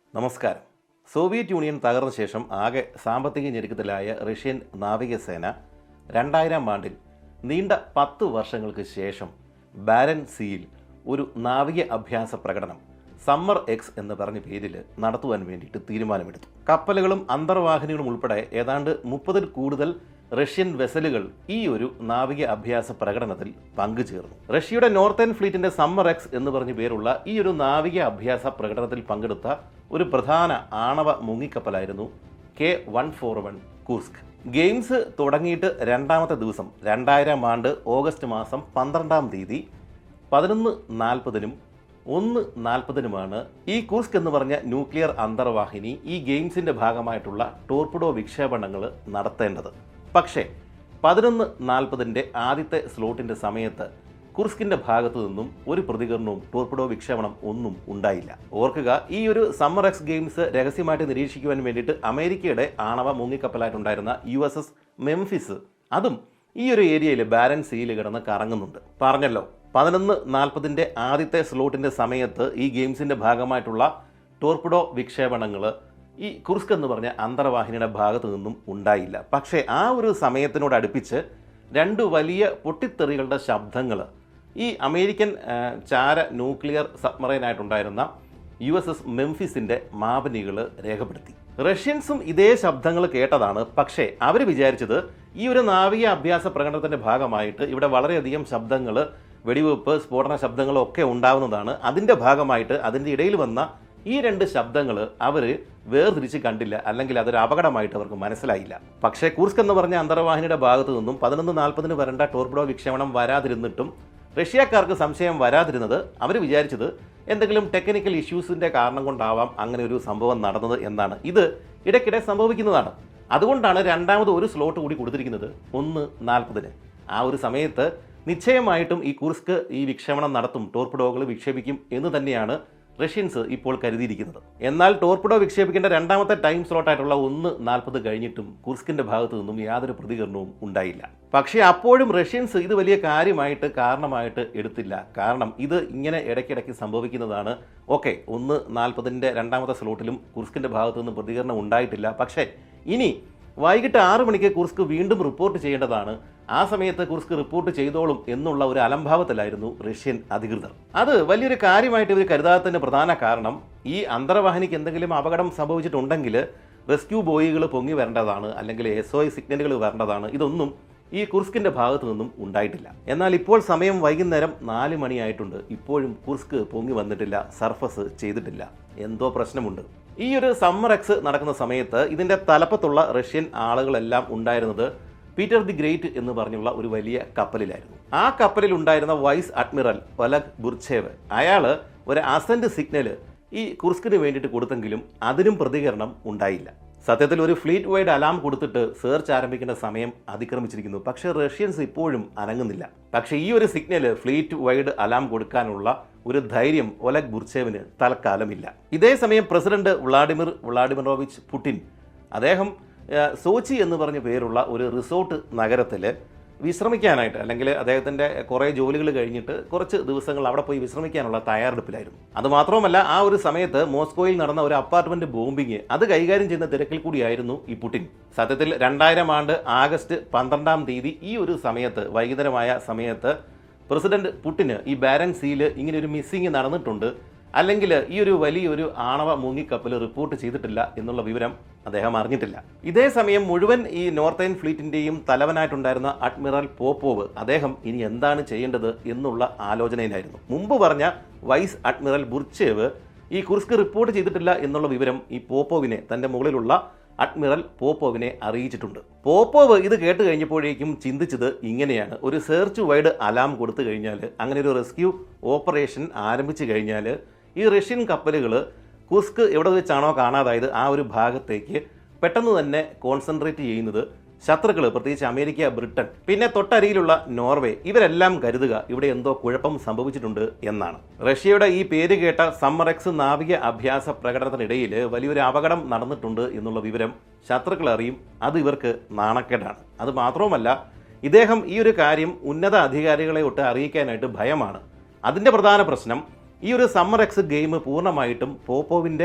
നമസ്കാരം Soviet union തകർന്ന ശേഷം ആകെ സാമ്പത്തിക ഞെരുക്കത്തിലായ റഷ്യൻ നാവികസേന രണ്ടായിരം ആണ്ടിൽ നീണ്ട പത്ത് വർഷങ്ങൾക്ക് ശേഷം ബാരൻ സീയിൽ ഒരു നാവിക അഭ്യാസ പ്രകടനം സമ്മർ എക്സ് എന്ന് പറഞ്ഞ പേരിൽ നടത്തുവാൻ വേണ്ടിയിട്ട് തീരുമാനമെടുത്തു കപ്പലുകളും അന്തർവാഹിനികളും ഉൾപ്പെടെ ഏതാണ്ട് മുപ്പതിൽ കൂടുതൽ റഷ്യൻ വെസലുകൾ ഈ ഒരു നാവിക അഭ്യാസ പ്രകടനത്തിൽ പങ്കുചേർന്നു റഷ്യയുടെ നോർത്തേൺ ഫ്ലീറ്റിന്റെ സമ്മർ എക്സ് എന്ന് പറഞ്ഞ പേരുള്ള ഈ ഒരു നാവിക അഭ്യാസ പ്രകടനത്തിൽ പങ്കെടുത്ത ഒരു പ്രധാന ആണവ മുങ്ങിക്കപ്പലായിരുന്നു K one four one Kursk games തുടങ്ങിയിട്ട് രണ്ടാമത്തെ ദിവസം രണ്ടായിരം ആണ്ട് ഓഗസ്റ്റ് മാസം പന്ത്രണ്ടാം തീയതി പതിനൊന്ന് നാൽപ്പതിനും ഒന്ന് നാൽപ്പതിനുമാണ് ഈ കുർസ്ക് എന്ന് പറഞ്ഞ ന്യൂക്ലിയർ അന്തർവാഹിനി ഈ ഗെയിംസിന്റെ ഭാഗമായിട്ടുള്ള ടോർപിഡോ വിക്ഷേപണങ്ങൾ നടത്തേണ്ടത് പക്ഷേ പതിനൊന്ന് നാൽപ്പതിൻ്റെ ആദ്യത്തെ സ്ലോട്ടിന്റെ സമയത്ത് കുർസ്കിന്റെ ഭാഗത്തു നിന്നും ഒരു പ്രതികരണവും ടോർപിഡോ വിക്ഷേപണം ഒന്നും ഉണ്ടായില്ല ഓർക്കുക ഈ ഒരു സമ്മർ എക്സ് ഗെയിംസ് രഹസ്യമായിട്ട് നിരീക്ഷിക്കുവാൻ വേണ്ടിയിട്ട് അമേരിക്കയുടെ ആണവ മുങ്ങിക്കപ്പലായിട്ടുണ്ടായിരുന്ന യു എസ് എസ് മെംഫിസ് അതും ഈ ഒരു ഏരിയയിൽ ബാരൻ സീയിൽ കിടന്ന് കറങ്ങുന്നുണ്ട് പറഞ്ഞല്ലോ പതിനൊന്ന് നാൽപ്പതിൻ്റെ ആദ്യത്തെ സ്ലോട്ടിൻ്റെ സമയത്ത് ഈ ഗെയിംസിൻ്റെ ഭാഗമായിട്ടുള്ള ടോർപിഡോ വിക്ഷേപണങ്ങൾ ഈ കുർസ്ക് എന്ന് പറഞ്ഞ അന്തർവാഹിനിയുടെ ഭാഗത്തു നിന്നും ഉണ്ടായില്ല പക്ഷേ ആ ഒരു സമയത്തിനോട് അടുപ്പിച്ച് രണ്ട് വലിയ പൊട്ടിത്തെറികളുടെ ശബ്ദങ്ങൾ ഈ അമേരിക്കൻ ആ, ചാര ന്യൂക്ലിയർ സബ്മറൈനായിട്ടുണ്ടായിരുന്ന യു എസ് എസ് മെംഫിസിന്റെ മാപനികൾ രേഖപ്പെടുത്തി റഷ്യൻസും ഇതേ ശബ്ദങ്ങൾ കേട്ടതാണ് പക്ഷേ അവർ വിചാരിച്ചത് ഈ ഒരു നാവിക അഭ്യാസ പ്രകടനത്തിന്റെ ഭാഗമായിട്ട് ഇവിടെ വളരെയധികം ശബ്ദങ്ങൾ വെടിവെപ്പ് സ്ഫോടന ശബ്ദങ്ങളും ഒക്കെ ഉണ്ടാവുന്നതാണ് അതിന്റെ ഭാഗമായിട്ട് അതിന്റെ ഇടയിൽ വന്ന ഈ രണ്ട് ശബ്ദങ്ങൾ അവർ വേർതിരിച്ച് കണ്ടില്ല അല്ലെങ്കിൽ അതൊരു അപകടമായിട്ട് അവർക്ക് മനസ്സിലായില്ല പക്ഷേ കൂർസ്ക് എന്ന് പറഞ്ഞ അന്തർവാഹിനിയുടെ ഭാഗത്തു നിന്നും പതിനൊന്ന് നാൽപ്പതിന് വരേണ്ട ടോർപിഡോ വിക്ഷേപണം വരാതിരുന്നിട്ടും റഷ്യക്കാർക്ക് സംശയം വരാതിരുന്നത് അവർ വിചാരിച്ചത് എന്തെങ്കിലും ടെക്നിക്കൽ ഇഷ്യൂസിന്റെ കാരണം കൊണ്ടാവാം അങ്ങനെ ഒരു സംഭവം നടന്നത് എന്നാണ് ഇത് ഇടയ്ക്കിടെ സംഭവിക്കുന്നതാണ് അതുകൊണ്ടാണ് രണ്ടാമത് ഒരു സ്ലോട്ട് കൂടി കൊടുത്തിരിക്കുന്നത് ഒന്ന് നാൽപ്പതിന് ആ ഒരു സമയത്ത് നിശ്ചയമായിട്ടും ഈ കുർസ്ക് ഈ വിക്ഷേപണം നടത്തും ടോർപിഡോകൾ വിക്ഷേപിക്കും എന്ന് തന്നെയാണ് റഷ്യൻസ് ഇപ്പോൾ കരുതിയിരിക്കുന്നത് എന്നാൽ ടോർപിഡോ വിക്ഷേപിക്കേണ്ട രണ്ടാമത്തെ ടൈം സ്ലോട്ടായിട്ടുള്ള ഒന്ന് നാൽപ്പത് കഴിഞ്ഞിട്ടും കുർസ്കിന്റെ ഭാഗത്തു നിന്നും യാതൊരു പ്രതികരണവും ഉണ്ടായില്ല പക്ഷേ അപ്പോഴും റഷ്യൻസ് ഇത് വലിയ കാര്യമായിട്ട് കാരണമായിട്ട് എടുത്തില്ല കാരണം ഇത് ഇങ്ങനെ ഇടയ്ക്കിടയ്ക്ക് സംഭവിക്കുന്നതാണ് ഓക്കെ ഒന്ന് നാൽപ്പതിൻ്റെ രണ്ടാമത്തെ സ്ലോട്ടിലും കുർസ്കിന്റെ ഭാഗത്തു നിന്നും പ്രതികരണം ഉണ്ടായിട്ടില്ല പക്ഷേ ഇനി വൈകിട്ട് ആറ് മണിക്ക് കുർസ്ക് വീണ്ടും റിപ്പോർട്ട് ചെയ്യേണ്ടതാണ് ആ സമയത്ത് കുർസ്ക് റിപ്പോർട്ട് ചെയ്തോളും എന്നുള്ള ഒരു അലംഭാവത്തിലായിരുന്നു റഷ്യൻ അധികൃതർ അത് വലിയൊരു കാര്യമായിട്ട് ഇവർ കരുതാത്തതിന് പ്രധാന കാരണം ഈ അന്തർവാഹിനിക്ക് എന്തെങ്കിലും അപകടം സംഭവിച്ചിട്ടുണ്ടെങ്കിൽ റെസ്ക്യൂ ബോയികൾ പൊങ്ങി വരേണ്ടതാണ് അല്ലെങ്കിൽ എസ് ഒ സിഗ്നലുകൾ വരേണ്ടതാണ് ഇതൊന്നും ഈ കുർസ്കിന്റെ ഭാഗത്തു നിന്നും ഉണ്ടായിട്ടില്ല എന്നാൽ ഇപ്പോൾ സമയം വൈകുന്നേരം നാല് മണിയായിട്ടുണ്ട് ഇപ്പോഴും കുർസ്ക് പൊങ്ങി വന്നിട്ടില്ല സർഫസ് ചെയ്തിട്ടില്ല എന്തോ പ്രശ്നമുണ്ട് ഈ ഒരു സമ്മർ എക്സ് നടക്കുന്ന സമയത്ത് ഇതിന്റെ തലപ്പത്തുള്ള റഷ്യൻ ആളുകളെല്ലാം ഉണ്ടായിരുന്നത് പീറ്റർ ദി ഗ്രേറ്റ് എന്ന് പറഞ്ഞുള്ള ഒരു വലിയ കപ്പലിലായിരുന്നു ആ കപ്പലിൽ ഉണ്ടായിരുന്ന വൈസ് അഡ്മിറൽ ഒലഗ് ബുർച്ചേവ് അയാള് ഒരു അസന്റ് സിഗ്നല് ഈ കുർസ്കിന് വേണ്ടിയിട്ട് കൊടുത്തെങ്കിലും അതിനും പ്രതികരണം ഉണ്ടായില്ല സത്യത്തിൽ ഒരു ഫ്ലീറ്റ് വൈഡ് അലാം കൊടുത്തിട്ട് സെർച്ച് ആരംഭിക്കേണ്ട സമയം അതിക്രമിച്ചിരിക്കുന്നു പക്ഷേ റഷ്യൻസ് ഇപ്പോഴും അനങ്ങുന്നില്ല പക്ഷേ ഈ ഒരു സിഗ്നല് ഫ്ലീറ്റ് വൈഡ് അലാം കൊടുക്കാനുള്ള ഒരു ധൈര്യം ഒലഗ് ബുർച്ചേവിന് തൽക്കാലമില്ല ഇതേ സമയം പ്രസിഡന്റ് വ്ളാഡിമിർ വ്ളാഡിമിറോവിച്ച് പുടിൻ അദ്ദേഹം ഏഹ്, സോച്ചി എന്ന് പറഞ്ഞ പേരുള്ള ഒരു റിസോർട്ട് നഗരത്തിൽ വിശ്രമിക്കാനായിട്ട് അല്ലെങ്കിൽ അദ്ദേഹത്തിൻ്റെ കുറേ ജോലികൾ കഴിഞ്ഞിട്ട് കുറച്ച് ദിവസങ്ങൾ അവിടെ പോയി വിശ്രമിക്കാനുള്ള തയ്യാറെടുപ്പിലായിരുന്നു അതുമാത്രവുമല്ല ആ ഒരു സമയത്ത് മോസ്കോയിൽ നടന്ന ഒരു അപ്പാർട്ട്മെന്റ് ബോംബിങ് അത് കൈകാര്യം ചെയ്യുന്ന തിരക്കിൽ കൂടിയായിരുന്നു ഈ പുടിൻ സത്യത്തിൽ രണ്ടായിരം ആണ്ട് ആഗസ്റ്റ് പന്ത്രണ്ടാം തീയതി ഈ ഒരു സമയത്ത് വൈകുന്നേരമായ സമയത്ത് പ്രസിഡന്റ് പുട്ടിന് ഈ ബാരൻ സീല് ഇങ്ങനെ ഒരു മിസ്സിങ് നടന്നിട്ടുണ്ട് അല്ലെങ്കിൽ ഈ ഒരു വലിയൊരു ആണവ മുങ്ങിക്കപ്പൽ റിപ്പോർട്ട് ചെയ്തിട്ടില്ല എന്നുള്ള വിവരം അദ്ദേഹം അറിഞ്ഞിട്ടില്ല ഇതേ സമയം മുഴുവൻ ഈ നോർത്തേൺ ഫ്ലീറ്റിന്റെയും തലവനായിട്ടുണ്ടായിരുന്ന അഡ്മിറൽ പോപ്പോവ് അദ്ദേഹം ഇനി എന്താണ് ചെയ്യേണ്ടത് എന്നുള്ള ആലോചനയിലായിരുന്നു മുമ്പ് പറഞ്ഞ വൈസ് അഡ്മിറൽ ബുർച്ചേവ് ഈ കുർസ്ക് റിപ്പോർട്ട് ചെയ്തിട്ടില്ല എന്നുള്ള വിവരം ഈ പോപ്പോവിനെ തന്റെ മുകളിലുള്ള അഡ്മിറൽ പോപ്പോവിനെ അറിയിച്ചിട്ടുണ്ട് പോപ്പോവ് ഇത് കേട്ട് കഴിഞ്ഞപ്പോഴേക്കും ചിന്തിച്ചത് ഇങ്ങനെയാണ് ഒരു സെർച്ച് വൈഡ് അലാം കൊടുത്തു കഴിഞ്ഞാൽ അങ്ങനെ ഒരു റെസ്ക്യൂ ഓപ്പറേഷൻ ആരംഭിച്ചു കഴിഞ്ഞാൽ ഈ റഷ്യൻ കപ്പലുകൾ കുസ്ക് എവിടെ വെച്ചാണോ കാണാതായത് ആ ഒരു ഭാഗത്തേക്ക് പെട്ടെന്ന് തന്നെ കോൺസെൻട്രേറ്റ് ചെയ്യുന്നത് ശത്രുക്കൾ പ്രത്യേകിച്ച് അമേരിക്ക ബ്രിട്ടൻ പിന്നെ തൊട്ടരിയിലുള്ള നോർവേ ഇവരെല്ലാം കരുതുക ഇവിടെ എന്തോ കുഴപ്പം സംഭവിച്ചിട്ടുണ്ട് എന്നാണ് റഷ്യയുടെ ഈ പേര് കേട്ട സമ്മറെക്സ് നാവിക അഭ്യാസ പ്രകടനത്തിനിടയിൽ വലിയൊരു അപകടം നടന്നിട്ടുണ്ട് എന്നുള്ള വിവരം ശത്രുക്കൾ അറിയും അത് ഇവർക്ക് നാണക്കേടാണ് അത് മാത്രവുമല്ല ഇദ്ദേഹം ഈ ഒരു കാര്യം ഉന്നത അധികാരികളെ ഒട്ട് അറിയിക്കാനായിട്ട് ഭയമാണ് അതിൻ്റെ പ്രധാന പ്രശ്നം ഈ ഒരു സമ്മർ എക്സ് ഗെയിം പൂർണ്ണമായിട്ടും പോപ്പോവിൻ്റെ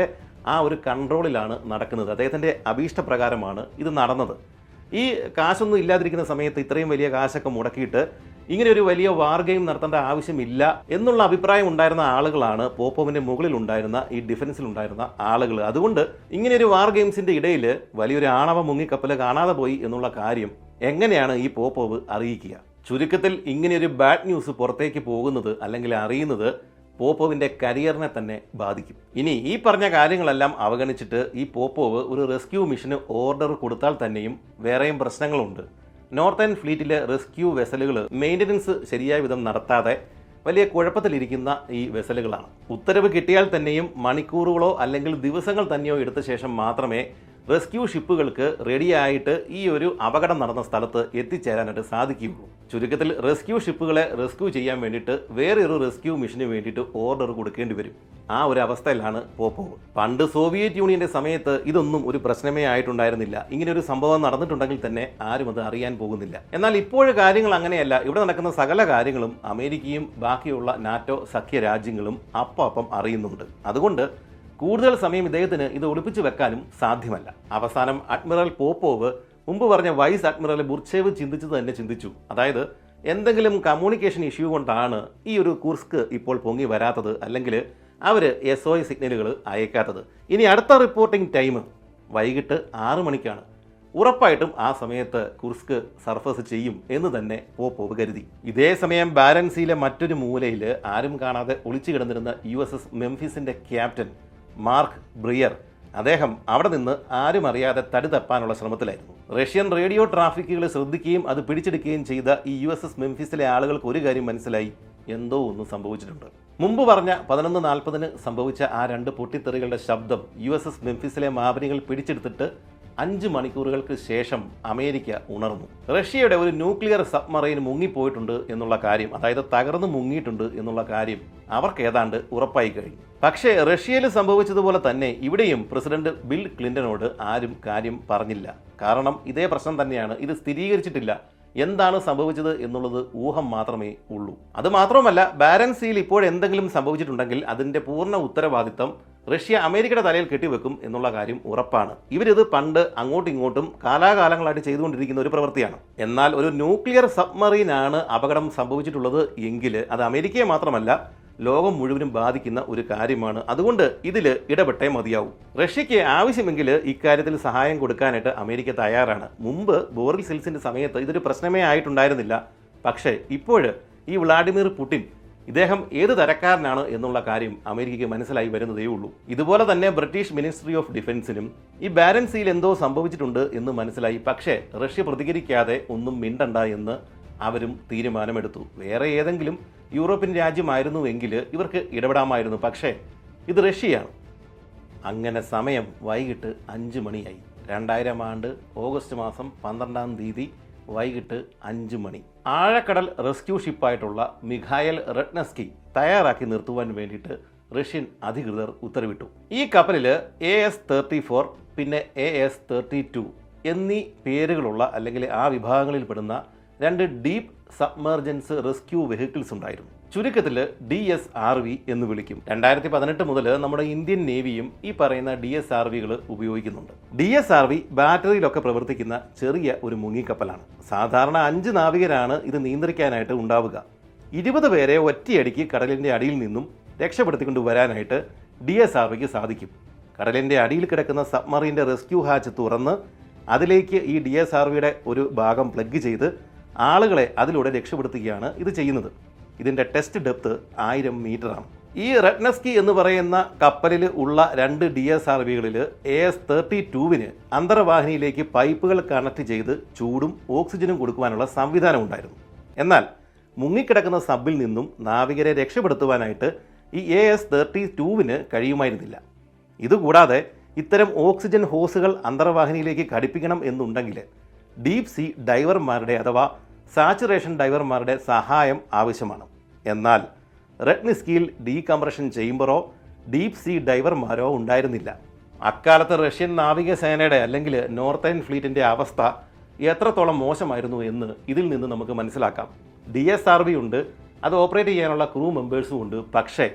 ആ ഒരു കൺട്രോളിലാണ് നടക്കുന്നത് അദ്ദേഹത്തിൻ്റെ അഭീഷ്ടപ്രകാരമാണ് ഇത് നടന്നത് ഈ കാശൊന്നും ഇല്ലാതിരിക്കുന്ന സമയത്ത് ഇത്രയും വലിയ കാശൊക്കെ മുടക്കിയിട്ട് ഇങ്ങനെ ഒരു വലിയ വാർ ഗെയിം നടത്തേണ്ട ആവശ്യമില്ല എന്നുള്ള അഭിപ്രായം ഉണ്ടായിരുന്ന ആളുകളാണ് പോപ്പോവിന്റെ മുകളിൽ ഉണ്ടായിരുന്ന ഈ ഡിഫൻസിൽ ഉണ്ടായിരുന്ന ആളുകൾ അതുകൊണ്ട് ഇങ്ങനെ ഒരു വാർ ഗെയിംസിന്റെ ഇടയിൽ വലിയൊരു ആണവ മുങ്ങിക്കപ്പൽ കാണാതെ പോയി എന്നുള്ള കാര്യം എങ്ങനെയാണ് ഈ പോപ്പോവ് അറിയിക്കുക ചുരുക്കത്തിൽ ഇങ്ങനെയൊരു ബാഡ് ന്യൂസ് പുറത്തേക്ക് പോകുന്നത് അല്ലെങ്കിൽ അറിയുന്നത് പോപ്പോവിന്റെ കരിയറിനെ തന്നെ ബാധിക്കും ഇനി ഈ പറഞ്ഞ കാര്യങ്ങളെല്ലാം അവഗണിച്ചിട്ട് ഈ പോപ്പോവ് ഒരു റെസ്ക്യൂ മിഷന് ഓർഡർ കൊടുത്താൽ തന്നെയും വേറെയും പ്രശ്നങ്ങളുണ്ട് നോർത്തേൺ ഫ്ലീറ്റിലെ റെസ്ക്യൂ വെസലുകൾ മെയിൻ്റനൻസ് ശരിയായ വിധം നടത്താതെ വലിയ കുഴപ്പത്തിലിരിക്കുന്ന ഈ വെസലുകളാണ് ഉത്തരവ് കിട്ടിയാൽ തന്നെയും മണിക്കൂറുകളോ അല്ലെങ്കിൽ ദിവസങ്ങൾ തന്നെയോ എടുത്ത ശേഷം മാത്രമേ റെസ്ക്യൂ ഷിപ്പുകൾക്ക് റെഡിയായിട്ട് ഈ ഒരു അപകടം നടന്ന സ്ഥലത്ത് എത്തിച്ചേരാനായിട്ട് സാധിക്കുകയുള്ളൂ ചുരുക്കത്തിൽ റെസ്ക്യൂ ഷിപ്പുകളെ റെസ്ക്യൂ ചെയ്യാൻ വേണ്ടിയിട്ട് വേറൊരു റെസ്ക്യൂ മിഷന് വേണ്ടിയിട്ട് ഓർഡർ കൊടുക്കേണ്ടി വരും ആ ഒരു അവസ്ഥയിലാണ് പോപ്പോവ് പണ്ട് സോവിയറ്റ് യൂണിയന്റെ സമയത്ത് ഇതൊന്നും ഒരു പ്രശ്നമേ ആയിട്ടുണ്ടായിരുന്നില്ല ഇങ്ങനെ ഒരു സംഭവം നടന്നിട്ടുണ്ടെങ്കിൽ തന്നെ ആരും അത് അറിയാൻ പോകുന്നില്ല എന്നാൽ ഇപ്പോൾ കാര്യങ്ങൾ അങ്ങനെയല്ല ഇവിടെ നടക്കുന്ന സകല കാര്യങ്ങളും അമേരിക്കയും ബാക്കിയുള്ള നാറ്റോ സഖ്യ രാജ്യങ്ങളും അപ്പം അറിയുന്നുണ്ട് അതുകൊണ്ട് കൂടുതൽ സമയം ഇദ്ദേഹത്തിന് ഇത് ഒളിപ്പിച്ചു വെക്കാനും സാധ്യമല്ല അവസാനം അഡ്മിറൽ പോപ്പോവ് മുമ്പ് പറഞ്ഞ വൈസ് അഡ്മിറൽ ബുർച്ചേവ് ചിന്തിച്ചത് തന്നെ ചിന്തിച്ചു അതായത് എന്തെങ്കിലും കമ്മ്യൂണിക്കേഷൻ ഇഷ്യൂ കൊണ്ടാണ് ഈ ഒരു കുർസ്ക് ഇപ്പോൾ പൊങ്ങി വരാത്തത് അല്ലെങ്കിൽ അവർ എസ് ഒ ഐ സിഗ്നലുകൾ അയക്കാത്തത് ഇനി അടുത്ത റിപ്പോർട്ടിംഗ് ടൈം വൈകിട്ട് ആറ് മണിക്കാണ് ഉറപ്പായിട്ടും ആ സമയത്ത് കുർസ്ക് സർഫസ് ചെയ്യും എന്ന് തന്നെ പോപ്പോവ് കരുതി ഇതേ സമയം ബാരൻസിയിലെ മറ്റൊരു മൂലയിൽ ആരും കാണാതെ ഒളിച്ചു കിടന്നിരുന്ന യു എസ് എസ് മെംഫിസിന്റെ ക്യാപ്റ്റൻ മാർക്ക് ബ്രിയർ അദ്ദേഹം അവിടെ നിന്ന് ആരും അറിയാതെ തടി തപ്പാനുള്ള ശ്രമത്തിലായിരുന്നു റഷ്യൻ റേഡിയോ ട്രാഫിക്കുകൾ ശ്രദ്ധിക്കുകയും അത് പിടിച്ചെടുക്കുകയും ചെയ്ത ഈ യു എസ് എസ് മെംഫിസിലെ ആളുകൾക്ക് ഒരു കാര്യം മനസ്സിലായി എന്തോ ഒന്ന് സംഭവിച്ചിട്ടുണ്ട് മുമ്പ് പറഞ്ഞ പതിനൊന്ന് നാൽപ്പതിന് സംഭവിച്ച ആ രണ്ട് പൊട്ടിത്തെറികളുടെ ശബ്ദം യു എസ് എസ് മെംഫിസിലെ മാപിനികൾ പിടിച്ചെടുത്തിട്ട് അഞ്ച് മണിക്കൂറുകൾക്ക് ശേഷം അമേരിക്ക ഉണർന്നു റഷ്യയുടെ ഒരു ന്യൂക്ലിയർ സബ്മറൈൻ മുങ്ങിപ്പോയിട്ടുണ്ട് എന്നുള്ള കാര്യം അതായത് തകർന്നു മുങ്ങിയിട്ടുണ്ട് എന്നുള്ള കാര്യം അവർക്ക് ഏതാണ്ട് ഉറപ്പായി കഴിഞ്ഞു പക്ഷേ റഷ്യയിൽ സംഭവിച്ചതുപോലെ തന്നെ ഇവിടെയും പ്രസിഡന്റ് ബിൽ ക്ലിന്റനോട് ആരും കാര്യം പറഞ്ഞില്ല കാരണം ഇതേ പ്രശ്നം തന്നെയാണ് ഇത് സ്ഥിരീകരിച്ചിട്ടില്ല എന്താണ് സംഭവിച്ചത് എന്നുള്ളത് ഊഹം മാത്രമേ ഉള്ളൂ അത് മാത്രമല്ല ബാരൻസിയിൽ ഇപ്പോൾ എന്തെങ്കിലും സംഭവിച്ചിട്ടുണ്ടെങ്കിൽ അതിന്റെ പൂർണ്ണ ഉത്തരവാദിത്തം റഷ്യ അമേരിക്കയുടെ തലയിൽ കെട്ടിവെക്കും എന്നുള്ള കാര്യം ഉറപ്പാണ് ഇവരിത് പണ്ട് അങ്ങോട്ടും ഇങ്ങോട്ടും കാലാകാലങ്ങളായിട്ട് ചെയ്തുകൊണ്ടിരിക്കുന്ന ഒരു പ്രവൃത്തിയാണ് എന്നാൽ ഒരു ന്യൂക്ലിയർ സബ്മറീനാണ് അപകടം സംഭവിച്ചിട്ടുള്ളത് എങ്കിൽ അത് അമേരിക്കയെ മാത്രമല്ല ലോകം മുഴുവനും ബാധിക്കുന്ന ഒരു കാര്യമാണ് അതുകൊണ്ട് ഇതിൽ ഇടപെട്ടേ മതിയാവും റഷ്യയ്ക്ക് ആവശ്യമെങ്കിൽ ഇക്കാര്യത്തിൽ സഹായം കൊടുക്കാനായിട്ട് അമേരിക്ക തയ്യാറാണ് മുമ്പ് ബോറിൽ സെൽസിന്റെ സമയത്ത് ഇതൊരു പ്രശ്നമേ ആയിട്ടുണ്ടായിരുന്നില്ല പക്ഷേ ഇപ്പോൾ ഈ വ്ളാഡിമിർ പുടിൻ ഇദ്ദേഹം ഏത് തരക്കാരനാണ് എന്നുള്ള കാര്യം അമേരിക്കയ്ക്ക് മനസ്സിലായി വരുന്നതേ ഉള്ളൂ ഇതുപോലെ തന്നെ ബ്രിട്ടീഷ് മിനിസ്ട്രി ഓഫ് ഡിഫൻസിനും ഈ ബാരൻസിയിൽ എന്തോ സംഭവിച്ചിട്ടുണ്ട് എന്ന് മനസ്സിലായി പക്ഷേ റഷ്യ പ്രതികരിക്കാതെ ഒന്നും മിണ്ടണ്ട എന്ന് അവരും തീരുമാനമെടുത്തു വേറെ ഏതെങ്കിലും യൂറോപ്യൻ രാജ്യമായിരുന്നു എങ്കിൽ ഇവർക്ക് ഇടപെടാമായിരുന്നു പക്ഷേ ഇത് റഷ്യയാണ് അങ്ങനെ സമയം വൈകിട്ട് അഞ്ച് മണിയായി രണ്ടായിരം ആണ്ട് ഓഗസ്റ്റ് മാസം പന്ത്രണ്ടാം തീയതി വൈകിട്ട് അഞ്ച് മണി ആഴക്കടൽ റെസ്ക്യൂ ഷിപ്പായിട്ടുള്ള മിഖായൽ റെഡ്നസ്കി തയ്യാറാക്കി നിർത്തുവാൻ വേണ്ടിയിട്ട് റഷ്യൻ അധികൃതർ ഉത്തരവിട്ടു ഈ കപ്പലിൽ എ എസ് തേർട്ടി ഫോർ പിന്നെ എ എസ് തേർട്ടി ടു എന്നീ പേരുകളുള്ള അല്ലെങ്കിൽ ആ വിഭാഗങ്ങളിൽ പെടുന്ന രണ്ട് ഡീപ്പ് സബ്മർജൻസ് റെസ്ക്യൂ വെഹിക്കിൾസ് ഉണ്ടായിരുന്നു ചുരുക്കത്തിൽ ഡി എസ് ആർ വി എന്ന് വിളിക്കും രണ്ടായിരത്തി പതിനെട്ട് മുതൽ നമ്മുടെ ഇന്ത്യൻ നേവിയും ഈ പറയുന്ന ഡി എസ് ആർ വികൾ ഉപയോഗിക്കുന്നുണ്ട് ഡി എസ് ആർ വി ബാറ്ററിയിലൊക്കെ പ്രവർത്തിക്കുന്ന ചെറിയ ഒരു മുങ്ങിക്കപ്പലാണ് സാധാരണ അഞ്ച് നാവികരാണ് ഇത് നിയന്ത്രിക്കാനായിട്ട് ഉണ്ടാവുക ഇരുപത് പേരെ ഒറ്റയടിക്ക് കടലിൻ്റെ അടിയിൽ നിന്നും രക്ഷപ്പെടുത്തിക്കൊണ്ട് വരാനായിട്ട് ഡി എസ് ആർ വിക്ക് സാധിക്കും കടലിൻ്റെ അടിയിൽ കിടക്കുന്ന സബ്മറീൻ്റെ റെസ്ക്യൂ ഹാച്ച് തുറന്ന് അതിലേക്ക് ഈ ഡി എസ് ആർ വിയുടെ ഒരു ഭാഗം പ്ലഗ് ചെയ്ത് ആളുകളെ അതിലൂടെ രക്ഷപ്പെടുത്തുകയാണ് ഇത് ചെയ്യുന്നത് ഇതിൻ്റെ ടെസ്റ്റ് ഡെപ്ത് ആയിരം മീറ്ററാണ് ഈ റെഡ്നസ്കി എന്ന് പറയുന്ന കപ്പലിൽ ഉള്ള രണ്ട് ഡി എസ് ആർ വികളിൽ എ എസ് തേർട്ടി ടൂവിന് അന്തർവാഹിനിയിലേക്ക് പൈപ്പുകൾ കണക്ട് ചെയ്ത് ചൂടും ഓക്സിജനും കൊടുക്കുവാനുള്ള സംവിധാനം ഉണ്ടായിരുന്നു എന്നാൽ മുങ്ങിക്കിടക്കുന്ന സബിൽ നിന്നും നാവികരെ രക്ഷപ്പെടുത്തുവാനായിട്ട് ഈ എ എസ് തേർട്ടി ടൂവിന് കഴിയുമായിരുന്നില്ല ഇതുകൂടാതെ ഇത്തരം ഓക്സിജൻ ഹോസുകൾ അന്തർവാഹിനിയിലേക്ക് ഘടിപ്പിക്കണം എന്നുണ്ടെങ്കിൽ ഡീപ് സീ ഡൈവർമാരുടെ അഥവാ സാച്ചുറേഷൻ ഡൈവർമാരുടെ സഹായം ആവശ്യമാണ് എന്നാൽ റെഡ്നിസ്കിയിൽ ഡീകംപ്രഷൻ ചേംബറോ ഡീപ് സീ ഡൈവർമാരോ ഉണ്ടായിരുന്നില്ല അക്കാലത്ത് റഷ്യൻ നാവികസേനയുടെ അല്ലെങ്കിൽ നോർത്തേൺ ഫ്ലീറ്റിൻ്റെ അവസ്ഥ എത്രത്തോളം മോശമായിരുന്നു എന്ന് ഇതിൽ നിന്ന് നമുക്ക് മനസ്സിലാക്കാം ഡി എസ് ആർ ബി ഉണ്ട് അത് ഓപ്പറേറ്റ് ചെയ്യാനുള്ള ക്രൂ മെമ്പേഴ്സും ഉണ്ട് പക്ഷേ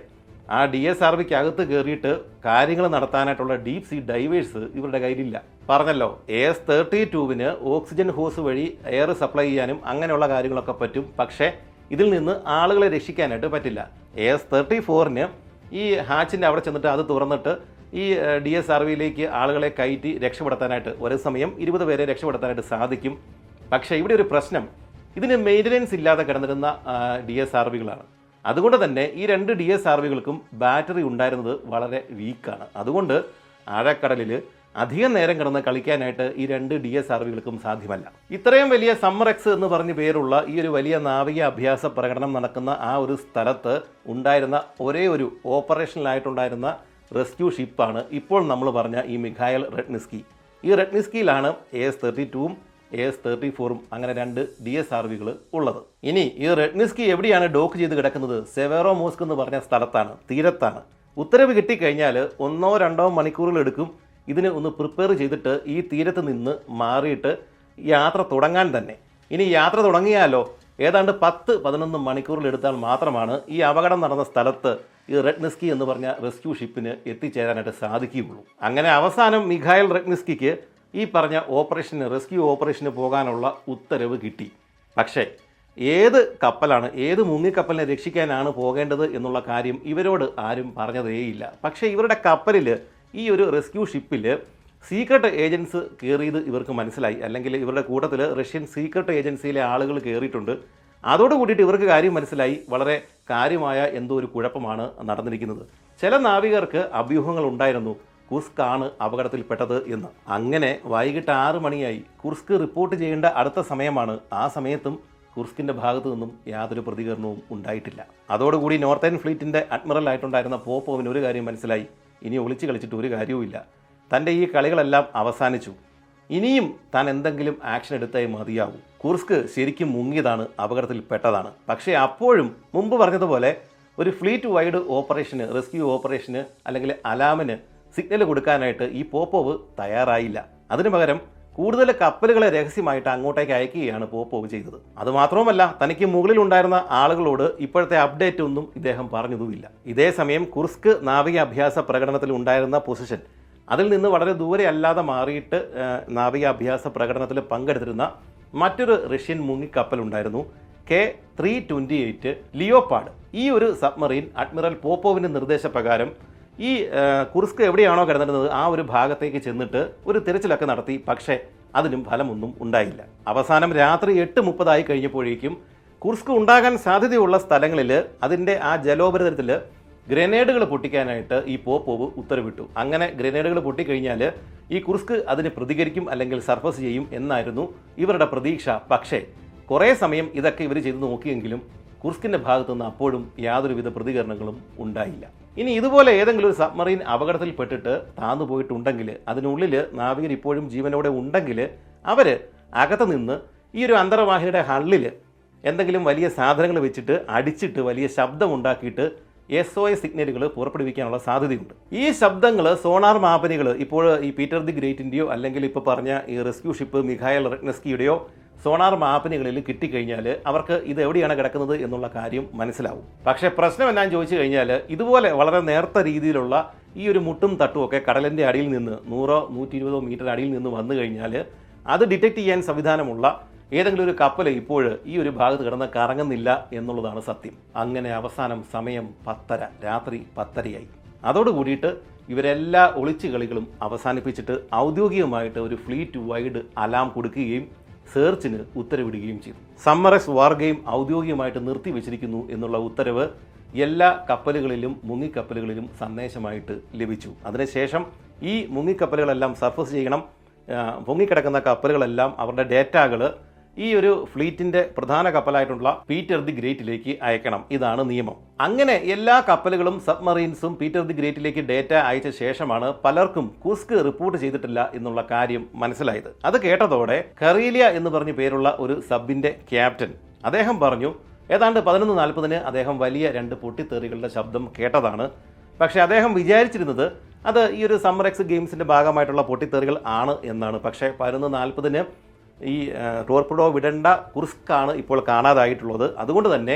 ആ ഡി എസ് ആർ വിക്ക് അകത്ത് കയറിയിട്ട് കാര്യങ്ങൾ നടത്താനായിട്ടുള്ള ഡീപ് സീ ഡൈവേഴ്സ് ഇവരുടെ കയ്യിലില്ല പറഞ്ഞല്ലോ എസ് തേർട്ടി ടൂവിന് ഓക്സിജൻ ഹോസ് വഴി എയർ സപ്ലൈ ചെയ്യാനും അങ്ങനെയുള്ള കാര്യങ്ങളൊക്കെ പറ്റും പക്ഷേ ഇതിൽ നിന്ന് ആളുകളെ രക്ഷിക്കാനായിട്ട് പറ്റില്ല എസ് തേർട്ടി ഫോറിന് ഈ ഹാച്ചിൻ്റെ അവിടെ ചെന്നിട്ട് അത് തുറന്നിട്ട് ഈ ഡി എസ് ആർ വിയിലേക്ക് ആളുകളെ കയറ്റി രക്ഷപ്പെടുത്താനായിട്ട് ഒരേ സമയം ഇരുപത് പേരെ രക്ഷപ്പെടുത്താനായിട്ട് സാധിക്കും പക്ഷേ ഇവിടെ ഒരു പ്രശ്നം ഇതിന് മെയിൻ്റനൻസ് ഇല്ലാതെ കിടന്നിരുന്ന ഡി എസ് ആർ വികളാണ് അതുകൊണ്ട് തന്നെ ഈ രണ്ട് ഡി എസ് ആർ വികൾക്കും ബാറ്ററി ഉണ്ടായിരുന്നത് വളരെ വീക്കാണ് അതുകൊണ്ട് ആഴക്കടലിൽ അധികം നേരം കിടന്ന് കളിക്കാനായിട്ട് ഈ രണ്ട് ഡി എസ് ആർ വികൾക്കും സാധ്യമല്ല ഇത്രയും വലിയ സമ്മർ എക്സ് എന്ന് പറഞ്ഞ പേരുള്ള ഈ ഒരു വലിയ നാവിക അഭ്യാസ പ്രകടനം നടക്കുന്ന ആ ഒരു സ്ഥലത്ത് ഉണ്ടായിരുന്ന ഒരേ ഒരു ഓപ്പറേഷനിലായിട്ടുണ്ടായിരുന്ന റെസ്ക്യൂ ഷിപ്പാണ് ഇപ്പോൾ നമ്മൾ പറഞ്ഞ ഈ മിഖായൽ റെഡ്നിസ്കി ഈ റെഡ്നിസ്കിയിലാണ് എ എസ് തേർട്ടി ടൂവും എ എസ് തേർട്ടി ഫോറും അങ്ങനെ രണ്ട് ഡി എസ് ആർ വികൾ ഉള്ളത് ഇനി ഈ റെഡ്നിസ്കി എവിടെയാണ് ഡോക്ക് ചെയ്ത് കിടക്കുന്നത് സെവേറോ മോസ്ക് എന്ന് പറഞ്ഞ സ്ഥലത്താണ് തീരത്താണ് ഉത്തരവ് കിട്ടിക്കഴിഞ്ഞാൽ ഒന്നോ രണ്ടോ മണിക്കൂറുകൾ എടുക്കും ഇതിന് ഒന്ന് പ്രിപ്പയർ ചെയ്തിട്ട് ഈ തീരത്ത് നിന്ന് മാറിയിട്ട് യാത്ര തുടങ്ങാൻ തന്നെ ഇനി യാത്ര തുടങ്ങിയാലോ ഏതാണ്ട് പത്ത് പതിനൊന്ന് മണിക്കൂറിൽ എടുത്താൽ മാത്രമാണ് ഈ അപകടം നടന്ന സ്ഥലത്ത് ഈ റെഡ്നിസ്കി എന്ന് പറഞ്ഞ റെസ്ക്യൂ ഷിപ്പിന് എത്തിച്ചേരാനായിട്ട് സാധിക്കുകയുള്ളൂ അങ്ങനെ അവസാനം മിഖായൽ റെഡ്നിസ്കിക്ക് ഈ പറഞ്ഞ ഓപ്പറേഷന് റെസ്ക്യൂ ഓപ്പറേഷന് പോകാനുള്ള ഉത്തരവ് കിട്ടി പക്ഷേ ഏത് കപ്പലാണ് ഏത് മുങ്ങിക്കപ്പലിനെ രക്ഷിക്കാനാണ് പോകേണ്ടത് എന്നുള്ള കാര്യം ഇവരോട് ആരും പറഞ്ഞതേയില്ല പക്ഷേ ഇവരുടെ കപ്പലിൽ ഈ ഒരു റെസ്ക്യൂ ഷിപ്പിൽ സീക്രട്ട് ഏജൻസ് കയറിയത് ഇവർക്ക് മനസ്സിലായി അല്ലെങ്കിൽ ഇവരുടെ കൂട്ടത്തിൽ റഷ്യൻ സീക്രട്ട് ഏജൻസിയിലെ ആളുകൾ കയറിയിട്ടുണ്ട് അതോട് കൂടിയിട്ട് ഇവർക്ക് കാര്യം മനസ്സിലായി വളരെ കാര്യമായ എന്തോ ഒരു കുഴപ്പമാണ് നടന്നിരിക്കുന്നത് ചില നാവികർക്ക് അഭ്യൂഹങ്ങൾ ഉണ്ടായിരുന്നു കുസ്ക് ആണ് അപകടത്തിൽപ്പെട്ടത് എന്ന് അങ്ങനെ വൈകിട്ട് ആറ് മണിയായി കുർസ്ക് റിപ്പോർട്ട് ചെയ്യേണ്ട അടുത്ത സമയമാണ് ആ സമയത്തും കുർസ്കിന്റെ ഭാഗത്തു നിന്നും യാതൊരു പ്രതികരണവും ഉണ്ടായിട്ടില്ല അതോടുകൂടി നോർത്തേൺ ഫ്ലീറ്റിന്റെ അഡ്മിറൽ ആയിട്ടുണ്ടായിരുന്ന പോപ്പോവിന് ഒരു കാര്യം മനസ്സിലായി ഇനി ഒളിച്ചു കളിച്ചിട്ട് ഒരു കാര്യവുമില്ല തൻ്റെ ഈ കളികളെല്ലാം അവസാനിച്ചു ഇനിയും താൻ എന്തെങ്കിലും ആക്ഷൻ എടുത്തേ മതിയാവൂ കുർസ്ക് ശരിക്കും മുങ്ങിയതാണ് അപകടത്തിൽപ്പെട്ടതാണ് പക്ഷേ അപ്പോഴും മുമ്പ് പറഞ്ഞതുപോലെ ഒരു ഫ്ലീറ്റ് വൈഡ് ഓപ്പറേഷന് റെസ്ക്യൂ ഓപ്പറേഷന് അല്ലെങ്കിൽ അലാമിന് സിഗ്നൽ കൊടുക്കാനായിട്ട് ഈ പോപ്പോവ് തയ്യാറായില്ല അതിനു പകരം കൂടുതൽ കപ്പലുകളെ രഹസ്യമായിട്ട് അങ്ങോട്ടേക്ക് അയക്കുകയാണ് പോപ്പോവ് ചെയ്തത് അതുമാത്രവുമല്ല തനിക്ക് മുകളിലുണ്ടായിരുന്ന ആളുകളോട് ഇപ്പോഴത്തെ അപ്ഡേറ്റ് ഒന്നും ഇദ്ദേഹം പറഞ്ഞതുമില്ല ഇതേ സമയം കുർസ്ക് നാവിക അഭ്യാസ പ്രകടനത്തിൽ ഉണ്ടായിരുന്ന പൊസിഷൻ അതിൽ നിന്ന് വളരെ ദൂരെ അല്ലാതെ മാറിയിട്ട് ആ, നാവിക അഭ്യാസ പ്രകടനത്തിൽ പങ്കെടുത്തിരുന്ന മറ്റൊരു റഷ്യൻ മുങ്ങിക്കപ്പലുണ്ടായിരുന്നു K three twenty eight Leopard ഈ ഒരു സബ്മറീൻ അഡ്മിറൽ പോപ്പോവിൻ്റെ നിർദ്ദേശപ്രകാരം ഈ ആ, കുർസ്ക് എവിടെയാണോ കിടന്നിരുന്നത് ആ ഒരു ഭാഗത്തേക്ക് ചെന്നിട്ട് ഒരു തിരച്ചിലൊക്കെ നടത്തി പക്ഷേ അതിനും ഫലമൊന്നും ഉണ്ടായില്ല അവസാനം രാത്രി എട്ട് മുപ്പതായി കഴിഞ്ഞപ്പോഴേക്കും കുർസ്ക് ഉണ്ടാകാൻ സാധ്യതയുള്ള സ്ഥലങ്ങളിൽ അതിൻ്റെ ആ ജലോപരിതലത്തിൽ ഗ്രനേഡുകൾ പൊട്ടിക്കാനായിട്ട് ഈ പോപ്പോവ് ഉത്തരവിട്ടു അങ്ങനെ ഗ്രനേഡുകൾ പൊട്ടിക്കഴിഞ്ഞാൽ ഈ കുർസ്ക് അതിന് പ്രതികരിക്കും അല്ലെങ്കിൽ സർഫസ് ചെയ്യും എന്നായിരുന്നു ഇവരുടെ പ്രതീക്ഷ പക്ഷേ കുറേ സമയം ഇതൊക്കെ ഇവർ ചെയ്തു നോക്കിയെങ്കിലും കുർസ്കിൻ്റെ ഭാഗത്തുനിന്ന് അപ്പോഴും യാതൊരുവിധ പ്രതികരണങ്ങളും ഉണ്ടായില്ല ഇനി ഇതുപോലെ ഏതെങ്കിലും ഒരു സബ്മറീൻ അപകടത്തിൽപ്പെട്ടിട്ട് താന്നു പോയിട്ടുണ്ടെങ്കിൽ അതിനുള്ളിൽ നാവികർ ഇപ്പോഴും ജീവനോടെ ഉണ്ടെങ്കിൽ അവർ അകത്ത് നിന്ന് ഈ ഒരു അന്തർവാഹിനിയുടെ ഹള്ളിൽ എന്തെങ്കിലും വലിയ സാധനങ്ങൾ വെച്ചിട്ട് അടിച്ചിട്ട് വലിയ ശബ്ദം ഉണ്ടാക്കിയിട്ട് എസ് ഒ എസ് സിഗ്നലുകൾ പുറപ്പെടുവിക്കാനുള്ള സാധ്യതയുണ്ട് ഈ ശബ്ദങ്ങൾ സോണാർ മാപനികൾ ഇപ്പോൾ ഈ പീറ്റർ ദി ഗ്രേറ്റിൻ്റെയോ അല്ലെങ്കിൽ ഇപ്പോൾ പറഞ്ഞ ഈ റെസ്ക്യൂ ഷിപ്പ് മിഖായൽ റെഗ്നസ്കിയുടെയോ സോണാർ മാപ്പനുകളിൽ കിട്ടിക്കഴിഞ്ഞാൽ അവർക്ക് ഇത് എവിടെയാണ് കിടക്കുന്നത് എന്നുള്ള കാര്യം മനസ്സിലാവും പക്ഷേ പ്രശ്നം എന്നാന്ന് ചോദിച്ചു കഴിഞ്ഞാൽ ഇതുപോലെ വളരെ നേർത്ത രീതിയിലുള്ള ഈ ഒരു മുട്ടും തട്ടും ഒക്കെ കടലിൻ്റെ അടിയിൽ നിന്ന് നൂറോ നൂറ്റി ഇരുപതോ മീറ്റർ അടിയിൽ നിന്ന് വന്നു കഴിഞ്ഞാൽ അത് ഡിറ്റക്ട് ചെയ്യാൻ സംവിധാനമുള്ള ഏതെങ്കിലും ഒരു കപ്പൽ ഇപ്പോൾ ഈ ഒരു ഭാഗത്ത് കിടന്ന് കറങ്ങുന്നില്ല എന്നുള്ളതാണ് സത്യം അങ്ങനെ അവസാനം സമയം പത്തര രാത്രി പത്തരയായി അതോട് കൂടിയിട്ട് ഇവരെല്ലാ ഒളിച്ചു കളികളും അവസാനിപ്പിച്ചിട്ട് ഔദ്യോഗികമായിട്ട് ഒരു ഫ്ലീറ്റ് വൈഡ് അലാം കൊടുക്കുകയും സെർച്ചിന് ഉത്തരവിടുകയും ചെയ്തു സമ്മറസ് വാർ ഗെയിം ഔദ്യോഗികമായിട്ട് നിർത്തിവെച്ചിരിക്കുന്നു എന്നുള്ള ഉത്തരവ് എല്ലാ കപ്പലുകളിലും മുങ്ങിക്കപ്പലുകളിലും സന്ദേശമായിട്ട് ലഭിച്ചു അതിനുശേഷം ഈ മുങ്ങിക്കപ്പലുകളെല്ലാം സർഫസ് ചെയ്യണം ആ, പൊങ്ങിക്കിടക്കുന്ന കപ്പലുകളെല്ലാം അവരുടെ ഡേറ്റാകൾ ഈ ഒരു ഫ്ലീറ്റിന്റെ പ്രധാന കപ്പലായിട്ടുള്ള പീറ്റർ ദി ഗ്രേറ്റിലേക്ക് അയക്കണം ഇതാണ് നിയമം അങ്ങനെ എല്ലാ കപ്പലുകളും സബ്മറീൻസും പീറ്റർ ദി ഗ്രേറ്റിലേക്ക് ഡേറ്റ അയച്ച ശേഷമാണ് പലർക്കും കുസ്ക് റിപ്പോർട്ട് ചെയ്തിട്ടില്ല എന്നുള്ള കാര്യം മനസ്സിലായത് അത് കേട്ടതോടെ കറീലിയ എന്ന് പറഞ്ഞ പേരുള്ള ഒരു സബിന്റെ ക്യാപ്റ്റൻ അദ്ദേഹം പറഞ്ഞു ഏതാണ്ട് പതിനൊന്ന് നാൽപ്പതിന് അദ്ദേഹം വലിയ രണ്ട് പൊട്ടിത്തെറികളുടെ ശബ്ദം കേട്ടതാണ് പക്ഷേ അദ്ദേഹം വിചാരിച്ചിരുന്നത് അത് ഈ ഒരു സമ്മർ എക്സ് ഗെയിംസിന്റെ ഭാഗമായിട്ടുള്ള പൊട്ടിത്തെറികൾ ആണ് എന്നാണ് പക്ഷേ പതിനൊന്ന് നാൽപ്പതിന് ഈ ടോർപിഡോ വിടേണ്ട കുർസ്കാണ് ഇപ്പോൾ കാണാതായിട്ടുള്ളത് അതുകൊണ്ട് തന്നെ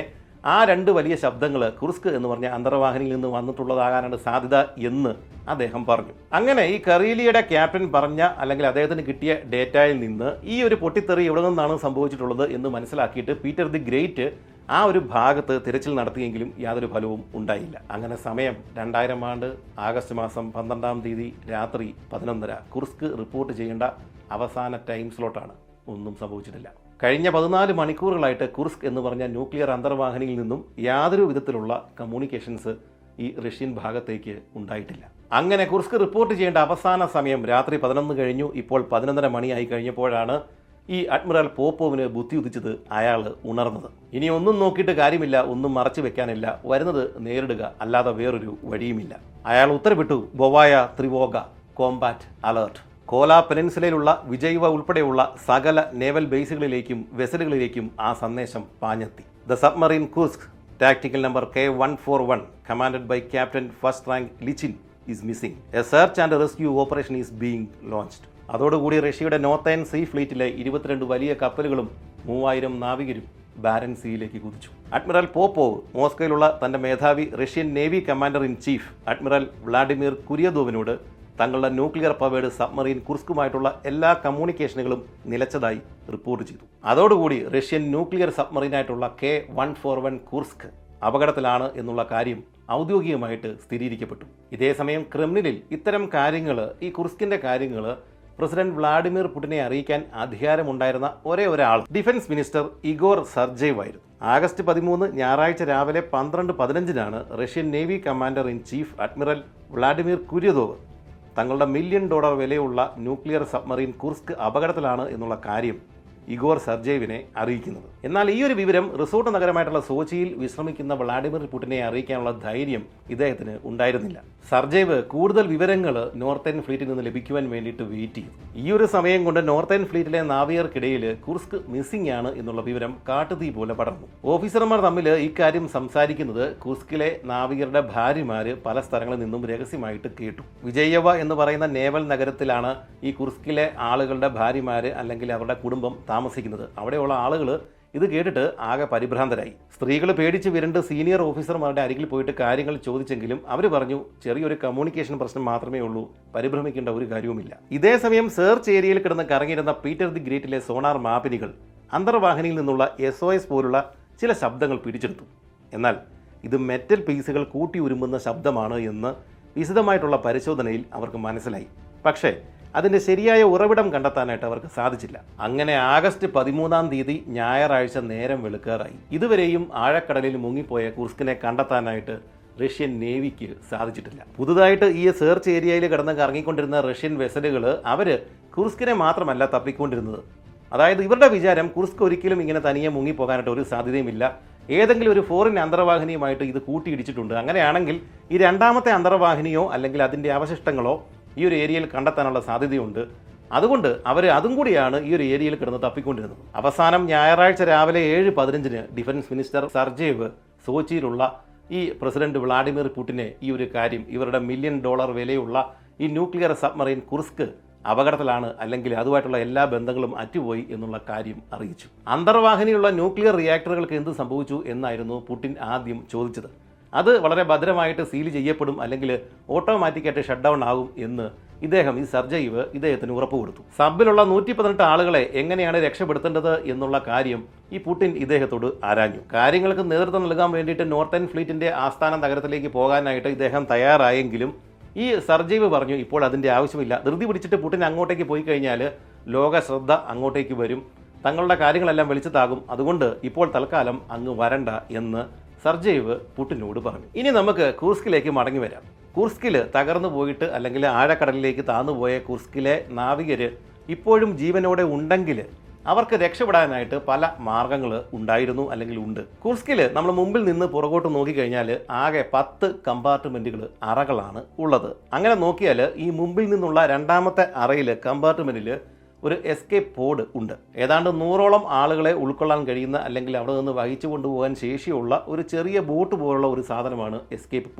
ആ രണ്ട് വലിയ ശബ്ദങ്ങൾ കുർസ്ക് എന്ന് പറഞ്ഞ അന്തർവാഹിനിയിൽ നിന്ന് വന്നിട്ടുള്ളതാകാനാണ് സാധ്യത എന്ന് അദ്ദേഹം പറഞ്ഞു അങ്ങനെ ഈ കറീലിയുടെ ക്യാപ്റ്റൻ പറഞ്ഞ അല്ലെങ്കിൽ അദ്ദേഹത്തിന് കിട്ടിയ ഡേറ്റയിൽ നിന്ന് ഈ ഒരു പൊട്ടിത്തെറി എവിടെ നിന്നാണ് സംഭവിച്ചിട്ടുള്ളത് എന്ന് മനസ്സിലാക്കിയിട്ട് പീറ്റർ ദി ഗ്രേറ്റ് ആ ഒരു ഭാഗത്ത് തിരച്ചിൽ നടത്തിയെങ്കിലും യാതൊരു ഫലവും ഉണ്ടായില്ല അങ്ങനെ സമയം രണ്ടായിരം ആണ്ട് ആഗസ്റ്റ് മാസം പന്ത്രണ്ടാം തീയതി രാത്രി പതിനൊന്നര കുർസ്ക് റിപ്പോർട്ട് ചെയ്യേണ്ട അവസാന ടൈം സ്ലോട്ടാണ് ഒന്നും സംഭവിച്ചിട്ടില്ല കഴിഞ്ഞ പതിനാല് മണിക്കൂറുകളായിട്ട് കുർസ്ക് എന്ന് പറഞ്ഞ ന്യൂക്ലിയർ അന്തർവാഹിനിയിൽ നിന്നും യാതൊരു വിധത്തിലുള്ള കമ്മ്യൂണിക്കേഷൻസ് ഈ റഷ്യൻ ഭാഗത്തേക്ക് ഉണ്ടായിട്ടില്ല അങ്ങനെ കുർസ്ക് റിപ്പോർട്ട് ചെയ്യേണ്ട അവസാന സമയം രാത്രി പതിനൊന്ന് കഴിഞ്ഞു ഇപ്പോൾ പതിനൊന്നര മണിയായി കഴിഞ്ഞപ്പോഴാണ് ഈ അഡ്മിറൽ പോപ്പോവിന് ബുദ്ധി ഉദിച്ചത് അയാൾ ഉണർന്നത് ഇനി ഒന്നും നോക്കിയിട്ട് കാര്യമില്ല ഒന്നും മറച്ചു വെക്കാനില്ല വരുന്നത് നേരിടുക അല്ലാതെ വേറൊരു വഴിയുമില്ല അയാൾ ഉത്തരവിട്ടു ബൊവായ ത്രിവോഗ കോമ്പാറ്റ് അലേർട്ട് കോല പെനിൻസുലയിലുള്ള വിജയ്വ ഉൾപ്പെടെയുള്ള സകല നേവൽ ബേസുകളിലേക്കും വെസലുകളിലേക്കും ആ സന്ദേശം പാഞ്ഞെത്തി the submarine Kursk tactical number K one four one commanded by captain first rank Lyachin is missing a search and rescue operation is being launched അതോടുകൂടി റഷ്യയുടെ നോർത്തേൺ സീ ഫ്ലീറ്റിലെ ഇരുപത്തിരണ്ട് വലിയ കപ്പലുകളും മൂവായിരം നാവികരും ബാരൻ സീയിലേക്ക് കുതിച്ചു അഡ്മിറൽ പോപ്പോവ് മോസ്കോയിലുള്ള തന്റെ മേധാവി Russian navy commander in chief admiral Vladimir കുര്യദോവിനോട് തങ്ങളുടെ ന്യൂക്ലിയർ പവേഡ് സബ്മറീൻ കുർസ്കുമായിട്ടുള്ള എല്ലാ കമ്മ്യൂണിക്കേഷനുകളും നിലച്ചതായി റിപ്പോർട്ട് ചെയ്തു അതോടുകൂടി റഷ്യൻ ന്യൂക്ലിയർ സബ്മറീനായിട്ടുള്ള K one four one Kursk അപകടത്തിലാണ് എന്നുള്ള കാര്യം ഔദ്യോഗികമായിട്ട് സ്ഥിരീകരിക്കപ്പെട്ടു ഇതേസമയം ക്രെംലിനിൽ ഇത്തരം കാര്യങ്ങൾ ഈ കുർസ്കിന്റെ കാര്യങ്ങൾ പ്രസിഡന്റ് വ്ളാഡിമിർ പുടിനെ അറിയിക്കാൻ അധികാരമുണ്ടായിരുന്ന ഒരേ ഒരാൾ ഡിഫൻസ് മിനിസ്റ്റർ ഇഗോർ സർജേവ് ആയിരുന്നു ആഗസ്റ്റ് പതിമൂന്ന് ഞായറാഴ്ച രാവിലെ പന്ത്രണ്ട് പതിനഞ്ചിനാണ് Russian navy commander in chief admiral Vladimir Kuroyedov തങ്ങളുടെ മില്യൺ ഡോളർ വിലയുള്ള ന്യൂക്ലിയർ സബ്മറീൻ കുർസ്ക് അപകടത്തിലാണ് എന്നുള്ള കാര്യം ഇഗോർ സർജേവിനെ അറിയിക്കുന്നത് എന്നാൽ ഈ ഒരു വിവരം റിസോർട്ട് നഗരമായിട്ടുള്ള സോച്ചിയിൽ വിശ്രമിക്കുന്ന വ്ളാഡിമിർ പുടിനെ അറിയിക്കാനുള്ള ധൈര്യം ഇദ്ദേഹത്തിന് ഉണ്ടായിരുന്നില്ല സർജേവ് കൂടുതൽ വിവരങ്ങൾ നോർത്തേൺ ഫ്ലീറ്റിൽ നിന്ന് ലഭിക്കുവാൻ വേണ്ടിയിട്ട് വെയിറ്റ് ചെയ്തു ഈ ഒരു സമയം കൊണ്ട് നോർത്തേൺ ഫ്ലീറ്റിലെ നാവികർക്കിടയിൽ കുർസ്ക് മിസ്സിംഗ് ആണ് എന്നുള്ള വിവരം കാട്ടുതീ പോലെ പടർന്നു ഓഫീസർമാർ തമ്മിൽ ഇക്കാര്യം സംസാരിക്കുന്നത് കുർസ്കിലെ നാവികരുടെ ഭാര്യമാര് പല സ്ഥലങ്ങളിൽ നിന്നും രഹസ്യമായിട്ട് കേട്ടു വിജയവ എന്ന് പറയുന്ന നേവൽ നഗരത്തിലാണ് ഈ കുർസ്കിലെ ആളുകളുടെ ഭാര്യമാര് അല്ലെങ്കിൽ അവരുടെ കുടുംബം താമസിക്കുന്നത് അവിടെയുള്ള ആളുകൾ ഇത് കേട്ടിട്ട് ആകെ പരിഭ്രാന്തരായി സ്ത്രീകൾ പേടിച്ച് വിരണ്ട് സീനിയർ ഓഫീസർമാരുടെ അരികിൽ പോയിട്ട് കാര്യങ്ങൾ ചോദിച്ചെങ്കിലും അവർ പറഞ്ഞു ചെറിയൊരു കമ്മ്യൂണിക്കേഷൻ പ്രശ്നം മാത്രമേ ഉള്ളൂ പരിഭ്രമിക്കേണ്ട ഒരു കാര്യവുമില്ല ഇതേ സമയം സെർച്ച് ഏരിയയിൽ കിടന്ന് കറങ്ങിയിരുന്ന പീറ്റർ ദി ഗ്രേറ്റിലെ സോണാർ മാപിനികൾ അന്തർവാഹിനിയിൽ നിന്നുള്ള എസ് ഒ എസ് പോലുള്ള ചില ശബ്ദങ്ങൾ പിടിച്ചെടുത്തു എന്നാൽ ഇത് മെറ്റൽ പീസുകൾ കൂട്ടി ഉരുമ്പുന്ന ശബ്ദമാണ് എന്ന് വിശദമായിട്ടുള്ള പരിശോധനയിൽ അവർക്ക് മനസ്സിലായി പക്ഷേ അതിൻ്റെ ശരിയായ ഉറവിടം കണ്ടെത്താനായിട്ട് അവർക്ക് സാധിച്ചില്ല അങ്ങനെ ആഗസ്റ്റ് പതിമൂന്നാം തീയതി ഞായറാഴ്ച നേരം വെളുക്കാറായി ഇതുവരെയും ആഴക്കടലിൽ മുങ്ങിപ്പോയ കുർസ്കിനെ കണ്ടെത്താനായിട്ട് റഷ്യൻ നേവിക്ക് സാധിച്ചിട്ടില്ല പുതുതായിട്ട് ഈ സെർച്ച് ഏരിയയിൽ കിടന്ന് കറങ്ങിക്കൊണ്ടിരുന്ന റഷ്യൻ വെസലുകൾ അവർ കുർസ്കിനെ മാത്രമല്ല തപ്പിക്കൊണ്ടിരുന്നത് അതായത് ഇവരുടെ വിചാരം കുർസ്ക് ഒരിക്കലും ഇങ്ങനെ തനിയെ മുങ്ങിപ്പോകാനായിട്ട് ഒരു സാധ്യതയുമില്ല ഏതെങ്കിലും ഒരു ഫോറിൻ അന്തർവാഹിനിയുമായിട്ട് ഇത് കൂട്ടിയിടിച്ചിട്ടുണ്ട് അങ്ങനെയാണെങ്കിൽ ഈ രണ്ടാമത്തെ അന്തർവാഹിനിയോ അല്ലെങ്കിൽ അതിൻ്റെ അവശിഷ്ടങ്ങളോ ഈ ഒരു ഏരിയയിൽ കണ്ടെത്താനുള്ള സാധ്യതയുണ്ട് അതുകൊണ്ട് അവർ അതും കൂടിയാണ് ഈ ഒരു ഏരിയയിൽ കിടന്ന് തപ്പിക്കൊണ്ടിരുന്നത് അവസാനം ഞായറാഴ്ച രാവിലെ ഏഴ് പതിനഞ്ചിന് ഡിഫൻസ് മിനിസ്റ്റർ സർജേവ് സോച്ചിയിലുള്ള ഈ പ്രസിഡന്റ് വ്ളാഡിമിർ പുടിനെ ഈ ഒരു കാര്യം ഇവരുടെ മില്യൺ ഡോളർ വിലയുള്ള ഈ ന്യൂക്ലിയർ സബ്മറൈൻ കുർസ്ക് അപകടത്തിലാണ് അല്ലെങ്കിൽ അതുമായിട്ടുള്ള എല്ലാ ബന്ധങ്ങളും അറ്റുപോയി എന്നുള്ള കാര്യം അറിയിച്ചു അന്തർവാഹിനിയുള്ള ന്യൂക്ലിയർ റിയാക്ടറുകൾക്ക് എന്ത് സംഭവിച്ചു എന്നായിരുന്നു പുടിൻ ആദ്യം ചോദിച്ചത് അത് വളരെ ഭദ്രമായിട്ട് സീൽ ചെയ്യപ്പെടും അല്ലെങ്കിൽ ഓട്ടോമാറ്റിക്കായിട്ട് ഷട്ട് ഡൗൺ ആകും എന്ന് ഇദ്ദേഹം ഈ സർജൈവ് ഇദ്ദേഹത്തിന് ഉറപ്പ് കൊടുത്തു സബിലുള്ള നൂറ്റി പതിനെട്ട് ആളുകളെ എങ്ങനെയാണ് രക്ഷപ്പെടുത്തേണ്ടത് എന്നുള്ള കാര്യം ഈ പുടിൻ ഇദ്ദേഹത്തോട് ആരാഞ്ഞു കാര്യങ്ങൾക്ക് നേതൃത്വം നൽകാൻ വേണ്ടിയിട്ട് നോർത്തേൺ ഫ്ലീറ്റിന്റെ ആസ്ഥാന നഗരത്തിലേക്ക് പോകാനായിട്ട് ഇദ്ദേഹം തയ്യാറായെങ്കിലും ഈ സർജീവ് പറഞ്ഞു ഇപ്പോൾ അതിൻ്റെ ആവശ്യമില്ല ധൃതി പിടിച്ചിട്ട് പുടിൻ അങ്ങോട്ടേക്ക് പോയി കഴിഞ്ഞാൽ ലോക ശ്രദ്ധ അങ്ങോട്ടേക്ക് വരും തങ്ങളുടെ കാര്യങ്ങളെല്ലാം വെളിച്ചത്താകും അതുകൊണ്ട് ഇപ്പോൾ തൽക്കാലം അങ്ങ് വരണ്ട എന്ന് സർജേവ് പുട്ടിനോട് പറഞ്ഞു ഇനി നമുക്ക് കൂർസ്കിലേക്ക് മടങ്ങി വരാം കൂർസ്കിൽ തകർന്നു പോയിട്ട് അല്ലെങ്കിൽ ആഴക്കടലിലേക്ക് താന്നുപോയ കൂർസ്കിലെ നാവികര് ഇപ്പോഴും ജീവനോടെ ഉണ്ടെങ്കിൽ അവർക്ക് രക്ഷപ്പെടാനായിട്ട് പല മാർഗങ്ങൾ ഉണ്ടായിരുന്നു അല്ലെങ്കിൽ ഉണ്ട് കുർസ്കിൽ നമ്മൾ മുമ്പിൽ നിന്ന് പുറകോട്ട് നോക്കിക്കഴിഞ്ഞാൽ ആകെ പത്ത് കമ്പാർട്ട്മെന്റുകൾ അറകളാണ് ഉള്ളത് അങ്ങനെ നോക്കിയാൽ ഈ മുമ്പിൽ നിന്നുള്ള രണ്ടാമത്തെ അറയിൽ കമ്പാർട്ട്മെന്റിൽ ഒരു എസ്കേപ്പ് പോഡ് ഉണ്ട് ഏതാണ്ട് നൂറോളം ആളുകളെ ഉൾക്കൊള്ളാൻ കഴിയുന്ന അല്ലെങ്കിൽ അവിടെ നിന്ന് വഹിച്ചു കൊണ്ടുപോകാൻ ശേഷിയുള്ള ഒരു ചെറിയ ബോട്ട് പോലുള്ള ഒരു സാധനമാണ് എസ്കേപ്പ് പോഡ്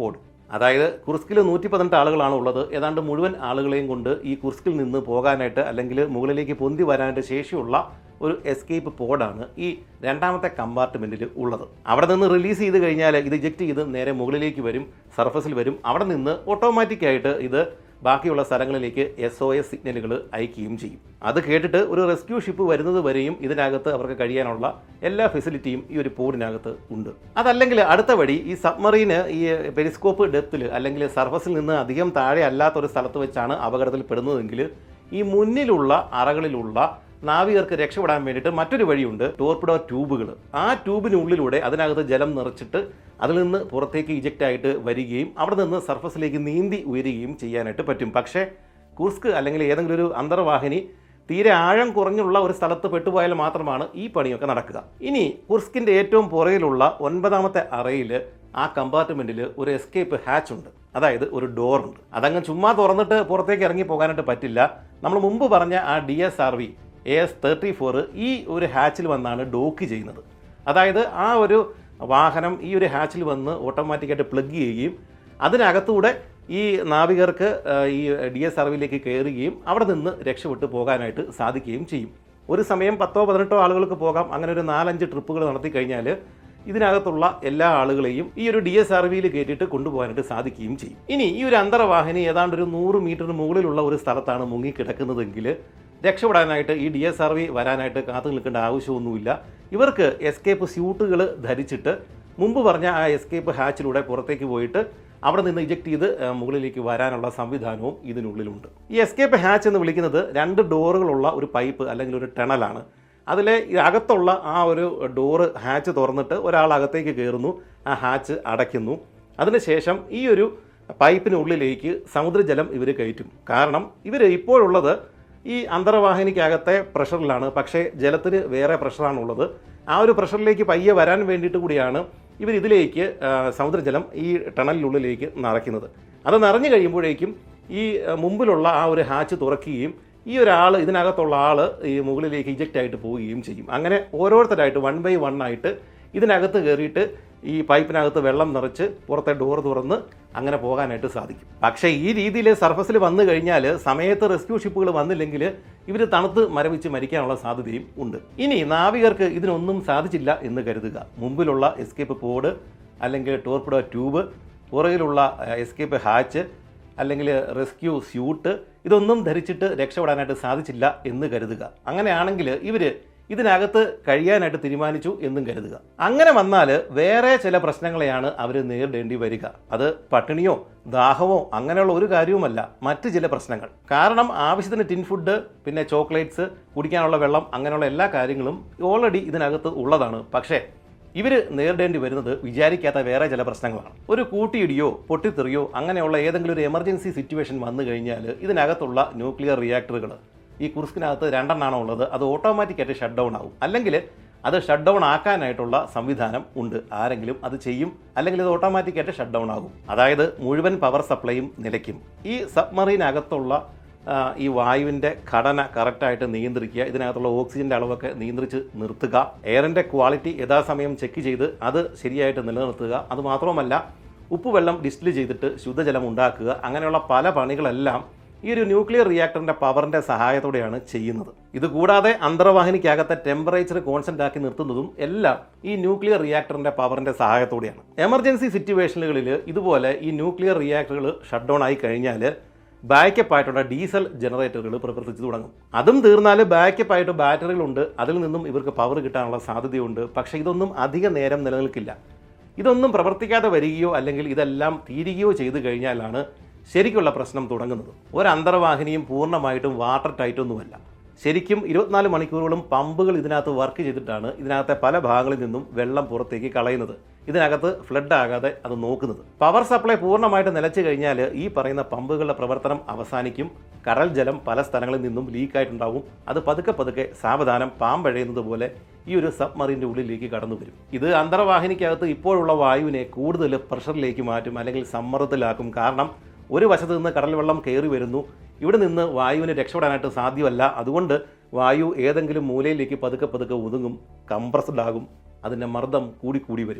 അതായത് കുർസ്കിൽ നൂറ്റി പതിനെട്ട് ആളുകളാണ് ഉള്ളത് ഏതാണ്ട് മുഴുവൻ ആളുകളെയും കൊണ്ട് ഈ കുർസ്കിൽ നിന്ന് പോകാനായിട്ട് അല്ലെങ്കിൽ മുകളിലേക്ക് പൊന്തി വരാനായിട്ട് ശേഷിയുള്ള ഒരു എസ്കേപ്പ് പോഡാണ് ഈ രണ്ടാമത്തെ കമ്പാർട്ട്മെൻറ്റിൽ ഉള്ളത് അവിടെ നിന്ന് റിലീസ് ചെയ്ത് കഴിഞ്ഞാൽ ഇത് ഇജക്റ്റ് ചെയ്ത് നേരെ മുകളിലേക്ക് വരും സർഫസിൽ വരും അവിടെ നിന്ന് ഓട്ടോമാറ്റിക്കായിട്ട് ഇത് ബാക്കിയുള്ള സ്ഥലങ്ങളിലേക്ക് എസ് ഒ എസ് സിഗ്നലുകൾ അയക്കുകയും ചെയ്യും അത് കേട്ടിട്ട് ഒരു റെസ്ക്യൂ ഷിപ്പ് വരുന്നത് വരെയും ഇതിനകത്ത് അവർക്ക് കഴിയാനുള്ള എല്ലാ ഫെസിലിറ്റിയും ഈ ഒരു പോഡിനകത്ത് ഉണ്ട് അതല്ലെങ്കിൽ അടുത്ത വഴി ഈ സബ്മറീന് ഈ പെരിസ്കോപ്പ് ഡെപ്തിൽ അല്ലെങ്കിൽ സർഫസിൽ നിന്ന് അധികം താഴെ അല്ലാത്തൊരു സ്ഥലത്ത് വെച്ചാണ് അപകടത്തിൽ പെടുന്നതെങ്കിൽ ഈ മുന്നിലുള്ള അറകളിലുള്ള നാവികർക്ക് രക്ഷപ്പെടാൻ വേണ്ടിയിട്ട് മറ്റൊരു വഴിയുണ്ട് ടോർപിഡോ ട്യൂബുകൾ ആ ട്യൂബിനുള്ളിലൂടെ അതിനകത്ത് ജലം നിറച്ചിട്ട് അതിൽ നിന്ന് പുറത്തേക്ക് ഇജക്റ്റ് ആയിട്ട് വരികയും അവിടെ നിന്ന് സർഫസിലേക്ക് നീന്തി ഉയരുകയും ചെയ്യാനായിട്ട് പറ്റും പക്ഷേ കുർസ്ക് അല്ലെങ്കിൽ ഏതെങ്കിലും ഒരു അന്തർവാഹിനി തീരെ ആഴം കുറഞ്ഞുള്ള ഒരു സ്ഥലത്ത് പെട്ടുപോയാൽ മാത്രമാണ് ഈ പണിയൊക്കെ നടക്കുക ഇനി കുർസ്കിൻ്റെ ഏറ്റവും പുറകിലുള്ള ഒൻപതാമത്തെ അറയിൽ ആ കമ്പാർട്ട്മെൻറ്റിൽ ഒരു എസ്കേപ്പ് ഹാച്ച് ഉണ്ട് അതായത് ഒരു ഡോർ ഉണ്ട് അതങ്ങ് ചുമ്മാ തുറന്നിട്ട് പുറത്തേക്ക് ഇറങ്ങി പോകാനായിട്ട് പറ്റില്ല നമ്മൾ മുമ്പ് പറഞ്ഞ ആ D S R V A S thirty four ഈ ഒരു ഹാച്ചിൽ വന്നാണ് ഡോക്ക് ചെയ്യുന്നത് അതായത് ആ ഒരു വാഹനം ഈ ഒരു ഹാച്ചിൽ വന്ന് ഓട്ടോമാറ്റിക്കായിട്ട് പ്ലഗ് ചെയ്യുകയും അതിനകത്തൂടെ ഈ നാവികർക്ക് ആ, ഈ ഡി എസ് സർവിലേക്ക് കയറുകയും അവിടെ നിന്ന് രക്ഷപ്പെട്ടു പോകാനായിട്ട് സാധിക്കുകയും ചെയ്യും ഒരു സമയം പത്തോ പതിനെട്ടോ ആളുകൾക്ക് പോകാം അങ്ങനെ ഒരു നാലഞ്ച് ട്രിപ്പുകൾ നടത്തി കഴിഞ്ഞാൽ ഇതിനകത്തുള്ള എല്ലാ ആളുകളെയും ഈ ഒരു ഡി എസ് ആർ വിയിൽ കയറ്റിയിട്ട് കൊണ്ടുപോകാനായിട്ട് സാധിക്കുകയും ചെയ്യും ഇനി ഈ ഒരു അന്തർവാഹിനി ഏതാണ്ട് ഒരു നൂറ് മീറ്ററിന് മുകളിലുള്ള ഒരു സ്ഥലത്താണ് മുങ്ങിക്കിടക്കുന്നതെങ്കിൽ രക്ഷപ്പെടാനായിട്ട് ഈ ഡി എസ് ആർ വി വരാനായിട്ട് കാത്തു നിൽക്കേണ്ട ആവശ്യമൊന്നുമില്ല ഇവർക്ക് എസ്കേപ്പ് സ്യൂട്ടുകൾ ധരിച്ചിട്ട് മുമ്പ് പറഞ്ഞ ആ എസ്കേപ്പ് ഹാച്ചിലൂടെ പുറത്തേക്ക് പോയിട്ട് അവിടെ നിന്ന് ഇജക്ട് ചെയ്ത് ആ, മുകളിലേക്ക് വരാനുള്ള സംവിധാനവും ഇതിനുള്ളിലുണ്ട് ഈ എസ്കേപ്പ് ഹാച്ച് എന്ന് വിളിക്കുന്നത് രണ്ട് ഡോറുകളുള്ള ഒരു പൈപ്പ് അല്ലെങ്കിൽ ഒരു ടണലാണ് അതിലെ ഈ അകത്തുള്ള ആ ഒരു ഡോറ് ഹാച്ച് തുറന്നിട്ട് ഒരാൾ അകത്തേക്ക് കയറുന്നു ആ ഹാച്ച് അടയ്ക്കുന്നു അതിനുശേഷം ഈ ഒരു പൈപ്പിനുള്ളിലേക്ക് സമുദ്രജലം ഇവർ കയറ്റും കാരണം ഇവർ ഇപ്പോഴുള്ളത് ഈ അന്തർവാഹിനിക്കകത്തെ പ്രഷറിലാണ് പക്ഷേ ജലത്തിന് വേറെ പ്രഷറാണുള്ളത് ആ ഒരു പ്രഷറിലേക്ക് പയ്യെ വരാൻ വേണ്ടിയിട്ട് കൂടിയാണ് ഇവർ ഇതിലേക്ക് ആ, സമുദ്രജലം ഈ ടണലിനുള്ളിലേക്ക് നിറയ്ക്കുന്നത് അത് നിറഞ്ഞു കഴിയുമ്പോഴേക്കും ഈ ആ, മുമ്പിലുള്ള ആ ഒരു ഹാച്ച് തുറക്കുകയും ഈ ഒരാൾ ഇതിനകത്തുള്ള ആൾ ഈ മുകളിലേക്ക് ഇജക്റ്റ് ആയിട്ട് പോവുകയും ചെയ്യും അങ്ങനെ ഓരോരുത്തരായിട്ട് വൺ ബൈ വൺ ആയിട്ട് ഇതിനകത്ത് കയറിയിട്ട് ഈ പൈപ്പിനകത്ത് വെള്ളം നിറച്ച് പുറത്തെ ഡോർ തുറന്ന് അങ്ങനെ പോകാനായിട്ട് സാധിക്കും പക്ഷേ ഈ രീതിയിൽ സർഫസിൽ വന്നു കഴിഞ്ഞാൽ സമയത്ത് റെസ്ക്യൂ ഷിപ്പുകൾ വന്നില്ലെങ്കിൽ ഇവർ തണുത്ത് മരവിച്ച് മരിക്കാനുള്ള സാധ്യതയും ഉണ്ട് ഇനി നാവികർക്ക് ഇതിനൊന്നും സാധിച്ചില്ല എന്ന് കരുതുക മുമ്പിലുള്ള എസ്കേപ്പ് പോഡ് അല്ലെങ്കിൽ ടോർപിഡോ ട്യൂബ് പുറകിലുള്ള എസ്കേപ്പ് ഹാച്ച് അല്ലെങ്കിൽ റെസ്ക്യൂ സ്യൂട്ട് ഇതൊന്നും ധരിച്ചിട്ട് രക്ഷപ്പെടാനായിട്ട് സാധിച്ചില്ല എന്ന് കരുതുക അങ്ങനെയാണെങ്കിൽ ഇവർ ഇതിനകത്ത് കഴിയാനായിട്ട് തീരുമാനിച്ചു എന്നും കരുതുക അങ്ങനെ വന്നാൽ വേറെ ചില പ്രശ്നങ്ങളെയാണ് അവർ നേരിടേണ്ടി വരിക അത് പട്ടിണിയോ ദാഹമോ അങ്ങനെയുള്ള ഒരു കാര്യവുമല്ല മറ്റ് ചില പ്രശ്നങ്ങൾ കാരണം ആവശ്യത്തിന് ടിൻ ഫുഡ് പിന്നെ ചോക്ലേറ്റ്സ് കുടിക്കാനുള്ള വെള്ളം അങ്ങനെയുള്ള എല്ലാ കാര്യങ്ങളും ഓൾറെഡി ഇതിനകത്ത് ഉള്ളതാണ് പക്ഷേ ഇവർ നേരിടേണ്ടി വരുന്നത് വിചാരിക്കാത്ത വേറെ ചില പ്രശ്നങ്ങളാണ് ഒരു കൂട്ടിയിടിയോ പൊട്ടിത്തെറിയോ അങ്ങനെയുള്ള ഏതെങ്കിലും ഒരു എമർജൻസി സിറ്റുവേഷൻ വന്നു കഴിഞ്ഞാൽ ഇതിനകത്തുള്ള ന്യൂക്ലിയർ റിയാക്ടറുകൾ ഈ കുറിസ്കിനകത്ത് രണ്ടെണ്ണാണോ ഉള്ളത് അത് ഓട്ടോമാറ്റിക്കായിട്ട് ഷട്ട് ഡൗൺ ആവും അല്ലെങ്കിൽ അത് ഷട്ട് ഡൗൺ ആക്കാനായിട്ടുള്ള സംവിധാനം ഉണ്ട് ആരെങ്കിലും അത് ചെയ്യും അല്ലെങ്കിൽ ഇത് ഓട്ടോമാറ്റിക്കായിട്ട് ഷട്ട് ഡൗൺ ആകും അതായത് മുഴുവൻ പവർ സപ്ലൈയും നിലയ്ക്കും ഈ സബ്മറീനകത്തുള്ള ആ, ഈ വായുവിൻ്റെ ഘടന കറക്റ്റായിട്ട് നിയന്ത്രിക്കുക ഇതിനകത്തുള്ള ഓക്സിജൻ്റെ അളവൊക്കെ നിയന്ത്രിച്ച് നിർത്തുക എയറിൻ്റെ ക്വാളിറ്റി യഥാസമയം ചെക്ക് ചെയ്ത് അത് ശരിയായിട്ട് നിലനിർത്തുക അതുമാത്രമല്ല ഉപ്പുവെള്ളം ഡിസ്റ്റിൽ ചെയ്തിട്ട് ശുദ്ധജലം ഉണ്ടാക്കുക അങ്ങനെയുള്ള പല പണികളെല്ലാം ഈ ഒരു ന്യൂക്ലിയർ റിയാക്ടറിൻ്റെ പവറിൻ്റെ സഹായത്തോടെയാണ് ചെയ്യുന്നത് ഇത് കൂടാതെ അന്തർവാഹിനിക്കകത്തെ ടെമ്പറേച്ചർ കോൺസ്റ്റന്റ് ആക്കി നിർത്തുന്നതും എല്ലാം ഈ ന്യൂക്ലിയർ റിയാക്ടറിൻ്റെ പവറിൻ്റെ സഹായത്തോടെയാണ് എമർജൻസി സിറ്റുവേഷനുകളിൽ ഇതുപോലെ ഈ ന്യൂക്ലിയർ റിയാക്ടറുകൾ ഷട്ട് ഡൗൺ ആയി കഴിഞ്ഞാൽ ബാക്കപ്പ് ആയിട്ടുള്ള ഡീസൽ ജനറേറ്ററുകൾ പ്രവർത്തിച്ചു തുടങ്ങും അതും തീർന്നാൽ ബാക്കപ്പ് ആയിട്ട് ബാറ്ററികളുണ്ട് അതിൽ നിന്നും ഇവർക്ക് പവർ കിട്ടാനുള്ള സാധ്യതയുണ്ട് പക്ഷേ ഇതൊന്നും അധിക നേരം നിലനിൽക്കില്ല ഇതൊന്നും പ്രവർത്തിക്കാതെ വരികയോ അല്ലെങ്കിൽ ഇതെല്ലാം തീരുകയോ ചെയ്തു കഴിഞ്ഞാലാണ് ശരിക്കുള്ള പ്രശ്നം തുടങ്ങുന്നത് ഒരു അന്തർവാഹിനിയും പൂർണ്ണമായിട്ടും വാട്ടർ ടൈറ്റൊന്നുമല്ല ശരിക്കും ഇരുപത്തിനാല് മണിക്കൂറുകളും പമ്പുകൾ ഇതിനകത്ത് വർക്ക് ചെയ്തിട്ടാണ് ഇതിനകത്തെ പല ഭാഗങ്ങളിൽ നിന്നും വെള്ളം പുറത്തേക്ക് കളയുന്നത് ഇതിനകത്ത് ഫ്ലഡ് ആകാതെ അത് നോക്കുന്നത് പവർ സപ്ലൈ പൂർണ്ണമായിട്ട് നിലച്ചു കഴിഞ്ഞാൽ ഈ പറയുന്ന പമ്പുകളുടെ പ്രവർത്തനം അവസാനിക്കും കടൽ ജലം പല സ്ഥലങ്ങളിൽ നിന്നും ലീക്കായിട്ടുണ്ടാവും അത് പതുക്കെ പതുക്കെ സാവധാനം പാമ്പഴയുന്നത് പോലെ ഈ ഒരു സബ്മറീൻ്റെ ഉള്ളിലേക്ക് കടന്നു വരും ഇത് അന്തർവാഹിനിക്കകത്ത് ഇപ്പോഴുള്ള വായുവിനെ കൂടുതൽ പ്രഷറിലേക്ക് മാറ്റും അല്ലെങ്കിൽ സമ്മർദ്ദത്തിലാക്കും കാരണം ഒരു വശത്ത് നിന്ന് കടൽ വെള്ളം കയറി വരുന്നു ഇവിടെ നിന്ന് വായുവിന് രക്ഷപ്പെടാനായിട്ട് സാധ്യമല്ല അതുകൊണ്ട് വായു ഏതെങ്കിലും മൂലയിലേക്ക് പതുക്കെ പതുക്കെ ഒതുങ്ങും കംപ്രസ്ഡ് ആകും അതിൻ്റെ മർദ്ദം കൂടി കൂടി വരും